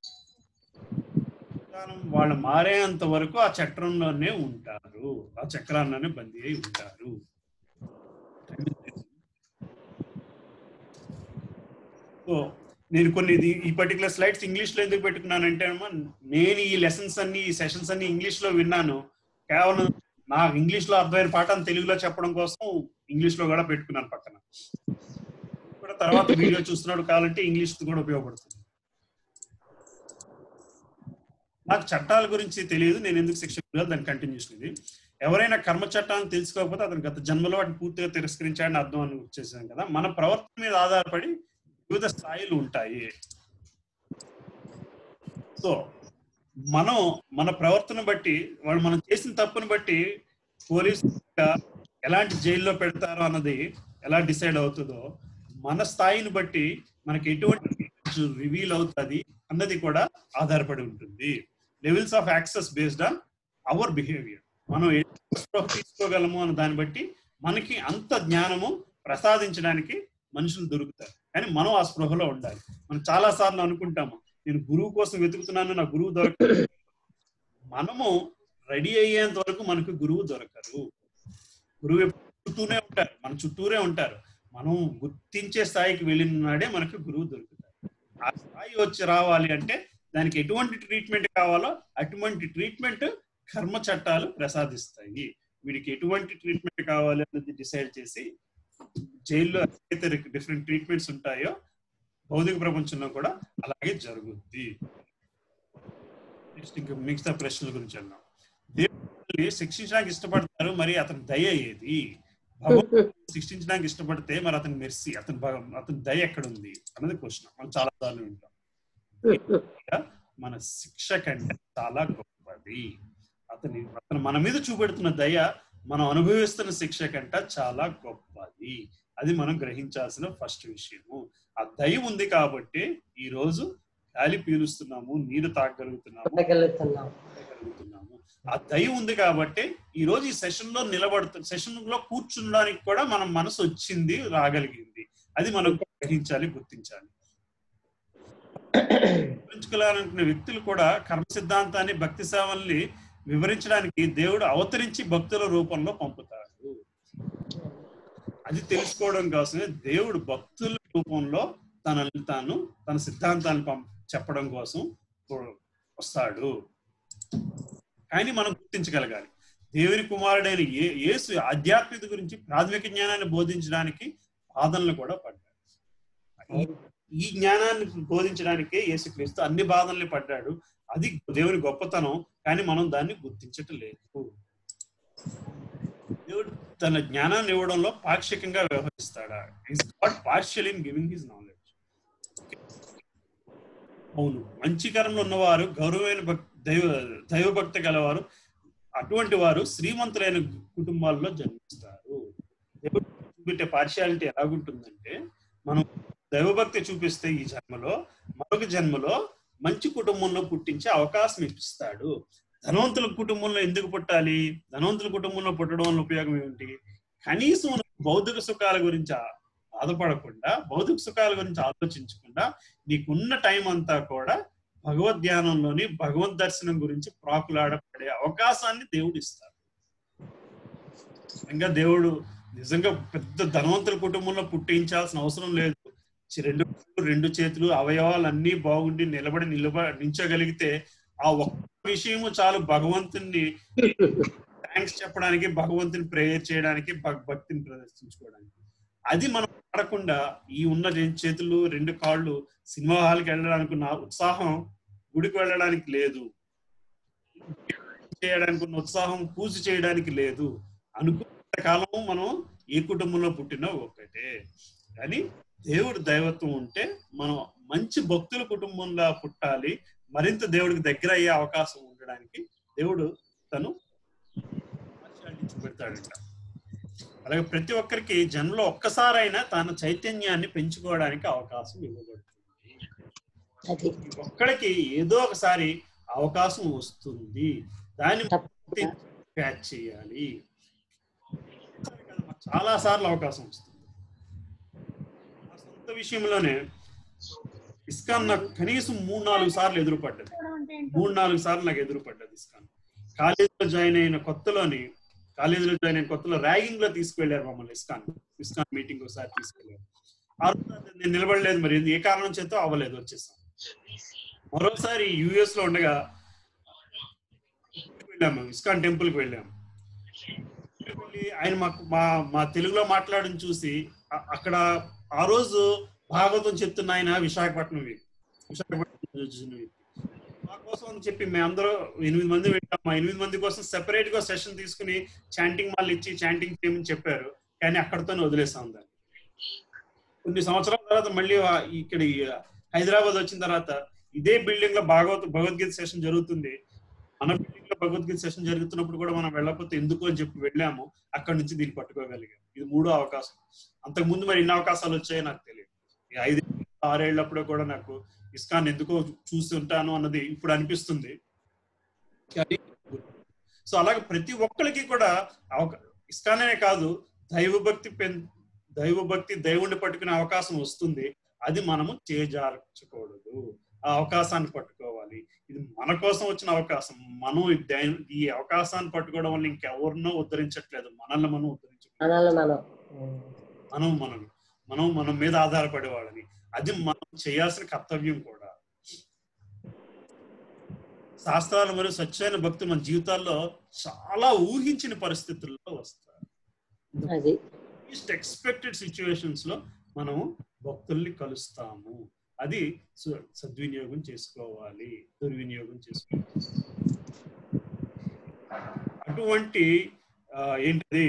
వాళ్ళు మారేంత వరకు ఆ చక్రంలోనే ఉంటారు ఆ చక్రాల్లోనే బందీ అయి ఉంటారు సో నేను కొన్ని ఇది- ఈ పర్టికులర్ స్లైడ్స్ ఇంగ్లీష్ లో ఎందుకు పెట్టుకున్నానంటే అమ్మా, నేను ఈ లెసన్స్ అన్ని ఈ సెషన్స్ అన్ని ఇంగ్లీష్ లో విన్నాను కేవలం నాకు ఇంగ్లీష్ లో అర్థమైన పాఠం తెలుగులో చెప్పడం కోసం ఇంగ్లీష్ లో కూడా పెట్టుకున్నాను పక్కన కూడా తర్వాత వీడియో చూస్తున్నాడు కావాలంటే ఇంగ్లీష్ కూడా ఉపయోగపడుతుంది నాకు చట్టాల గురించి తెలియదు నేను ఎందుకు శిక్షణ దాని కంటిన్యూషన్ ఇది ఎవరైనా కర్మ చట్టాలను తెలుసుకోకపోతే అతను గత జన్మలో వాటిని పూర్తిగా తిరస్కరించాడని అర్థం అని వచ్చేసాం కదా మన ప్రవర్తన మీద ఆధారపడి వివిధ స్థాయిలు ఉంటాయి సో మనం మన ప్రవర్తన బట్టి వాళ్ళు మనం చేసిన తప్పుని బట్టి పోలీసు ఎలాంటి జైల్లో పెడతారో అన్నది ఎలా డిసైడ్ అవుతుందో మన స్థాయిని బట్టి మనకి ఎటువంటి రివీల్ అవుతుంది అన్నది కూడా ఆధారపడి ఉంటుంది levels of access based on our behaviour మనం ఏ స్పృహ తీసుకోగలము అన్న దాన్ని బట్టి మనకి అంత జ్ఞానము ప్రసాదించడానికి మనుషులు దొరుకుతారు కానీ మనం ఆ స్పృహలో ఉండాలి మనం చాలా సార్లు అనుకుంటాము నేను గురువు కోసం వెతుకుతున్నాను నా గురువు దొరకదు మనము రెడీ అయ్యేంత వరకు మనకు గురువు దొరకరు గురువు ఎప్పుడు చుట్టూనే ఉంటారు మన చుట్టూరే ఉంటారు మనం గుర్తించే స్థాయికి వెళ్ళిన నాడే మనకు గురువు దొరుకుతారు ఆ స్థాయి వచ్చి రావాలి అంటే దానికి ఎటువంటి ట్రీట్మెంట్ కావాలో అటువంటి ట్రీట్మెంట్ కర్మ చట్టాలు ప్రసాదిస్తాయి వీడికి ఎటువంటి ట్రీట్మెంట్ కావాలి అన్నది డిసైడ్ చేసి జైల్లో అయితే డిఫరెంట్ ట్రీట్మెంట్స్ ఉంటాయో భౌతిక ప్రపంచంలో కూడా అలాగే జరుగుద్ది నెక్స్ట్ ఇంకా మిగతా ప్రశ్నల గురించి అన్నాం దేవుడిని శిక్షించడానికి ఇష్టపడతారు మరి అతని దయ ఏది భగవంతుడు శిక్షించడానికి ఇష్టపడితే మరి అతని మెర్సీ అతని భగ- అతని దయ ఎక్కడ ఉంది అన్నది క్వశ్చన్ మనం చాలా సార్లు వింటాం మన శిక్ష కంటే చాలా గొప్పది అతని అతను మన మీద చూపెడుతున్న దయ మనం అనుభవిస్తున్న శిక్ష కంటే చాలా గొప్పది అది మనం గ్రహించాల్సిన ఫస్ట్ విషయము ఆ దయ ఉంది కాబట్టి ఈ రోజు గాలి పీలుస్తున్నాము నీరు తాగగలుగుతున్నాము ఉండగలుగుతున్నాం చేయగలుగుతున్నాము ఆ దయ ఉంది కాబట్టి ఈ రోజు ఈ సెషన్ లో నిలబడుతు సెషన్ లో కూర్చుండడానికి కూడా మన మనసు వచ్చింది రాగలిగింది అది మనం గ్రహించాలి గుర్తించాలి వివరించుకోవాలనుకునే వ్యక్తులు కూడా కర్మ సిద్ధాంతాన్ని భక్తి సేవల్ని వివరించడానికి దేవుడు అవతరించి భక్తుల రూపంలో పంపుతాడు అది తెలుసుకోవడం కోసమే దేవుడు భక్తుల రూపంలో తనని తాను తన సిద్ధాంతాన్ని పంప చెప్పడం కోసం వస్తాడు కానీ మనం గుర్తించగలగాలి దేవుని కుమారుడైన ఏ యేసు ఆధ్యాత్మికత గురించి ప్రాథమిక జ్ఞానాన్ని బోధించడానికి బాధనలు కూడా పడ్డాడు ఈ- ఈ జ్ఞానాన్ని బోధించడానికే యేసుక్రీస్తు అన్ని బాధల్ని పడ్డాడు అది దేవుని గొప్పతనం కానీ మనం దాన్ని గుర్తించటలేదు దేవుడు తన జ్ఞానాన్ని ఇవ్వడంలో పాక్షికంగా వ్యవహరిస్తాడా is God partial in giving his knowledge అవును మంచి కరంలో ఉన్నవారు గౌరవమైన భక్- దైవ దైవభక్తి గలవారు అటువంటి వారు శ్రీమంతులైన కుటుంబాల్లో జన్మిస్తారు దేవుడు చూపెట్టే పార్షియాలిటీ ఎలాగుంటుందంటే మనం దైవభక్తి చూపిస్తే ఈ జన్మలో మరొక జన్మలో మంచి కుటుంబంలో పుట్టించే అవకాశం ఇప్పిస్తాడు ధనవంతుల కుటుంబంలో ఎందుకు పుట్టాలి ధనవంతుల కుటుంబంలో పుట్టడం వల్ల ఉపయోగం ఏమిటి కనీసం భౌతిక సుఖాల గురించి ఆ- బాధపడకుండా భౌతిక సుఖాల గురించి ఆలోచించకుండా నీకున్న టైం అంతా కూడా భగవద్ ధ్యానంలోని భగవద్ దర్శనం గురించి ప్రాకులాడపడే అవకాశాన్ని దేవుడు ఇస్తాడు ఇంకా దేవుడు నిజంగా పెద్ద ధనవంతుల కుటుంబంలో పుట్టించాల్సిన అవసరం లేదు చి- రెండు కాళ్ళు, రెండు చేతులు అవయవాలు అన్ని బాగుండి నిలబడి నిలబ నించగలిగితే ఆ ఒక్క విషయము చాలు భగవంతుని థ్యాంక్స్ చెప్పడానికి భగవంతుని ప్రేయర్ చేయడానికి భక్- భక్తిని ప్రదర్శించుకోవడానికి అది మనం ఆడకుండా ఈ ఉన్న రెండు చేతులు రెండు కాళ్ళు సినిమా హాల్కి వెళ్ళడానికి ఉన్న ఉత్సాహం గుడికి వెళ్ళడానికి లేదు చేయడానికి ఉన్న ఉత్సాహం పూజ చేయడానికి లేదు అనుకున్న కాలం మనం ఏ కుటుంబంలో పుట్టినా ఒకటే కానీ దేవుడు దైవత్వం ఉంటే మనం మంచి భక్తుల కుటుంబంలో పుట్టాలి మరింత దేవుడికి దగ్గర అయ్యే అవకాశం ఉండడానికి దేవుడు తను పార్షియాలిటీ చూపెడతాడంట అలాగే ప్రతి ఒక్కరికి జన్మలో ఒక్కసారైనా తన చైతన్యాన్ని పెంచుకోవడానికి అవకాశం ఇవ్వబడుతుంది అది ఒక్కడికి ఏదో ఒకసారి అవకాశం వస్తుంది దాన్ని తప్పకుండా క్యాచ్ చేయాలి చాలా సార్లు అవకాశం వస్తుంది నా సొంత విషయంలోనే ఇస్కాన్ నాకు కనీసం మూడు నాలుగు సార్లు ఎదురుపడ్డది మూడు నాలుగు సార్లు నాకు ఎదురుపడ్డది ఇస్కాన్ కాలేజీలో జాయిన్ అయిన కొత్తలోని కాలేజీలో జాయిన్ అయిన కొత్తలో ర్యాగింగ్ లో తీసుకువెళ్ళారు మమ్మల్ని ఇస్కాన్ ఇస్కాన్ మీటింగ్ ఒకసారి తీసుకెళ్ళారు ఆ రోజు నేను నిలబడలేదు మరి ఏ కారణం చేతో అవ్వలేదు వచ్చేసాం మరోసారి యుఎస్ లో ఉండగా వెళ్ళాము ఇస్కాన్ టెంపుల్ కి వెళ్ళాము వెళ్ళి ఆయన మాకు మా మా తెలుగులో మాట్లాడడం చూసి అ- అక్కడ ఆ రోజు భాగవతం చెప్తున్న ఆయన విశాఖపట్నం వ్యక్తి విశాఖపట్నం చూసిన వ్యక్తి మా కోసం అని చెప్పి మేమందరూ ఎనిమిది మంది వెళ్ళాం మా ఎనిమిది మంది కోసం సెపరేట్ గా సెషన్ తీసుకుని చాంటింగ్ మాల్ ఇచ్చి చాంటింగ్ చేయమని చెప్పారు కానీ అక్కడతోనే వదిలేసాం దాన్ని కొన్ని సంవత్సరాల తర్వాత మళ్ళీ ఆ- ఇక్కడ ఈ హైదరాబాద్ వచ్చిన తర్వాత ఇదే బిల్డింగ్ లో భాగవత భగవద్గీత సెషన్ జరుగుతుంది మన బిల్డింగ్ లో భగవద్గీత సెషన్ జరుగుతున్నప్పుడు కూడా మనం వెళ్ళకపోతే ఎందుకు అని చెప్పి వెళ్ళాము అక్కడ నుంచి దీన్ని పట్టుకోగలిగాం ఇది మూడో అవకాశం అంతకు ముందు మరి ఎన్ని అవకాశాలు వచ్చాయో నాకు తెలియదు ఈ ఐదు ఆరేళ్లప్పుడు కూడా నాకు ఇస్కాన్ ఎందుకో చూస్తుంటాను అన్నది ఇప్పుడు అనిపిస్తుంది కానీ సో అలాగే ప్రతి ఒక్కరికి కూడా అవక- ఇస్కాన్ అనే కాదు దైవభక్తి పెన్ దైవభక్తి దేవుణ్ణి పట్టుకునే అవకాశం వస్తుంది అది మనము చేజార్చకూడదు ఆ అవకాశాన్ని పట్టుకోవాలి ఇది మన కోసం వచ్చిన అవకాశం మనం ఈ దై- ఈ అవకాశాన్ని పట్టుకోవడం వల్ల ఇంకెవరినో ఉద్ధరించట్లేదు మనల్ని మనం ఉద్ధరించట్లేదు మనల్ని మనం మనం మనం మనం మనం మీద ఆధారపడే వాళ్ళని అది మనం చేయాల్సిన కర్తవ్యం కూడా శాస్త్రాలు మరియు సత్యమైన భక్తులు మన జీవితాల్లో చాలా ఊహించిన పరిస్థితుల్లో వస్తారు అది లీస్ట్ ఎక్స్పెక్టెడ్ సిచ్యువేషన్స్ లో మనము భక్తుల్ని కలుస్తాము అది సు- సద్వినియోగం చేసుకోవాలి దుర్వినియోగం చేసుకోవాలి అటువంటి ఆ, ఏంటిది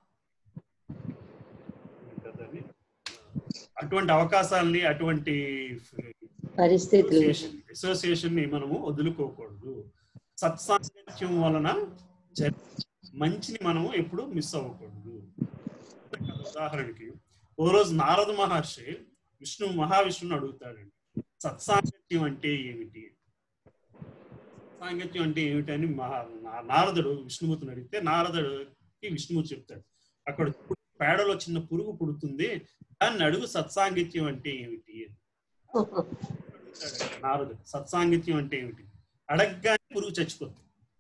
ఏంటది? అటువంటి అవకాశాలని అటువంటి పరిస్థితులు అసోసియేషన్ ని మనము వదులుకోకూడదు సత్సాంగత్యం వలన జరి- మంచిని మనము ఎప్పుడు మిస్ అవ్వకూడదు ఉదాహరణకి ఓ రోజు నారద మహర్షి విష్ణు మహావిష్ణుని అడుగుతాడండి సత్సాంగత్యం అంటే ఏమిటి సాంగత్యం అంటే ఏమిటని మహా నా- నారదుడు విష్ణుమూర్తిని అడిగితే నారదుడికి విష్ణుమూర్తి చెప్తాడు అక్కడ పేడలో చిన్న పురుగు పుడుతుంది దాన్ని అడుగు సత్సాంగత్యం అంటే ఏమిటి అని అడుగుతాడు నారదుడు సత్సాంగత్యం అంటే ఏమిటి అడగగానే పురుగు చచ్చిపోతుంది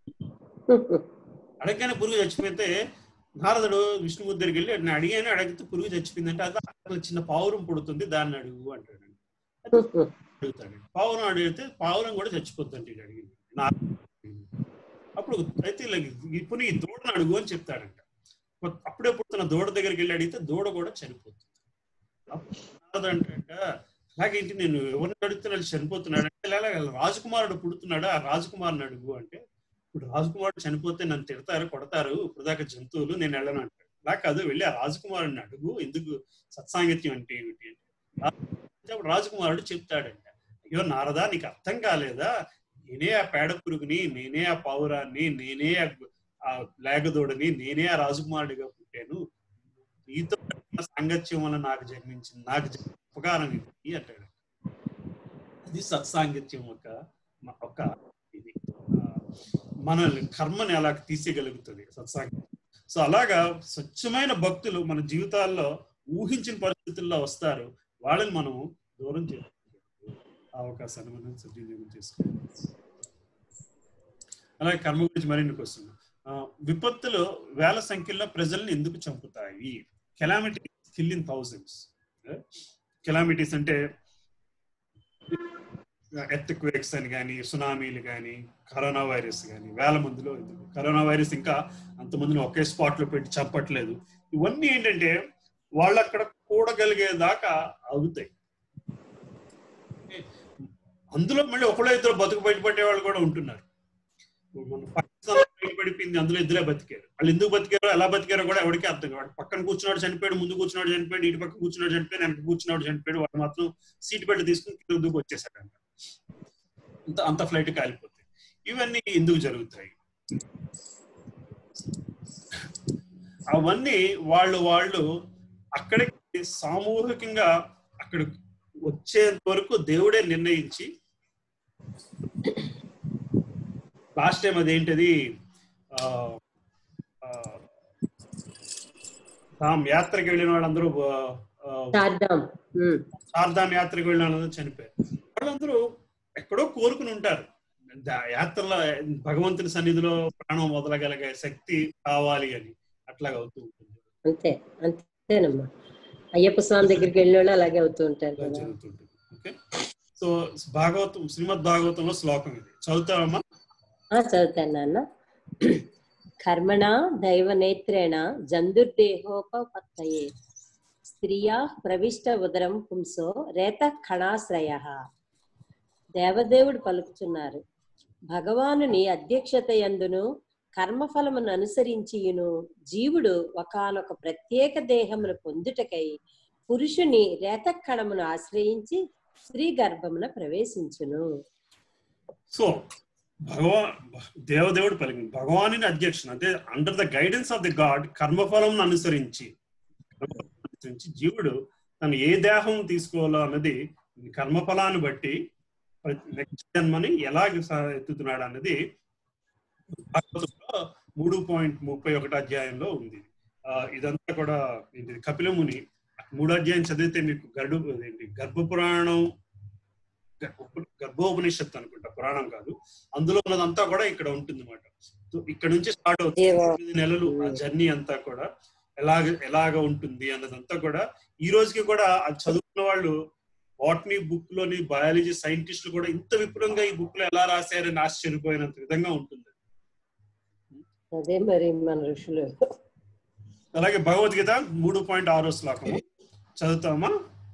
అడగగానే పురుగు చచ్చిపోతే నారదుడు విష్ణుమూర్తి దగ్గరికి వెళ్ళి నేను అడిగాను అడిగితే పురుగు చచ్చిపోయిందంటే అది అక్కడ చిన్న పావురం పుడుతుంది దాన్ని అడుగు అంటాడు అడుగుతాడు పావురం అడిగితే పావురం కూడా చచ్చిపోద్దంటే ఇది అడిగింది నారదుడు అడిగింది. అప్పుడు అయితే ఇలా ఇప్పుడు ఈ దూడను అడుగు అని చెప్తాడంట కొ- అప్పుడే పుడుతున్న దూడ దగ్గరికి వెళ్ళి అడిగితే దూడ కూడా చనిపోతుంది అప్పుడు నారదుడు అంటాడంట అలాగేంటి నేను ఎవరిని అడుగుతున్నాడు చనిపోతున్నాడు అంటే ఇలా ఇలా రాజకుమారుడు పుడుతున్నాడు ఆ రాజకుమారుని అడుగు అంటే ఇప్పుడు రాజకుమారుడు చనిపోతే నన్ను తిడతారు కొడతారు ఇప్పుడు దాకా జంతువులు నేను వెళ్ళను అంటాడు అలా కాదు వెళ్ళి ఆ రాజకుమారుడిని అడుగు ఎందుకు సత్సాంగత్యం అంటే ఏమిటి అంటే అప్పుడు రాజకుమారుడు చెప్తాడంట అయ్యో నారదా నీకు అర్థం కాలేదా నేనే ఆ పేడ పురుగుని నేనే ఆ పావురాన్ని నేనే ఆ గు- ఆ లేగదోడని నేనే ఆ రాజకుమారుడిగా పుట్టాను నీతో ఉన్న సాంగత్యం వల్ల నాకు జన్మించింది నాకు జరిగిన ఉపకారం ఇది అంటాడు అది సత్సాంగత్యం ఒక మ- ఒక ఇది ఆ, మన కర్మని అలా తీసేయగలుగుతుంది సత్సాంగత్యం సో అలాగా స్వచ్ఛమైన భక్తులు మన జీవితాల్లో ఊహించిన పరిస్థితుల్లో వస్తారు వాళ్ళని మనం దూరం చేసుకోవాలి ఆ అవకాశాన్ని మనం సద్వినియోగం చేసుకోవాలి అలాగే కర్మ గురించి మరిన్ని క్వశ్చన్ విపత్తులు వేల సంఖ్యలో ప్రజల్ని ఎందుకు చంపుతాయి calamity kill in thousands calamities అంటే ఎర్త్ క్వేక్స్ అని కానీ సునామీలు కానీ కరోనా వైరస్ కానీ వేల మందిలో ఎందుకు కరోనా వైరస్ ఇంకా అంతమందిని ఒకే స్పాట్ లో పెట్టి చంపట్లేదు ఇవన్నీ ఏంటంటే వాళ్ళు అక్కడ కూడగలిగేదాకా అవుతాయి అందులో మళ్ళీ ఒకళ్ళో ఇద్దరు బతుకు బయటపడే వాళ్ళు కూడా ఉంటున్నారు మన పాకిస్తాన్ బయటపడిపోయింది అందులో ఇద్దరే బతికారు వాళ్ళు ఎందుకు బతికారో ఎలా బతికారో కూడా ఎవరికి అర్థం కాదు వాడు పక్కన కూర్చున్నాడు చనిపోయాడు ముందు కూర్చున్నాడు చనిపోయాడు ఇటు పక్కన కూర్చున్నాడు చనిపోయాడు వెనక కూర్చున్నాడు చనిపోయాడు వాడు మాత్రం సీట్ బెల్ట్ తీసుకుని కింద దూకు వచ్చేసాడు అంత అంత ఫ్లైట్ కాలిపోతాయి ఇవన్నీ ఎందుకు జరుగుతాయి అవన్నీ వాళ్ళు వాళ్ళు అక్కడికి సామూహికంగా అక్కడ వచ్చేంత వరకు దేవుడే నిర్ణయించి లాస్ట్ టైం అదేంటది ఆ, ఆ, తాం యాత్రకి వెళ్ళిన వాళ్ళందరూ ఆ, ఆ, చార్ధాం ఉమ్. చార్ధామ్ యాత్రకు వెళ్ళిన వాళ్ళందరూ చనిపోయారు వాళ్ళందరూ ఎక్కడో కోరుకుని ఉంటారు దా- యాత్రలో భగవంతుని సన్నిధిలో ప్రాణం వదలగలిగే శక్తి కావాలి అని అట్లాగా అవుతూ ఉంటుంది అంతే అంతేనమ్మా అయ్యప్ప స్వామి దగ్గరికి వెళ్ళిన వాళ్ళు అలాగే అవుతూ ఉంటారు అలా కదా జరుగుతుంటుంది ఓకే సో భాగవతం శ్రీమద్ భాగవతంలో శ్లోకం ఇది చదువుతావమ్మా ఆ, చదువుతాను నాన్న కర్మణ దైవ నేత్రేణ జందుర్దేహోపత్తయే స్త్రియా ప్రవిష్ట ఉదరం పుంసో రేత కణాశ్రయ దేవదేవుడు పలుకుతున్నారు భగవానుని అధ్యక్షత యందును కర్మఫలమును అనుసరించియును జీవుడు ఒకానొక ప్రత్యేక దేహమును పొందుటకై పురుషుని రేతక్కణమును ఆశ్రయించి స్త్రీ గర్భమున ప్రవేశించును సో భగవా దేవదేవుడు పలికింది భగవాని అధ్యక్షుడు అంటే under the guidance of the God కర్మఫలం అనుసరించి కర్మఫలం అనుసరించి జీవుడు తను ఏ దేహం తీసుకోవాలో అన్నది కర్మఫలాన్ని బట్టి నెక్స్ట్ జన్మని ఎలాగ స- ఎత్తుతున్నాడు అన్నది భాగవతంలో మూడు పాయింట్ ముప్పై ఒకటి అధ్యాయంలో ఉంది ఆ, ఇదంతా కూడా ఏంటిది కపిలముని మూడో అధ్యాయం చదివితే మీకు గరుడు ఏంటి గర్భ పురాణం గర్భ- గర్భోపనిషత్తు అనుకుంటా పురాణం కాదు అందులో ఉన్నదంతా కూడా ఇక్కడ ఉంటుంది అనమాట ఇక్కడ నుంచి స్టార్ట్ అవుతుంది దేవా. ఎనిమిది నెలలు ఆ జర్నీ అంతా కూడా ఎలాగ ఎలాగ ఉంటుంది అన్నదంతా కూడా ఈ రోజుకి కూడా అది చదువుకున్న వాళ్ళు బాటనీ బుక్ లోని బయాలజీ సైంటిస్టులు కూడా ఇంత విపులంగా ఈ బుక్ లో ఎలా రాశారని ఆశ్చర్యపోయినంత విధంగా ఉంటుంది అదే మరి మన ఋషులు అలాగే భగవద్గీత మూడు పాయింట్ ఆరో శ్లోకము చదువుతామా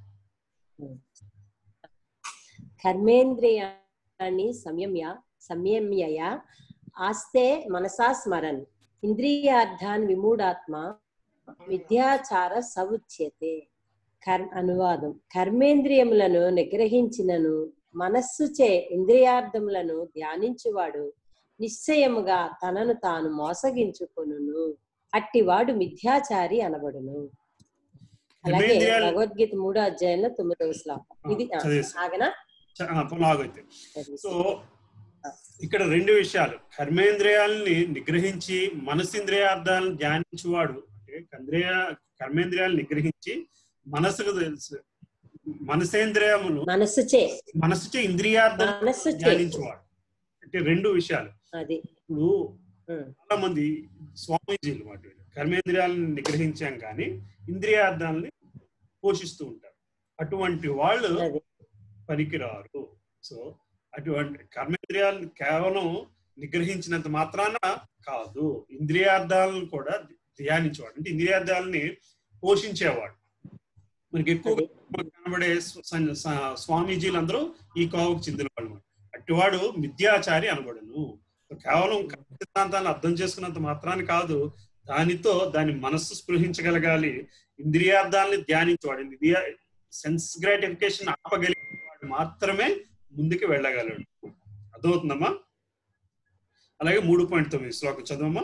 కర్మేంద్రియాన్ని సంయమ్య సంయమ్యయ ఆస్తే మనసా స్మరన్ ఇంద్రియార్థాన్ విమూఢాత్మ విద్యాచార సముచ్యతే కర్ అనువాదం కర్మేంద్రియములను నిగ్రహించినను మనస్సుచే ఇంద్రియార్థములను ధ్యానించువాడు నిశ్చయముగా తనను తాను మోసగించుకొనును అట్టివాడు మిథ్యాచారి అనబడును అలాగే కర్మేంద్రియాలు- భగవద్గీత మూడో అధ్యాయంలో తొమ్మిదవ శ్లోకం ఇది ఆ, చదివేసి. ఆగనా చ- ఆ, లాగైతే సో ఇక్కడ రెండు విషయాలు కర్మేంద్రియాలని నిగ్రహించి మనసింద్రియార్థాలను ధ్యానించువాడు అంటే కంద్రియ కర్మేంద్రియాలను నిగ్రహించి మనసుకు తెలుసు మనసేంద్రియమును మనస్సు చే మనసుచే ఇంద్రియార్థాలను మనస్సు చే ధ్యానించువాడు అంటే రెండు విషయాలు అది ఇప్పుడు ఉమ్, చాలా మంది స్వామీజీలు మాట వీళ్ళు. కర్మేంద్రియాలను నిగ్రహించాం కానీ ఇంద్రియార్థాలని పోషిస్తూ ఉంటారు అటువంటి వాళ్ళు అది పనికిరారు సో అటువంటి కర్మేంద్రియాలను కేవలం నిగ్రహించినంత మాత్రాన కాదు ఇంద్రియార్థాలను కూడా ధ్యానించేవాడు అంటే ఇంద్రియార్థాలని పోషించేవాడు మనకి ఎక్కువగా మనకు కనబడే స్వ- సన్- స- స్వామీజీలందరూ ఈ కోవకు చెందిన వాళ్ళు అట్టివాడు మిథ్యాచారి అనబడును కేవలం కర్మ సిద్ధాంతాన్ని అర్థం చేసుకున్నంత మాత్రాన్ని కాదు దానితో దాని మనస్సు స్పృహించగలగాలి ఇంద్రియార్థాలని ధ్యానించేవాడు ఇంద్రియ సెన్స్ గ్రాటిఫికేషన్ ఆపగలిగిన వాడు మాత్రమే ముందుకు వెళ్ళగలడు అర్థమవుతుందమ్మా అలాగే మూడు పాయింట్ తొమ్మిది శ్లోకం చదవమ్మా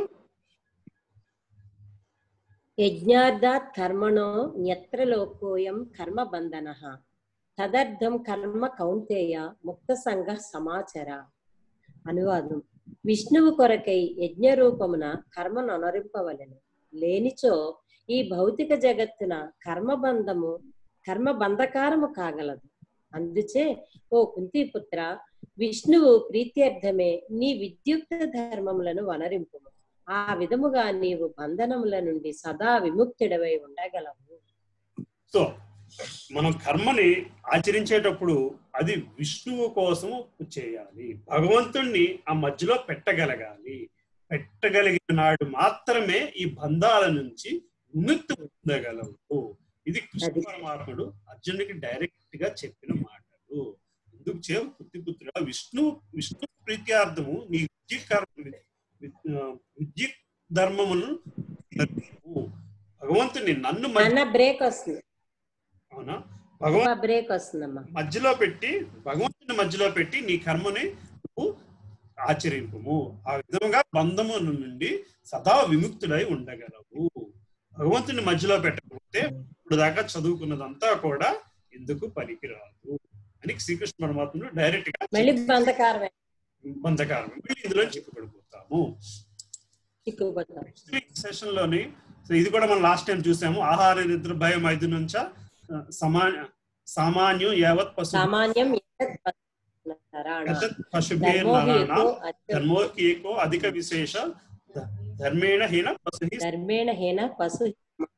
యజ్ఞార్థాత్ కర్మణో న్యత్ర లోకోయం కర్మ బంధన తదర్థం కర్మ కౌంతేయ ముక్త సంఘ సమాచర అనువాదం విష్ణువు కొరకై యజ్ఞ రూపమున కర్మను అనరింపవలెను లేనిచో ఈ భౌతిక జగత్తున కర్మబంధము కర్మ బంధకారము కాగలదు అందుచే ఓ కుంతిపుత్ర విష్ణువు ప్రీత్యర్థమే నీ విద్యుక్త ధర్మములను వనరింపు ఆ విధముగా నీవు బంధనముల నుండి సదా విముక్తుడవై ఉండగలవు సో మనం కర్మని ఆచరించేటప్పుడు అది విష్ణువు కోసము చేయాలి భగవంతుణ్ణి ఆ మధ్యలో పెట్టగలగాలి పెట్టగలిగిన నాడు మాత్రమే ఈ బంధాల నుంచి విముక్తి పొందగలవు ఇది కృష్ణ అది. పరమాత్ముడు అర్జునుడికి డైరెక్ట్ గా చెప్పిన మాటలు ఎందుకు చే పుత్రిపుత్ర విష్ణు విష్ణు ప్రీత్యార్థము నీ విద్య కర్మ విద్య ధర్మమును నడుపు. భగవంతుని నన్ను మధ్య- అన్న బ్రేక్ వస్తుంది అవునా భగవంతు బ్రేక్ వస్తుందమ్మా మధ్యలో పెట్టి భగవంతుని మధ్యలో పెట్టి నీ కర్మని నువ్వు ఆచరింపుము ఆ విధంగా బంధము నుండి సదా విముక్తుడై ఉండగలవు భగవంతుని మధ్యలో పెట్టకపోతే ఇప్పుడు దాకా చదువుకున్నదంతా కూడా ఎందుకు పనికిరాదు అని శ్రీకృష్ణ పరమాత్ముడు డైరెక్ట్ గా మళ్ళీ బంధకారమే బంధకారం మళ్ళీ ఇందులో చిక్కుపడిపోతాము చిక్కుపోతాం సెషన్ లోని సో ఇది కూడా మనం లాస్ట్ టైం చూసాము ఆహార నిద్ర భయం ఐదు నుంచ సమాన్య సామాన్యం యావత్ పశు సామాన్యం యతత్ పరాణ. యతత్ పశుభే ధర్మో హి నరాణాం ఏకో అత్య- ధర్మోకి ఏకో అధిక విశేష ధ- ధర్మేణ హీన పశు ధర్మేణ హేన పశు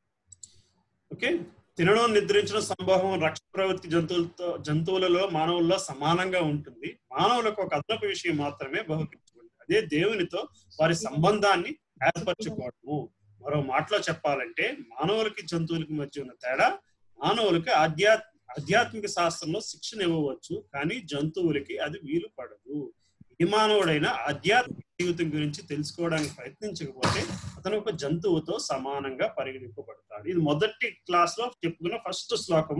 ఓకే తినడం నిద్రించడం సంభవం రక్షణ ప్రవృత్తి జంతువులతో జంతువులలో మానవుల్లో సమానంగా ఉంటుంది మానవులకు ఒక అదనపు విషయం మాత్రమే బహుకరించుకుంది అదే దేవునితో వారి సంబంధాన్ని ఏర్పరచుకోవడము మరో మాటలో చెప్పాలంటే మానవులకి జంతువులకి మధ్య ఉన్న తేడా మానవులకి ఆధ్యా ఆధ్యాత్మిక శాస్త్రంలో శిక్షణ ఇవ్వవచ్చు కానీ జంతువులకి అది వీలు పడదు ఏ మానవుడైనా ఆధ్యాత్మిక జీవితం గురించి తెలుసుకోవడానికి ప్రయత్నించకపోతే అతను ఒక జంతువుతో సమానంగా పరిగణింపబడతాడు ఇది మొదటి క్లాస్ లో చెప్పుకున్న ఫస్ట్ శ్లోకము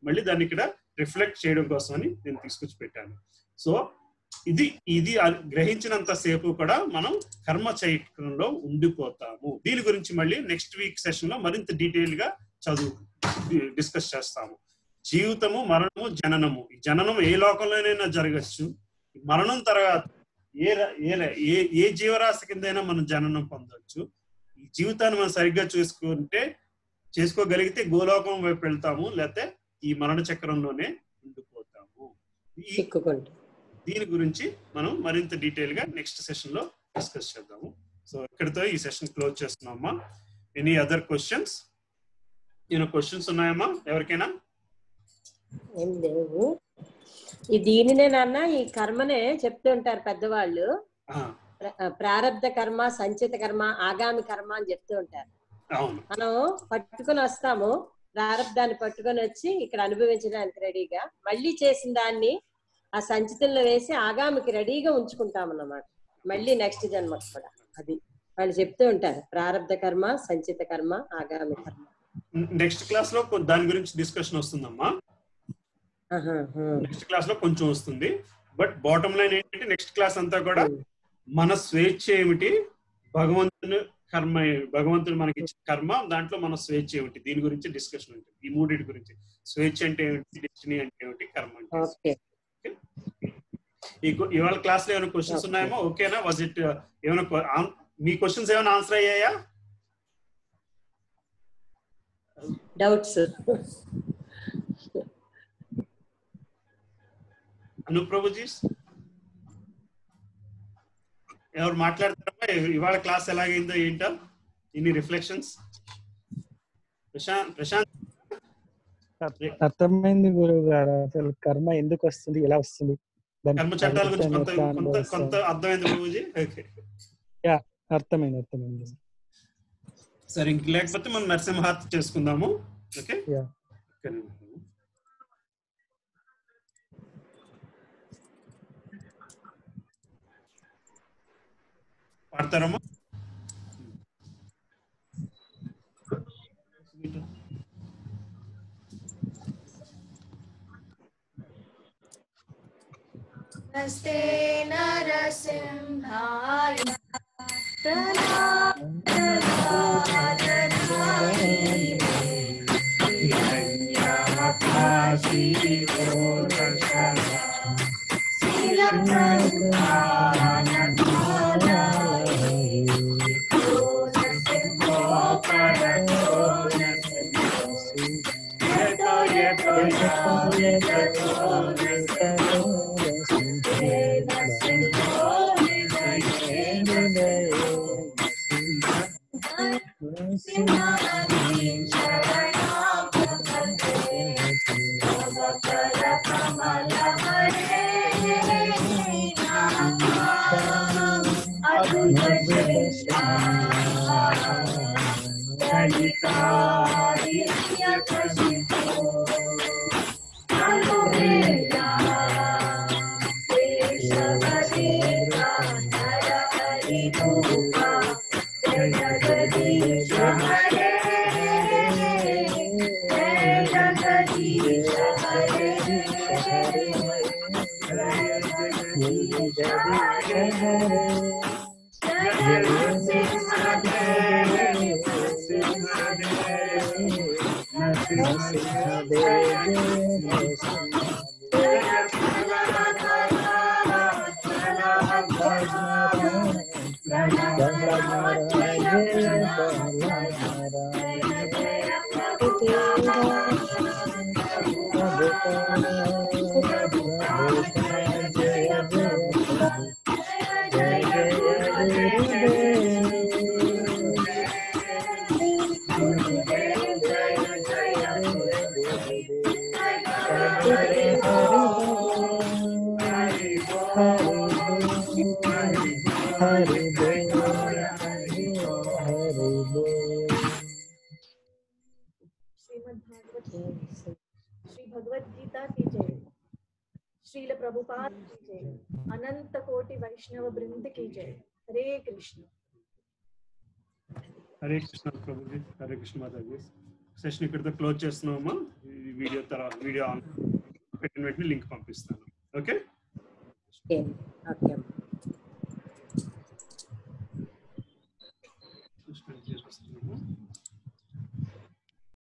మళ్ళీ దాన్ని ఇక్కడ రిఫ్లెక్ట్ చేయడం కోసమని నేను తీసుకొచ్చి పెట్టాను సో ఇది ఇది అ- గ్రహించినంత సేపు కూడా మనం కర్మ చక్రంలో ఉండిపోతాము దీని గురించి మళ్ళీ నెక్స్ట్ వీక్ సెషన్ లో మరింత డీటెయిల్ గా చదువు డిస్కస్ చేస్తాము జీవితము మరణము జననము ఈ జననం ఏ లోకంలోనైనా జరగచ్చు మరణం తర్వాత ఏ ర- ఏ ర- ఏ ఏ జీవరాశి కిందైనా మనం జననం పొందొచ్చు ఈ జీవితాన్ని మనం సరిగ్గా చూసుకుంటే చేసుకోగలిగితే గోలోకం వైపు వెళ్తాము లేకపోతే ఈ మరణ చక్రంలోనే ఉండిపోతాము ఈ చిక్కుకుంటూ దీని గురించి మనం మరింత డీటెయిల్ గా నెక్స్ట్ సెషన్ లో డిస్కస్ చేద్దాము సో ఇక్కడితో ఈ సెషన్ క్లోజ్ చేస్తున్నామా ఎనీ అదర్ క్వశ్చన్స్ నేను క్వశ్చన్స్ ఉన్నాయమ్మా ఎవరికైనా ఏం లేవు ఈ దీనినే నాన్న ఈ కర్మనే చెప్తూ ఉంటారు పెద్దవాళ్ళు ఆ, ప్ర- ప్రారబ్ధ కర్మ సంచిత కర్మ ఆగామి కర్మ అని చెప్తూ ఉంటారు అవును మనం పట్టుకొని వస్తాము ప్రారంధాన్ని పట్టుకొని వచ్చి ఇక్కడ అనుభవించడానికి రెడీగా మళ్ళీ చేసిన దాన్ని ఆ సంచితంలో వేసి ఆగామికి రెడీగా ఉంచుకుంటాం అన్నమాట మళ్ళీ నెక్స్ట్ జన్మకు కూడా అది వాళ్ళు చెప్తూ ఉంటారు ప్రారంధ కర్మ సంచిత కర్మ ఆగామి కర్మ నెక్స్ట్ క్లాస్ లో కొ- దాని గురించి డిస్కషన్ వస్తుందమ్మా ఆహా, ఆహా. నెక్స్ట్ క్లాస్ లో కొంచెం వస్తుంది బట్ బాటమ్ లైన్ ఏంటంటే నెక్స్ట్ క్లాస్ అంతా కూడా మన స్వేచ్ఛ ఏమిటి భగవంతుని కర్మ ఏ- భగవంతుడు మనకి ఇచ్చిన కర్మ దాంట్లో మన స్వేచ్ఛ ఏమిటి దీని గురించి డిస్కషన్ ఉంటుంది ఈ మూడింటి గురించి స్వేచ్ఛ అంటే ఏమిటి డెస్టినీ అంటే ఏమిటి కర్మ అంటే ఏమిటి. ఓకే ఈ కు- ఇవాళ క్లాస్ లో ఏమైనా క్వశ్చన్స్ ఉన్నాయేమో ఓకేనా వాజ్ ఇట్ ఏమైనా క్వ- ఆన్- మీ క్వశ్చన్స్ ఏమైనా ఆన్సర్ అయ్యాయా డౌట్స్ అనుప్రభుజీ ఎవరు మాట్లాడతారమ్మా ఇ- ఇవాళ క్లాస్ ఎలాగైందో ఏంటో ఇన్ని రిఫ్లెక్షన్స్ ప్రశాంత్ ప్రశాంత్ అర్థమైంది గురువు గారు అసలు కర్మ ఎందుకు వస్తుంది ఎలా వస్తుంది దాని కర్మ చట్టాల గురించి కొంత ఎట్లా కొంత కొంత అనుభవిస్తాం? అర్థమైంది ప్రభుజీ ఓకే అర్థమైంది అర్థమైంది సరే ఇంక లేకపోతే మనం నరసింహార్తి చేసుకుందాము ఓకే Yeah. ఒక్క నిమిషం. పాడతారమ్మా नमस्ते नरसिंहाय श्रीमद् भागवत श्री भगवत गीता की जय श्रील प्रभुपाद की जय अनंत कोटि वैष्णव वृंद की जय हरे कृष्ण హరే కృష్ణ ప్రభుజీ హరే కృష్ణ మాతాజీ సెషన్ ఇక్కడితో క్లోజ్ చేస్తున్నామమ్మా ఈ వీడియో తర్వాత వీడియో ఆన్ పెట్టిన వెంటనే లింక్ పంపిస్తాను ఓకే ఓకే ఓకే అమ్మా